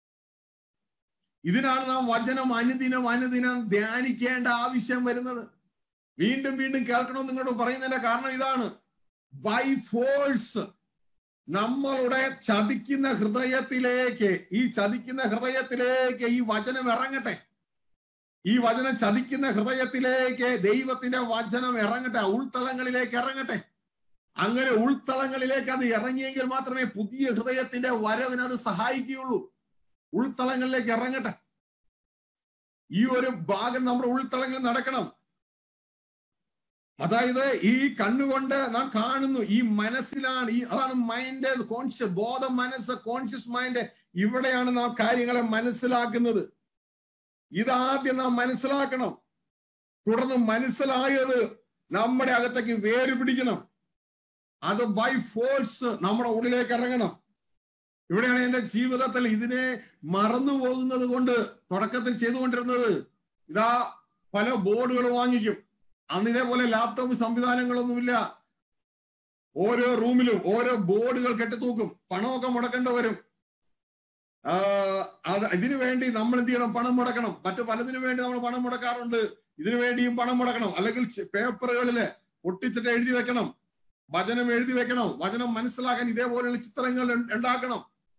ഇതിനാണ് നാം വചനം അനുദിനം അനുദിനം ധ്യാനിക്കേണ്ട ആവശ്യം വരുന്നത് വീണ്ടും വീണ്ടും കേൾക്കണമെന്ന് നിങ്ങളോട് പറയുന്നതിന്റെ കാരണം ഇതാണ് ബൈ ഫോഴ്സ് നമ്മളുടെ ചതിക്കുന്ന ഹൃദയത്തിലേക്ക് ഈ ചതിക്കുന്ന ഹൃദയത്തിലേക്ക് ഈ വചനം ഇറങ്ങട്ടെ ഈ വചനം ചതിക്കുന്ന ഹൃദയത്തിലേക്ക് ദൈവത്തിന്റെ വചനം ഇറങ്ങട്ടെ ഉൾത്തളങ്ങളിലേക്ക് ഇറങ്ങട്ടെ അങ്ങനെ ഉൾത്തളങ്ങളിലേക്ക് അത് ഇറങ്ങിയെങ്കിൽ മാത്രമേ പുതിയ ഹൃദയത്തിന്റെ വരവിന് അത് സഹായിക്കുകയുള്ളൂ ഉൾത്തളങ്ങളിലേക്ക് ഇറങ്ങട്ടെ ഈ ഒരു ഭാഗം നമ്മുടെ ഉൾത്തളങ്ങളിൽ നടക്കണം അതായത് ഈ കണ്ണുകൊണ്ട് നാം കാണുന്നു ഈ മനസ്സിലാണ് ഈ അതാണ് മൈൻഡ് കോൺഷ്യസ് ബോധ മനസ്സ് കോൺഷ്യസ് മൈൻഡ് ഇവിടെയാണ് നാം കാര്യങ്ങളെ മനസ്സിലാക്കുന്നത് ഇതാദ്യം നാം മനസ്സിലാക്കണം തുടർന്ന് മനസ്സിലായത് നമ്മുടെ അകത്തേക്ക് വേര് പിടിക്കണം അത് ബൈ ഫോഴ്സ് നമ്മുടെ ഉള്ളിലേക്ക് ഇറങ്ങണം ഇവിടെയാണ് എന്റെ ജീവിതത്തിൽ ഇതിനെ മറന്നു പോകുന്നത് കൊണ്ട് തുടക്കത്തിൽ ചെയ്തുകൊണ്ടിരുന്നത് ഇതാ പല ബോർഡുകൾ വാങ്ങിക്കും അന്ന് ഇതേപോലെ ലാപ്ടോപ്പ് സംവിധാനങ്ങളൊന്നുമില്ല ഓരോ റൂമിലും ഓരോ ബോർഡുകൾ കെട്ടിത്തൂക്കും പണമൊക്കെ മുടക്കേണ്ട വരും ആ, അത് ഇതിനു വേണ്ടി നമ്മൾ എന്ത് ചെയ്യണം പണം മുടക്കണം മറ്റു പലതിനു വേണ്ടി നമ്മൾ പണം മുടക്കാറുണ്ട് ഇതിനു വേണ്ടിയും പണം മുടക്കണം അല്ലെങ്കിൽ ചെ- പേപ്പറുകളില് ഒട്ടിച്ചിട്ട് എഴുതി വെക്കണം വചനം എഴുതി വെക്കണം വചനം മനസ്സിലാക്കാൻ ഇതേപോലെയുള്ള ചിത്രങ്ങൾ ഉൺ- ഉണ്ടാക്കണം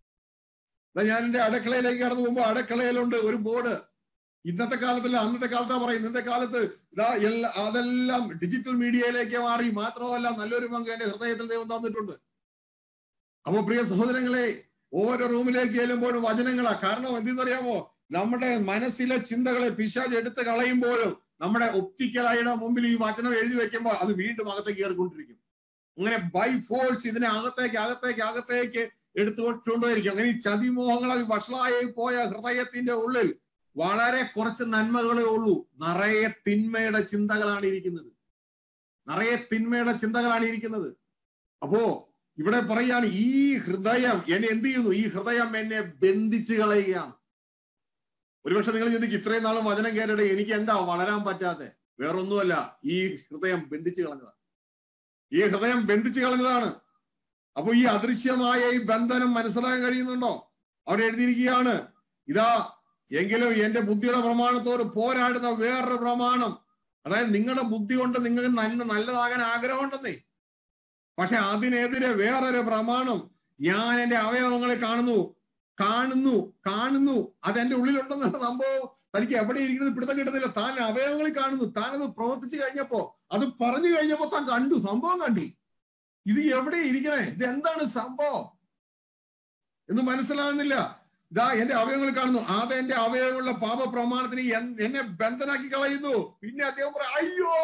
ദാ ഞാൻ എന്റെ അടുക്കളയിലേക്ക് കടന്നു പോകുമ്പോൾ അടുക്കളയിലുണ്ട് ഒരു ബോർഡ് ഇന്നത്തെ കാലത്തല്ല അന്നത്തെ കാലത്താ പറയും ഇന്നത്തെ കാലത്ത് ഇതാ എല്ലാ അതെല്ലാം ഡിജിറ്റൽ മീഡിയയിലേക്ക് മാറി മാത്രമല്ല നല്ലൊരു പങ്ക് എന്റെ ഹൃദയത്തിൽ ദൈവം തന്നിട്ടുണ്ട് അപ്പൊ പ്രിയ സഹോദരങ്ങളെ ഓരോ റൂമിലേക്ക് ചെല്ലുമ്പോഴും വചനങ്ങളാ കാരണം എന്തെന്നറിയാമോ നമ്മുടെ മനസ്സിലെ ചിന്തകളെ പിശാജ് എടുത്ത് കളയുമ്പോഴും നമ്മുടെ ഒപ്റ്റിക്കലായുടെ മുമ്പിൽ ഈ വചനം എഴുതി വെക്കുമ്പോൾ അത് വീണ്ടും അകത്തേക്ക് കയറിക്കൊണ്ടിരിക്കും അങ്ങനെ ബൈ ഫോഴ്സ് ഇതിനെ അകത്തേക്ക് അകത്തേക്ക് അകത്തേക്ക് എടുത്തുകൊണ്ടുപോയിരിക്കും അങ്ങനെ ഈ ചതിമോഹങ്ങളാൽ വഷളായി പോയ ഹൃദയത്തിന്റെ ഉള്ളിൽ വളരെ കുറച്ച് നന്മകളേ ഉള്ളൂ നിറയെ തിന്മയുടെ ചിന്തകളാണ് ഇരിക്കുന്നത് നിറയെ തിന്മയുടെ ചിന്തകളാണ് ഇരിക്കുന്നത് അപ്പോ ഇവിടെ പറയാണ് ഈ ഹൃദയം എന്നെ എന്ത് ചെയ്യുന്നു ഈ ഹൃദയം എന്നെ ബന്ധിച്ചു കളയുകയാണ് ഒരുപക്ഷെ നിങ്ങൾ ചിന്തിക്കും ഇത്രയും നാളും വചനം കേട്ടിട്ട് എനിക്ക് എന്താ വളരാൻ പറ്റാതെ വേറൊന്നുമല്ല ഈ ഹൃദയം ബന്ധിച്ചു കളഞ്ഞതാണ് ഈ ഹൃദയം ബന്ധിച്ചു കളഞ്ഞതാണ് അപ്പൊ ഈ അദൃശ്യമായ ഈ ബന്ധനം മനസ്സിലാക്കാൻ കഴിയുന്നുണ്ടോ അവിടെ എഴുതിയിരിക്കുകയാണ് ഇതാ എങ്കിലും എന്റെ ബുദ്ധിയുടെ പ്രമാണത്തോട് പോരാടുന്ന വേറൊരു പ്രമാണം അതായത് നിങ്ങളുടെ ബുദ്ധി കൊണ്ട് നിങ്ങൾക്ക് നന്മ നല്ലതാകാൻ ആഗ്രഹമുണ്ടെന്നേ പക്ഷെ അതിനെതിരെ വേറൊരു പ്രമാണം ഞാൻ എന്റെ അവയവങ്ങളെ കാണുന്നു കാണുന്നു കാണുന്നു അത് എന്റെ ഉള്ളിലുണ്ടെന്നുള്ള സംഭവം തനിക്ക് എവിടെ ഇരിക്കുന്നത് പിടുത്തം കിട്ടുന്നില്ല താൻ അവയവങ്ങളിൽ കാണുന്നു താനത് പ്രവർത്തിച്ചു കഴിഞ്ഞപ്പോ അത് പറഞ്ഞു കഴിഞ്ഞപ്പോ താൻ കണ്ടു സംഭവം കണ്ടു ഇത് എവിടെ ഇരിക്കണേ ഇത് എന്താണ് സംഭവം എന്ന് മനസ്സിലാകുന്നില്ല ഇതാ എന്റെ അവയവങ്ങൾ കാണുന്നു അത് എന്റെ അവയവങ്ങളുടെ പാപ പ്രമാണത്തിന് എൻ- എന്നെ ബന്ധനാക്കി കളയുന്നു പിന്നെ അദ്ദേഹം പറയും അയ്യോ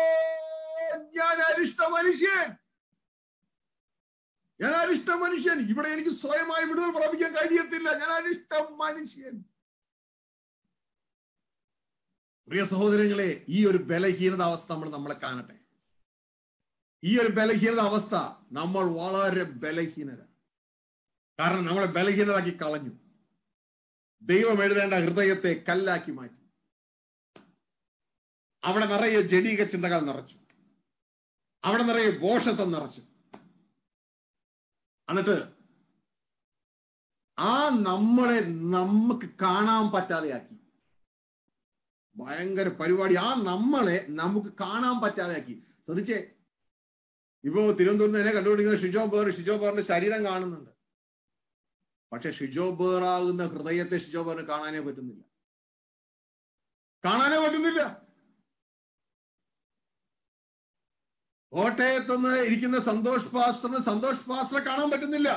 ഞാൻ അരിഷ്ട മനുഷ്യൻ ഞാൻ അരിഷ്ട മനുഷ്യൻ ഇവിടെ എനിക്ക് സ്വയമായി വിടുതൽ പ്രാപിക്കാൻ കഴിയത്തില്ല ഞാൻ അരിഷ്ട മനുഷ്യൻ പ്രിയ സഹോദരങ്ങളെ ഈ ഒരു ബലഹീനത അവസ്ഥ നമ്മൾ നമ്മളെ കാണട്ടെ ഈ ഒരു ബലഹീനത അവസ്ഥ നമ്മൾ വളരെ ബലഹീനര കാരണം നമ്മളെ ബലഹീനതാക്കി കളഞ്ഞു ദൈവം എഴുതേണ്ട ഹൃദയത്തെ കല്ലാക്കി മാറ്റി അവിടെ നിറയെ ജനീക ചിന്തകൾ നിറച്ചു അവിടെ നിറയെ ബോഷത്വം നിറച്ചു എന്നിട്ട് ആ നമ്മളെ നമുക്ക് കാണാൻ പറ്റാതെയാക്കി ഭയങ്കര പരിപാടി ആ നമ്മളെ നമുക്ക് കാണാൻ പറ്റാതെയാക്കി ശ്രദ്ധിച്ചേ ഇപ്പോ തിരുവനന്തപുരത്ത് എന്നെ കണ്ടുപിടിക്കുന്ന ഷിജോ ബേർ ഷിജോ ബേറിന്റെ ശരീരം കാണുന്നുണ്ട് പക്ഷെ ഷിജോ ബേർ ആകുന്ന ഹൃദയത്തെ ഷിജോ ബേറിന് കാണാനേ പറ്റുന്നില്ല കാണാനേ പറ്റുന്നില്ല കോട്ടയത്തുനിന്ന് ഇരിക്കുന്ന സന്തോഷ് പാസ്റ്ററിന് സന്തോഷ് പാസ്റ്ററെ കാണാൻ പറ്റുന്നില്ല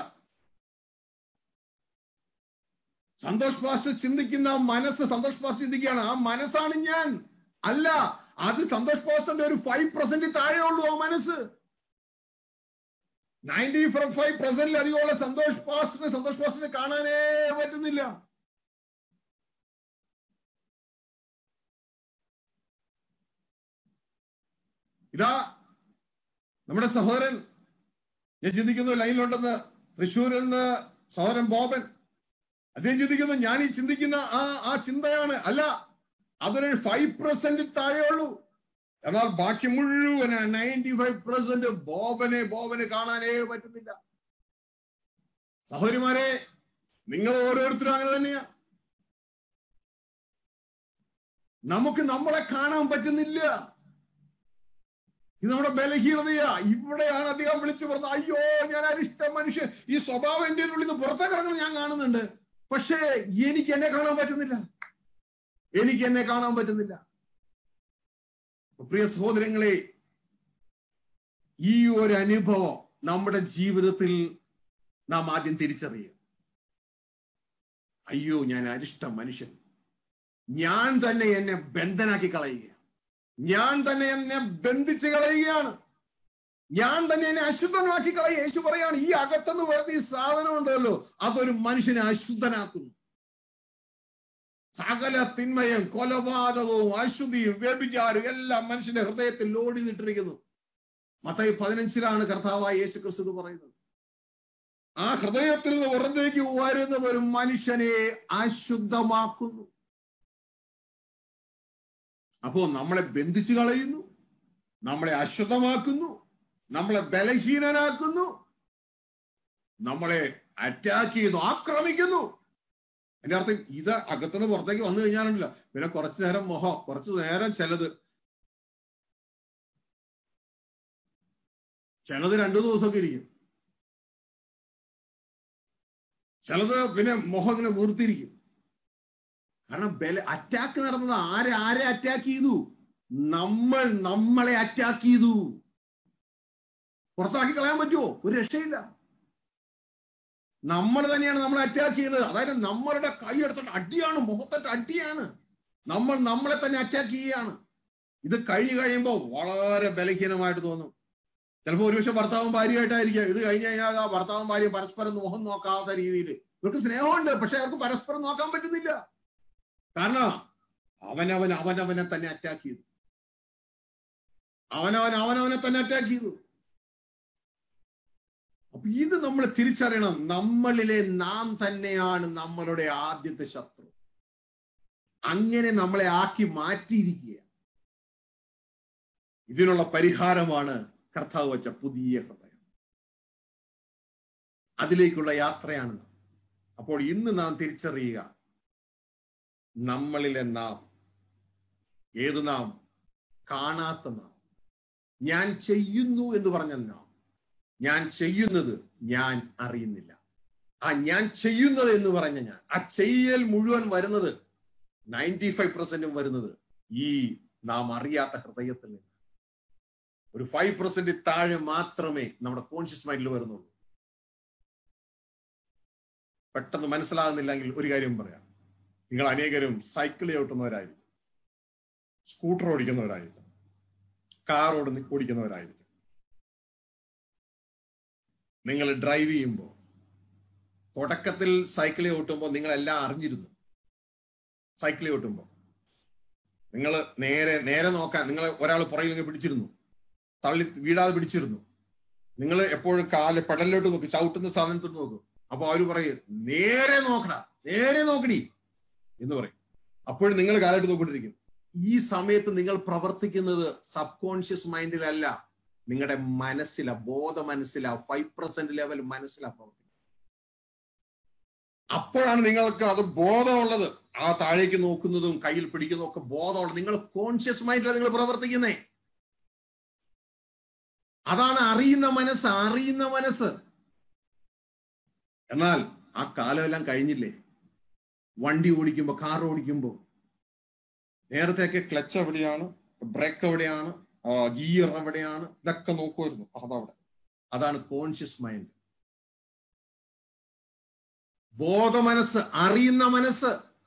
സന്തോഷ് പാസ്റ്റർ ചിന്തിക്കുന്ന മനസ്സ് സന്തോഷ് പാസ്റ്റർ ചിന്തിക്കുകയാണ് ആ മനസ്സാണ് ഞാൻ അല്ല അത് സന്തോഷ് പാസ്റ്ററിന്റെ ഒരു ഫൈവ് പെർസെന്റ് താഴെ ഉള്ളൂ ആ മനസ്സ് നയൻറ്റി ഫൈവ് പെർസെന്റിൽ അധികമുള്ള സന്തോഷ് പാസ്റ്ററിനെ സന്തോഷ് പാസ്റ്ററിനെ കാണാനേ പറ്റുന്നില്ല ഇതാ നമ്മുടെ സഹോദരൻ ഞാൻ ചിന്തിക്കുന്നു ലൈനിലുണ്ടെന്ന് തൃശ്ശൂരിൽ നിന്ന് സഹോദരൻ ബോബൻ അദ്ദേഹം ചിന്തിക്കുന്നു ഞാൻ ഈ ചിന്തിക്കുന്ന ആ ആ ചിന്തയാണ് അല്ല അതൊരു ഫൈവ് പെർസെന്റ് താഴെയുള്ളൂ എന്നാൽ ബാക്കി മുഴുവൻ നയൻറ്റി ഫൈവ് പെർസെന്റ് ബോബനെ ബോബന് കാണാനേ പറ്റുന്നില്ല സഹോദരിമാരെ നിങ്ങൾ ഓരോരുത്തരും അങ്ങനെ തന്നെയാ നമുക്ക് നമ്മളെ കാണാൻ പറ്റുന്നില്ല ഇത് നമ്മുടെ ബലഹീനതയാ ഇവിടെയാണ് അദ്ദേഹം വിളിച്ചു പറഞ്ഞത് അയ്യോ ഞാൻ അരിഷ്ട മനുഷ്യൻ ഈ സ്വഭാവം എന്റെ ഉള്ളിൽ നിന്ന് പുറത്തേക്ക് ഇറങ്ങുന്നത് ഞാൻ കാണുന്നുണ്ട് പക്ഷേ എനിക്ക് എന്നെ കാണാൻ പറ്റുന്നില്ല എനിക്ക് എന്നെ കാണാൻ പറ്റുന്നില്ല പ്രിയ സഹോദരങ്ങളെ ഈ ഒരു അനുഭവം നമ്മുടെ ജീവിതത്തിൽ നാം ആദ്യം തിരിച്ചറിയുക അയ്യോ ഞാൻ അരിഷ്ട മനുഷ്യൻ ഞാൻ തന്നെ എന്നെ ബന്ധനാക്കി കളയുക ഞാൻ തന്നെ എന്നെ ബന്ധിച്ച് കളയുകയാണ് ഞാൻ തന്നെ എന്നെ അശുദ്ധമാക്കി കളയുക യേശു പറയാണ് ഈ അകത്തെന്ന് പറയുന്ന ഈ സാധനം ഉണ്ടല്ലോ അതൊരു മനുഷ്യനെ അശുദ്ധനാക്കുന്നു സകല തിന്മയും കൊലപാതകവും അശുദ്ധിയും വ്യഭിചാരവും എല്ലാം മനുഷ്യന്റെ ഹൃദയത്തിൽ ലോടി നിട്ടിരിക്കുന്നു മത്തായി പതിനഞ്ചിലാണ് കർത്താവായ യേശു ക്രിസ്തു ഇത് പറയുന്നത് ആ ഹൃദയത്തിൽ നിന്ന് പുറത്തേക്ക് വരുന്നത് ഒരു മനുഷ്യനെ അശുദ്ധമാക്കുന്നു അപ്പോ നമ്മളെ ബന്ധിച്ചു കളയുന്നു നമ്മളെ അശുദ്ധമാക്കുന്നു നമ്മളെ ബലഹീനനാക്കുന്നു നമ്മളെ അറ്റാക്ക് ചെയ്യുന്നു ആക്രമിക്കുന്നു എന്റെ അർത്ഥം ഇത് അകത്തുനിന്ന് പുറത്തേക്ക് വന്നു കഴിഞ്ഞാലുണ്ടല്ലോ പിന്നെ കുറച്ചു നേരം മോഹം കുറച്ചു നേരം ചിലത് ചിലത് രണ്ടു ദിവസമൊക്കെ ഇരിക്കും ചിലത് പിന്നെ മുഖം ഇങ്ങനെ വീർത്തിരിക്കും കാരണം ബല അറ്റാക്ക് നടന്നത് ആരെ ആരെ അറ്റാക്ക് ചെയ്തു നമ്മൾ നമ്മളെ അറ്റാക്ക് ചെയ്തു പുറത്താക്കി കളയാൻ പറ്റുമോ ഒരു രക്ഷയില്ല നമ്മൾ തന്നെയാണ് നമ്മളെ അറ്റാക്ക് ചെയ്യുന്നത് അതായത് നമ്മളുടെ കൈ എടുത്തിട്ട് അടിയാണ് മുഖത്തിട്ട് അടിയാണ് നമ്മൾ നമ്മളെ തന്നെ അറ്റാക്ക് ചെയ്യുകയാണ് ഇത് കഴിഞ്ഞു കഴിയുമ്പോൾ വളരെ ബലഹീനമായിട്ട് തോന്നും ചിലപ്പോൾ ഒരുപക്ഷെ ഭർത്താവും ഭാര്യയായിട്ടായിരിക്കും ഇത് കഴിഞ്ഞ് കഴിഞ്ഞാൽ ആ ഭർത്താവും ഭാര്യ പരസ്പരം മുഖം നോക്കാത്ത രീതിയിൽ ഇവർക്ക് സ്നേഹമുണ്ട് പക്ഷെ അവർക്ക് പരസ്പരം നോക്കാൻ പറ്റുന്നില്ല കാരണം അവനവൻ അവനവനെ തന്നെ അറ്റാക്ക് ചെയ്തു അവനവൻ അവനവനെ തന്നെ അറ്റാക്ക് ചെയ്തു അപ്പൊ ഇത് നമ്മൾ തിരിച്ചറിയണം നമ്മളിലെ നാം തന്നെയാണ് നമ്മളുടെ ആദ്യത്തെ ശത്രു അങ്ങനെ നമ്മളെ ആക്കി മാറ്റിയിരിക്കുക ഇതിനുള്ള പരിഹാരമാണ് കർത്താവ് വച്ച പുതിയ ഹൃദയം അതിലേക്കുള്ള യാത്രയാണ് നാം അപ്പോൾ ഇന്ന് നാം തിരിച്ചറിയുക നമ്മളിലെ നാം ഏത് നാം കാണാത്ത നാം ഞാൻ ചെയ്യുന്നു എന്ന് പറഞ്ഞ നാം ഞാൻ ചെയ്യുന്നത് ഞാൻ അറിയുന്നില്ല ആ ഞാൻ ചെയ്യുന്നത് എന്ന് പറഞ്ഞ ഞാൻ ആ ചെയ്യൽ മുഴുവൻ വരുന്നത് നയൻറ്റി ഫൈവ് പെർസെന്റും വരുന്നത് ഈ നാം അറിയാത്ത ഹൃദയത്തിൽ നിന്ന് ഒരു ഫൈവ് പെർസെന്റ് താഴെ മാത്രമേ നമ്മുടെ കോൺഷ്യസ് മൈൻഡിൽ വരുന്നുള്ളൂ പെട്ടെന്ന് മനസ്സിലാകുന്നില്ലെങ്കിൽ ഒരു കാര്യം പറയാം നിങ്ങൾ അനേകരും സൈക്കിൾ ചവിട്ടുന്നവരായിരിക്കും സ്കൂട്ടർ ഓടിക്കുന്നവരായിരിക്കും കാർ ഓടി ഓടിക്കുന്നവരായിരിക്കും നിങ്ങൾ ഡ്രൈവ് ചെയ്യുമ്പോൾ തുടക്കത്തിൽ സൈക്കിൾ ചവിട്ടുമ്പോൾ നിങ്ങളെല്ലാം അറിഞ്ഞിരുന്നു സൈക്കിൾ ചവിട്ടുമ്പോൾ നിങ്ങൾ നേരെ നേരെ നോക്കാൻ നിങ്ങൾ ഒരാൾ പുറകിൽ നിങ്ങൾ പിടിച്ചിരുന്നു തള്ളി വീഴാതെ പിടിച്ചിരുന്നു നിങ്ങൾ എപ്പോഴും കാല് പെടലിലോട്ട് നോക്കി ചവിട്ടുന്ന സാധനത്തോട്ട് നോക്കും അപ്പൊ അവര് പറയും നേരെ നോക്കടാ നേരെ നോക്കടി എന്ന് പറയും അപ്പോഴും നിങ്ങൾ കാലോട്ട് നോക്കിക്കൊണ്ടിരിക്കും ഈ സമയത്ത് നിങ്ങൾ പ്രവർത്തിക്കുന്നത് സബ് കോൺഷ്യസ് മൈൻഡിലല്ല നിങ്ങളുടെ മനസ്സിലാ ബോധ മനസ്സിലാ ഫൈവ് പെർസെന്റ് ലെവൽ മനസ്സിലാ പ്രവർത്തിക്കുന്നത് അപ്പോഴാണ് നിങ്ങൾക്ക് അത് ബോധമുള്ളത് ആ താഴേക്ക് നോക്കുന്നതും കയ്യിൽ പിടിക്കുന്നതും ഒക്കെ ബോധമുള്ളത് നിങ്ങൾ കോൺഷ്യസ് മൈൻഡിലാണ് നിങ്ങൾ പ്രവർത്തിക്കുന്നേ അതാണ് അറിയുന്ന മനസ്സ് അറിയുന്ന മനസ്സ് എന്നാൽ ആ കാലമെല്ലാം കഴിഞ്ഞില്ലേ വണ്ടി ഓടിക്കുമ്പോ കാർ ഓടിക്കുമ്പോ നേരത്തെയൊക്കെ ക്ലച്ച് എവിടെയാണ് ബ്രേക്ക് എവിടെയാണ് ഗിയർ എവിടെയാണ് ഇതൊക്കെ നോക്കുമായിരുന്നു അതവിടെ അതാണ് കോൺഷ്യസ് മൈൻഡ് ബോധ മനസ്സ് അറിയുന്ന മനസ്സ്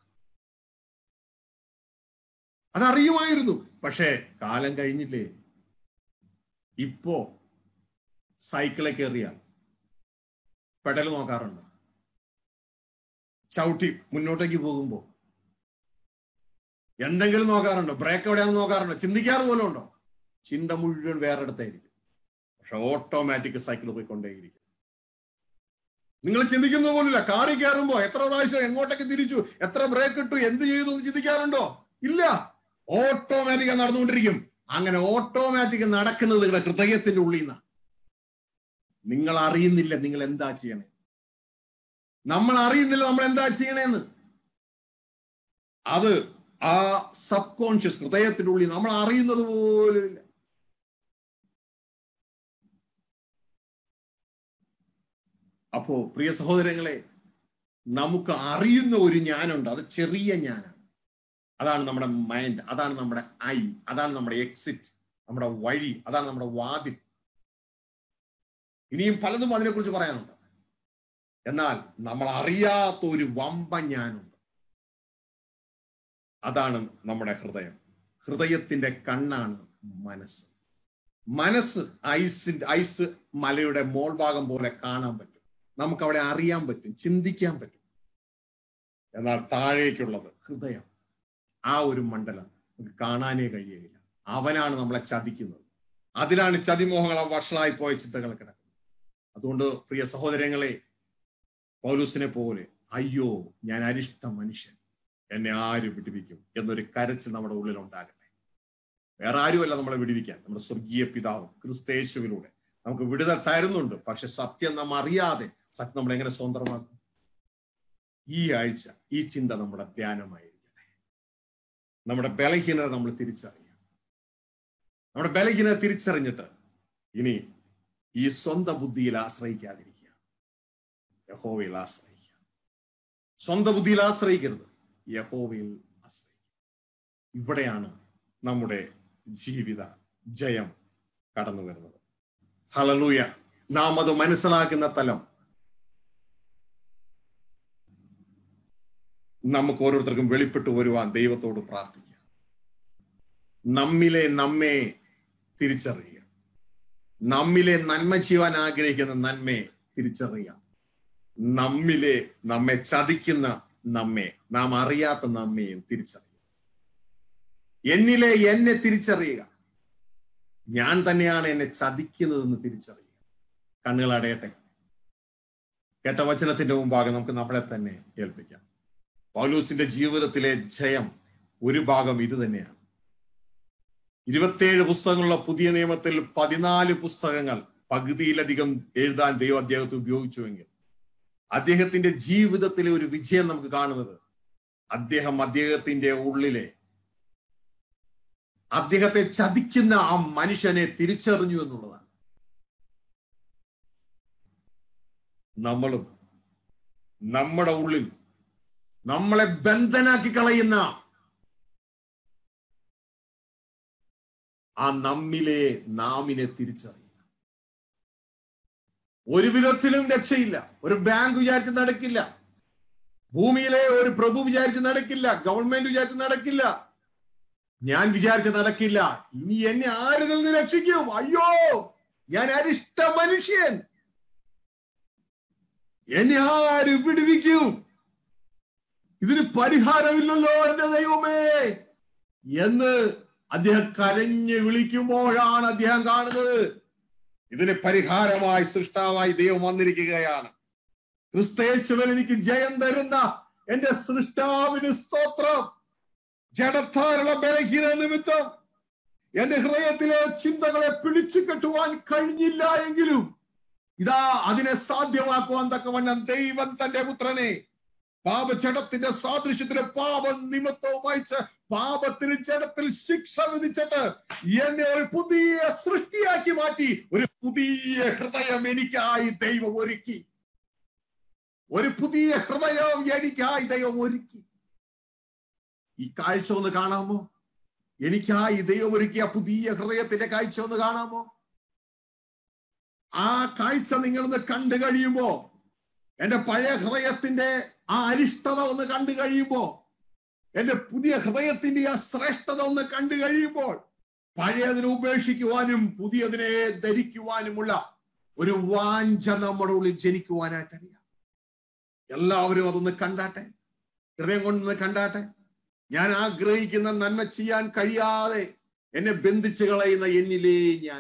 അതറിയുമായിരുന്നു പക്ഷേ കാലം കഴിഞ്ഞില്ലേ ഇപ്പോ സൈക്കിളെ കയറിയാൽ പെടൽ നോക്കാറുണ്ട് ചവിട്ടി മുന്നോട്ടേക്ക് പോകുമ്പോ എന്തെങ്കിലും നോക്കാറുണ്ടോ ബ്രേക്ക് എവിടെയാണെന്ന് നോക്കാറുണ്ടോ ചിന്തിക്കാറ് പോലും ഉണ്ടോ ചിന്ത മുഴുവൻ വേറെടുത്തായിരിക്കും പക്ഷെ ഓട്ടോമാറ്റിക് സൈക്കിൾ പോയിക്കൊണ്ടേയിരിക്കും നിങ്ങൾ ചിന്തിക്കുന്നത് പോലില്ല കാറിൽ കയറുമ്പോ എത്ര പ്രാവശ്യം എങ്ങോട്ടേക്ക് തിരിച്ചു എത്ര ബ്രേക്ക് ഇട്ടു എന്ത് ചെയ്തു എന്ന് ചിന്തിക്കാറുണ്ടോ ഇല്ല ഓട്ടോമാറ്റിക് നടന്നുകൊണ്ടിരിക്കും അങ്ങനെ ഓട്ടോമാറ്റിക് നടക്കുന്നത് നിങ്ങളുടെ ഹൃദയത്തിന്റെ ഉള്ളിൽ നിന്നാണ് നിങ്ങൾ അറിയുന്നില്ല നിങ്ങൾ എന്താ ചെയ്യണേ നമ്മൾ അറിയുന്നില്ല നമ്മൾ എന്താ ചെയ്യണേന്ന് അത് ആ സബ് കോൺഷ്യസ് ഹൃദയത്തിന്റെ ഉള്ളിൽ നമ്മൾ അറിയുന്നത് പോലുമില്ല അപ്പോ പ്രിയ സഹോദരങ്ങളെ നമുക്ക് അറിയുന്ന ഒരു ജ്ഞാനുണ്ട് അത് ചെറിയ ജ്ഞാനാണ് അതാണ് നമ്മുടെ മൈൻഡ് അതാണ് നമ്മുടെ ഐ അതാണ് നമ്മുടെ എക്സിറ്റ് നമ്മുടെ വഴി അതാണ് നമ്മുടെ വാതിൽ ഇനിയും പലതും അതിനെക്കുറിച്ച് പറയാനുണ്ട് എന്നാൽ നമ്മൾ അറിയാത്ത ഒരു വമ്പ ജ്ഞാനുണ്ട് അതാണ് നമ്മുടെ ഹൃദയം ഹൃദയത്തിന്റെ കണ്ണാണ് മനസ്സ് മനസ്സ് ഐസിന്റെ ഐസ് മലയുടെ മോൾഭാഗം പോലെ കാണാൻ പറ്റും നമുക്ക് അവിടെ അറിയാൻ പറ്റും ചിന്തിക്കാൻ പറ്റും എന്നാൽ താഴേക്കുള്ളത് ഹൃദയം ആ ഒരു മണ്ഡലം നമുക്ക് കാണാനേ കഴിയുകയില്ല അവനാണ് നമ്മളെ ചതിക്കുന്നത് അതിലാണ് ചതിമോഹങ്ങൾ വഷളായി പോയ ചിന്തകൾ കിടക്കുന്നത് അതുകൊണ്ട് പ്രിയ സഹോദരങ്ങളെ പൗലൂസിനെ പോലെ അയ്യോ ഞാൻ അരിഷ്ട മനുഷ്യൻ എന്നെ ആര് വിടുവിക്കും എന്നൊരു കരച്ചിൽ നമ്മുടെ ഉള്ളിൽ ഉണ്ടാകട്ടെ വേറെ ആരുമല്ല നമ്മളെ വിടുവിക്കാൻ നമ്മുടെ സ്വർഗീയ പിതാവും ക്രിസ്തേശുവിലൂടെ നമുക്ക് വിടുതൽ തരുന്നുണ്ട് പക്ഷെ സത്യം നാം അറിയാതെ സത്യം നമ്മൾ എങ്ങനെ സ്വന്തമാക്കും ഈ ആഴ്ച ഈ ചിന്ത നമ്മുടെ ധ്യാനമായിരിക്കട്ടെ നമ്മുടെ ബലഹീനത നമ്മൾ തിരിച്ചറിയാം നമ്മുടെ ബലഹീനത തിരിച്ചറിഞ്ഞിട്ട് ഇനി ഈ സ്വന്തം ബുദ്ധിയിൽ ആശ്രയിക്കാതിരിക്കുക യഹോവയിൽ ആശ്രയിക്കുക സ്വന്തം ബുദ്ധിയിൽ ആശ്രയിക്കരുത് യഹോവയിൽ ആശ്രയിക്കുക ഇവിടെയാണ് നമ്മുടെ ജീവിത ജയം കടന്നു വരുന്നത് ഹലലൂയ നാം അത് മനസ്സിലാക്കുന്ന തലം നമുക്ക് ഓരോരുത്തർക്കും വെളിപ്പെട്ടു വരുവാൻ ദൈവത്തോട് പ്രാർത്ഥിക്കാം നമ്മിലെ നമ്മെ തിരിച്ചറിയുക നമ്മിലെ നന്മ ചെയ്യുവാൻ ആഗ്രഹിക്കുന്ന നന്മയെ തിരിച്ചറിയുക നമ്മിലെ നമ്മെ ചതിക്കുന്ന നമ്മെ നാം അറിയാത്ത നമ്മയെയും തിരിച്ചറിയുക എന്നിലെ എന്നെ തിരിച്ചറിയുക ഞാൻ തന്നെയാണ് എന്നെ ചതിക്കുന്നതെന്ന് തിരിച്ചറിയുക കണ്ണുകൾ അടയട്ടെ കേട്ട വചനത്തിന്റെ മുമ്പാകെ നമുക്ക് നമ്മളെ തന്നെ ഏൽപ്പിക്കാം പൗലൂസിന്റെ ജീവിതത്തിലെ ജയം ഒരു ഭാഗം ഇത് തന്നെയാണ് ഇരുപത്തേഴ് പുസ്തകങ്ങളുള്ള പുതിയ നിയമത്തിൽ പതിനാല് പുസ്തകങ്ങൾ പകുതിയിലധികം എഴുതാൻ ദൈവം അദ്ദേഹത്തെ ഉപയോഗിച്ചുവെങ്കിൽ അദ്ദേഹത്തിന്റെ ജീവിതത്തിലെ ഒരു വിജയം നമുക്ക് കാണുന്നത് അദ്ദേഹം അദ്ദേഹത്തിന്റെ ഉള്ളിലെ അദ്ദേഹത്തെ ചതിക്കുന്ന ആ മനുഷ്യനെ തിരിച്ചറിഞ്ഞു എന്നുള്ളതാണ് നമ്മളും നമ്മുടെ ഉള്ളിൽ നമ്മളെ ബന്ധനാക്കി കളയുന്ന ആ നമ്മിലെ നാമിനെ തിരിച്ചറിയുക ഒരു വിധത്തിലും രക്ഷയില്ല ഒരു ബാങ്ക് വിചാരിച്ച് നടക്കില്ല ഭൂമിയിലെ ഒരു പ്രഭു വിചാരിച്ച് നടക്കില്ല ഗവൺമെന്റ് വിചാരിച്ച് നടക്കില്ല ഞാൻ വിചാരിച്ച് നടക്കില്ല ഇനി എന്നെ ആരിൽ നിന്ന് രക്ഷിക്കും അയ്യോ ഞാൻ അരിഷ്ട മനുഷ്യൻ എന്നെ ആര് വിടുവിക്കും ഇതിന് പരിഹാരമില്ലല്ലോ എന്റെ ദൈവമേ എന്ന് അദ്ദേഹം കരഞ്ഞ് വിളിക്കുമ്പോഴാണ് അദ്ദേഹം കാണുന്നത് ഇതിന് പരിഹാരമായി സൃഷ്ടാവായി ദൈവം വന്നിരിക്കുകയാണ് ക്രിസ്തേശ്വരൻ എനിക്ക് ജയം തരുന്ന എന്റെ സൃഷ്ടാവിന് സ്തോത്രം ജഡത്താലുള്ള ബലഹീന നിമിത്തം എന്റെ ഹൃദയത്തിലെ ചിന്തകളെ പിടിച്ചു കെട്ടുവാൻ കഴിഞ്ഞില്ല എങ്കിലും ഇതാ അതിനെ സാധ്യമാക്കുവാൻ തക്കവണ്ണം ദൈവം തന്റെ പുത്രനെ പാപജടത്തിന്റെ സാദൃശ്യത്തിന് പാപം നിമിത്തവും വഹിച്ച് പാപത്തിന് ജഡത്തിൽ ശിക്ഷ വിധിച്ചിട്ട് എന്നെ ഒരു പുതിയ സൃഷ്ടിയാക്കി മാറ്റി ഒരു പുതിയ ഹൃദയം എനിക്കായി ദൈവം ഒരുക്കി ഒരു പുതിയ ഹൃദയം എനിക്കായി ദൈവം ഒരുക്കി ഈ കാഴ്ച ഒന്ന് കാണാമോ എനിക്കായി ദൈവം ഒരുക്കിയ പുതിയ ഹൃദയത്തിന്റെ കാഴ്ച ഒന്ന് കാണാമോ ആ കാഴ്ച നിങ്ങളൊന്ന് കണ്ടു കഴിയുമ്പോ എന്റെ പഴയ ഹൃദയത്തിന്റെ ആ അരിഷ്ടത ഒന്ന് കണ്ടു കഴിയുമ്പോ എന്റെ പുതിയ ഹൃദയത്തിന്റെ ആ ശ്രേഷ്ഠത ഒന്ന് കണ്ടു കഴിയുമ്പോൾ പഴയതിനെ ഉപേക്ഷിക്കുവാനും പുതിയതിനെ ധരിക്കുവാനുമുള്ള ഒരു വാഞ്ച നമ്മുടെ ഉള്ളിൽ ജനിക്കുവാനായിട്ടറിയാം എല്ലാവരും അതൊന്ന് കണ്ടാട്ടെ ഹൃദയം കൊണ്ടൊന്ന് കണ്ടാട്ടെ ഞാൻ ആഗ്രഹിക്കുന്ന നന്മ ചെയ്യാൻ കഴിയാതെ എന്നെ ബന്ധിച്ചു കളയുന്ന എന്നിലേ ഞാൻ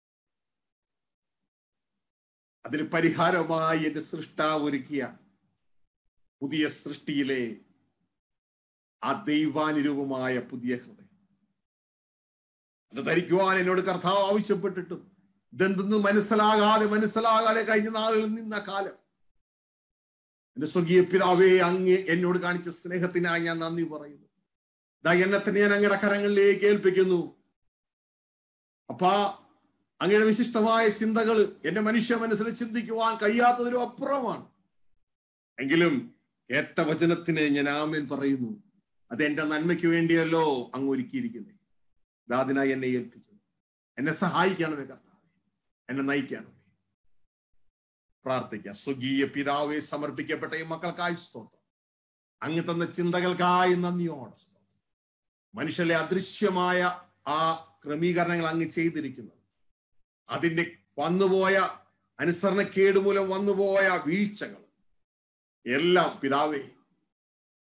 അതിന് പരിഹാരമായി എന്റെ സൃഷ്ടാവ് ഒരുക്കിയ പുതിയ സൃഷ്ടിയിലെ ആ ദൈവാനുരൂപമായ പുതിയ ഹൃദയം അത് ധരിക്കുവാൻ എന്നോട് കർത്താവ് ആവശ്യപ്പെട്ടിട്ടും ഇതെന്തെന്ന് മനസ്സിലാകാതെ മനസ്സിലാകാതെ കഴിഞ്ഞ നാളുകളിൽ നിന്ന കാലം എന്റെ സ്വകീയ പിതാവേ അങ്ങ് എന്നോട് കാണിച്ച സ്നേഹത്തിനായി ഞാൻ നന്ദി പറയുന്നു ദാ എന്നെ തന്നെ ഞാൻ അങ്ങയുടെ കരങ്ങളിലേക്ക് ഏൽപ്പിക്കുന്നു അപ്പാ അങ്ങയുടെ വിശിഷ്ടമായ ചിന്തകൾ എന്റെ മനുഷ്യ മനസ്സിൽ ചിന്തിക്കുവാൻ കഴിയാത്തതിനും അപ്പുറമാണ് എങ്കിലും ഏറ്റ വചനത്തിന് ഞാൻ ആമേൻ പറയുന്നു അത് എന്റെ നന്മയ്ക്ക് വേണ്ടിയല്ലോ അങ്ങ് ഒരുക്കിയിരിക്കുന്നത് അതിനായി എന്നെ ഏൽപ്പിക്കുന്നു എന്നെ സഹായിക്കണമേ കർത്താവെ എന്നെ നയിക്കണമേ പ്രാർത്ഥിക്കാം സ്വകീയ പിതാവെ സമർപ്പിക്കപ്പെട്ട ഈ മക്കൾക്കായി സ്തോത്രം അങ്ങ് തന്ന ചിന്തകൾക്കായി നന്ദിയോടെ സ്തോത്രം മനുഷ്യരെ അദൃശ്യമായ ആ ക്രമീകരണങ്ങൾ അങ്ങ് ചെയ്തിരിക്കുന്നത് അതിന്റെ വന്നുപോയ അനുസരണക്കേട് മൂലം വന്നുപോയ വീഴ്ചകൾ എല്ലാം പിതാവേ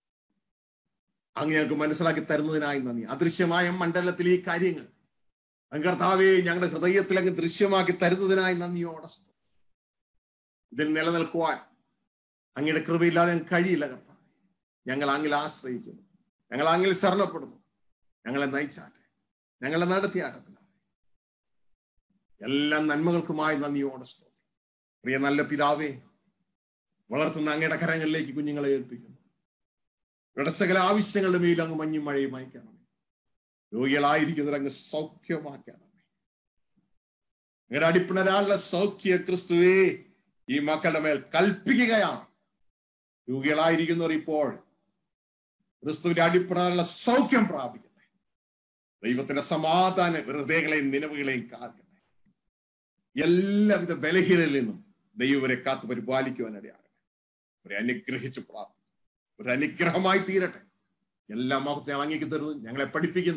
അങ്ങ് ഞങ്ങൾക്ക് മനസ്സിലാക്കി തരുന്നതിനായി നന്ദി അദൃശ്യമായ മണ്ഡലത്തിൽ ഈ കാര്യങ്ങൾ കർത്താവെ ഞങ്ങളുടെ ഹൃദയത്തിൽ അങ്ങ് ദൃശ്യമാക്കി തരുന്നതിനായി നന്ദിയോടെ സ്തോത്രം. ഇതിൽ നിലനിൽക്കുവാൻ അങ്ങയുടെ കൃപയില്ലാതെ ഞങ്ങൾക്ക് കഴിയില്ല കർത്താവ് ഞങ്ങൾ അങ്ങിൽ ആശ്രയിക്കുന്നു ഞങ്ങൾ അങ്ങിൽ ശരണപ്പെടുന്നു ഞങ്ങളെ നയിച്ചാട്ടെ ഞങ്ങളെ നടത്തിയാട്ടെ പിതാവേ. എല്ലാ നന്മകൾക്കുമായി നന്ദിയോടെ സ്തോത്രം പ്രിയ നല്ല പിതാവേ വളർത്തുന്ന അങ്ങയുടെ കരങ്ങളിലേക്ക് കുഞ്ഞുങ്ങളെ ഏൽപ്പിക്കുന്നു ഇവരുടെ സകല ആവശ്യങ്ങളുടെ മേൽ അങ്ങ് മഞ്ഞും മഴയും അയക്കണമേ രോഗികളായിരിക്കുന്നവർ അങ്ങ് സൗഖ്യമാക്കണമേ അങ്ങയുടെ അടിപ്പിണരാളുടെ സൗഖ്യ ക്രിസ്തുവേ ഈ മക്കളുടെ മേൽ കൽപ്പിക്കുകയാണ് രോഗികളായിരിക്കുന്നവർ ഇപ്പോൾ ക്രിസ്തുവിന്റെ അടിപ്പിണരാളുടെ സൗഖ്യം പ്രാപിക്കട്ടെ ദൈവത്തിന്റെ സമാധാന ഹൃദയങ്ങളെയും നിലവുകളെയും കാക്കട്ടെ എല്ലാവിധ ബലഹീനയിൽ നിന്നും ദൈവരെ കാത്തു പരിപാലിക്കുവാൻ ഇടയാകട്ടെ ഒരു അനുഗ്രഹിച്ചു പ്രാപ്തി ഒരു അനുഗ്രഹമായി തീരട്ടെ എല്ലാ മഹത്വം അങ്ങേക്ക് തരുന്നു ഞങ്ങളെ പഠിപ്പിക്കുന്ന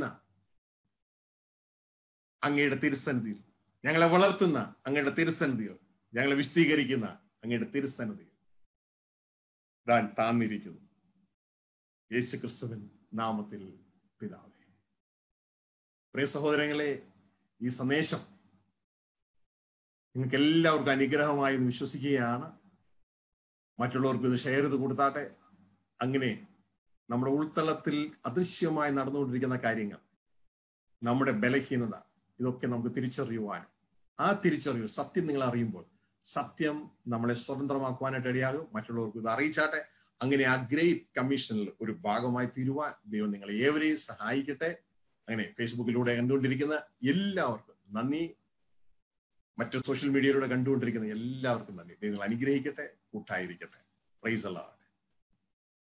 അങ്ങയുടെ തിരുസന്നിധിയിൽ ഞങ്ങളെ വളർത്തുന്ന അങ്ങയുടെ തിരുസന്നിധിയിൽ ഞങ്ങളെ വിശദീകരിക്കുന്ന അങ്ങയുടെ തിരുസന്നിധിയിൽ താൻ താന്നിരിക്കുന്നു യേശു ക്രിസ്തുവിൻ നാമത്തിൽ പിതാവേ പ്രിയ സഹോദരങ്ങളെ ഈ സന്ദേശം നിങ്ങൾക്ക് എല്ലാവർക്കും അനുഗ്രഹമായി എന്ന് വിശ്വസിക്കുകയാണ് മറ്റുള്ളവർക്ക് ഇത് ഷെയർ ചെയ്ത് കൊടുത്താട്ടെ അങ്ങനെ നമ്മുടെ ഉൾത്തളത്തിൽ അദൃശ്യമായി നടന്നുകൊണ്ടിരിക്കുന്ന കാര്യങ്ങൾ നമ്മുടെ ബലഹീനത ഇതൊക്കെ നമുക്ക് തിരിച്ചറിയുവാനും ആ തിരിച്ചറിവ് സത്യം നിങ്ങൾ അറിയുമ്പോൾ സത്യം നമ്മളെ സ്വതന്ത്രമാക്കുവാനായിട്ട് ഇടയാകും മറ്റുള്ളവർക്ക് ഇത് അറിയിച്ചാട്ടെ അങ്ങനെ ആ ഗ്രേറ്റ് കമ്മീഷനിൽ ഒരു ഭാഗമായി തീരുവാൻ ദൈവം നിങ്ങളെ ഏവരെയും സഹായിക്കട്ടെ അങ്ങനെ ഫേസ്ബുക്കിലൂടെ കണ്ടുകൊണ്ടിരിക്കുന്ന എല്ലാവർക്കും നന്ദി മറ്റു സോഷ്യൽ മീഡിയയിലൂടെ കണ്ടുകൊണ്ടിരിക്കുന്ന എല്ലാവർക്കും നന്ദി ദൈവങ്ങൾ അനുഗ്രഹിക്കട്ടെ കൂട്ടായിരിക്കട്ടെ പ്രൈസ് അല്ലാ